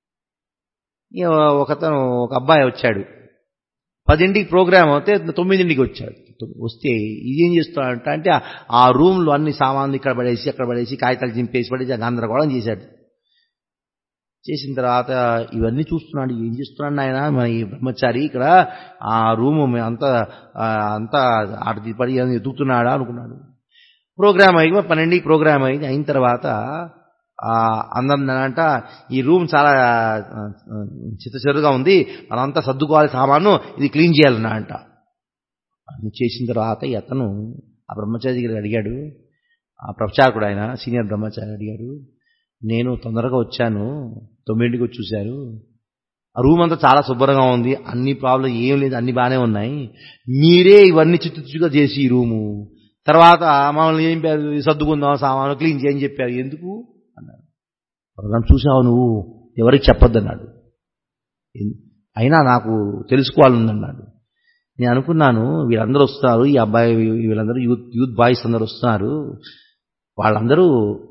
ఒకతను ఒక అబ్బాయి వచ్చాడు పదింటికి ప్రోగ్రామ్ అయితే తొమ్మిదింటికి వచ్చాడు వస్తే ఇదేం చేస్తాడంట అంటే ఆ రూమ్లో అన్ని సామాన్లు ఇక్కడ పడేసి అక్కడ పడేసి కాగితాలు చింపేసి పడేసి గందరగోళం చేశాడు చేసిన తర్వాత ఇవన్నీ చూస్తున్నాడు ఏం చేస్తున్నాడు ఆయన మన ఈ బ్రహ్మచారి ఇక్కడ ఆ రూము అంతా అంతా ఆడది పడి ఎదుగుతున్నాడా అనుకున్నాడు ప్రోగ్రామ్ అయ్యి పన్నెండుకి ప్రోగ్రామ్ అయింది అయిన తర్వాత అందరంట ఈ రూమ్ చాలా చిత్తచెరుగా ఉంది మనంతా సర్దుకోవాలి సామాను ఇది క్లీన్ చేయాలన్నా అంట అన్ని చేసిన తర్వాత అతను ఆ బ్రహ్మచారి దగ్గర అడిగాడు ఆ ప్రచారకుడు ఆయన సీనియర్ బ్రహ్మచారి అడిగాడు నేను తొందరగా వచ్చాను తొమ్మిదింటికి వచ్చి చూశారు ఆ రూమ్ అంతా చాలా శుభ్రంగా ఉంది అన్ని ప్రాబ్లం ఏం లేదు అన్ని బాగానే ఉన్నాయి మీరే ఇవన్నీ చిత్తుగా చేసి ఈ రూము తర్వాత మమ్మల్ని ఏం పేరు సర్దుకుందాం సామాను క్లీన్ చేయని చెప్పారు ఎందుకు అన్నాడు ప్రోగ్రామ్ చూసావు నువ్వు ఎవరికి చెప్పొద్దన్నాడు అయినా నాకు తెలుసుకోవాలన్నాడు నేను అనుకున్నాను వీళ్ళందరూ వస్తున్నారు ఈ అబ్బాయి వీళ్ళందరూ యూత్ యూత్ బాయ్స్ అందరూ వస్తున్నారు వాళ్ళందరూ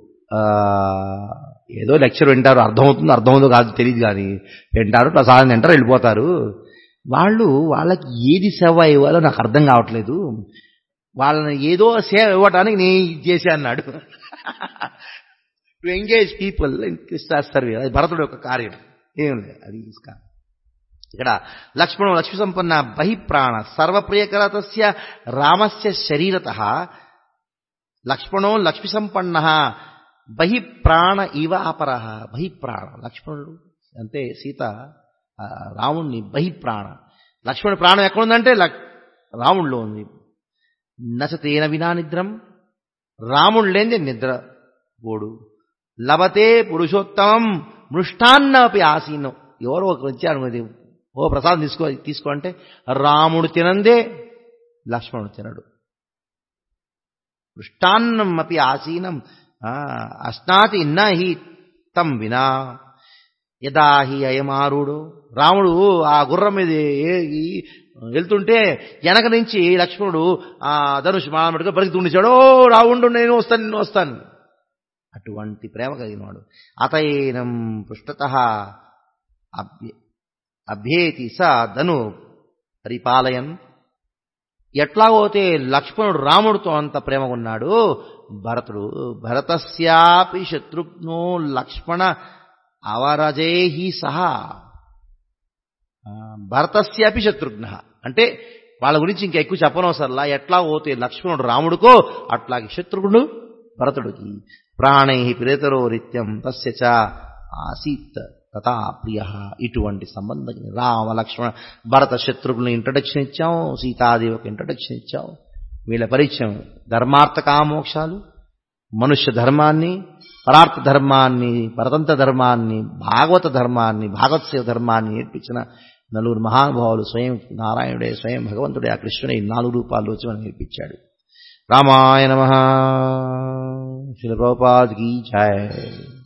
ఏదో లెక్చర్ వింటారు అర్థమవుతుందో అర్థమవుతుందో కాదు తెలియదు కానీ వింటారు ప్రసాదం తింటారు వెళ్ళిపోతారు వాళ్ళు వాళ్ళకి ఏది సేవ ఇవ్వాలో నాకు అర్థం కావట్లేదు వాళ్ళని ఏదో సేవ ఇవ్వడానికి నేను చేసే అన్నాడు to engage people in Krishna's service అది భరతుడు యొక్క కార్యం ఏం లేదు అది ఇక్కడ లక్ష్మణో లక్ష్మి సంపన్న బహిప్రాణ సర్వప్రియకర తస్య రామస్య శరీరత లక్ష్మణో లక్ష్మి సంపన్న బహిప్రాణ ఇవ అపర బహిప్రాణ లక్ష్మణుడు అంటే సీత ఆ, రాముణ్ణి బహిప్రాణ లక్ష్మణుడి ప్రాణం ఎక్కడుందంటే లక్- రాముడిలో ఉంది నచతేన వినా నిద్రం రాముడు లేనిదే నిద్ర పోడు లభతే పురుషోత్తమం మృష్టాన్నపి ఆసీనం ఎవరో ఒకరు వచ్చారు మరి ఓ ప్రసాదం తీసుకో తీసుకో అంటే రాముడు తినందే లక్ష్మణుడు తినడు మృష్టాన్నం అపి ఆసీనం ఆ, అశ్నాతి నహి తం వినా యదా హి అయమారుడు రాముడు ఆ గుర్రం మీద ఏ- ఈ- వెళ్తుంటే వెనక నుంచి లక్ష్మణుడు ఆ ధనుష్ మామడిగా బరికితుండిచాడు ఓ రావుండు నేను వస్తాను నేను వస్తాను అటువంటి ప్రేమ కలిగినవాడు అతైనం పృష్ఠత అభ్య అభ్యేతి స ధను పరిపాలయన్ ఎట్లాగోతే లక్ష్మణుడు రాముడితో అంత ప్రేమగా ఉన్నాడు భరతుడు భరతస్యాపి శత్రుఘ్నో లక్ష్మణ అవరజేహి సహా ఆ, భరతస్యాపి శత్రుఘ్న అంటే వాళ్ళ గురించి ఇంకా ఎక్కువ చెప్పనవసరలా ఎట్లా పోతే లక్ష్మణుడు రాముడికో అట్లాగే శత్రుఘ్నుడు భరతుడికి ప్రాణై ప్రేతరో నిత్యం తస్య చ ఆసీత్ తథా ప్రియ ఇటువంటి సంబంధం రామ లక్ష్మణ భరత శత్రుఘ్నుని ఇంట్రడక్షన్ ఇచ్చాం సీతాదేవికి ఇంట్రడక్షన్ ఇచ్చాం వీళ్ళ పరిచయం ధర్మార్థ కామోక్షాలు మనుష్య ధర్మాన్ని పరార్థ ధర్మాన్ని పరతంత్ర ధర్మాన్ని భాగవత ధర్మాన్ని భాగవత్సేవ ధర్మాన్ని నేర్పించిన నలుగురు మహానుభావులు స్వయం నారాయణుడే స్వయం భగవంతుడే ఆ కృష్ణుడే ఈ నాలుగు రూపాల్లో వచ్చి మనకు నేర్పించాడు రామాయణ మహా శిల ప్రభుపాద్ కీ జయ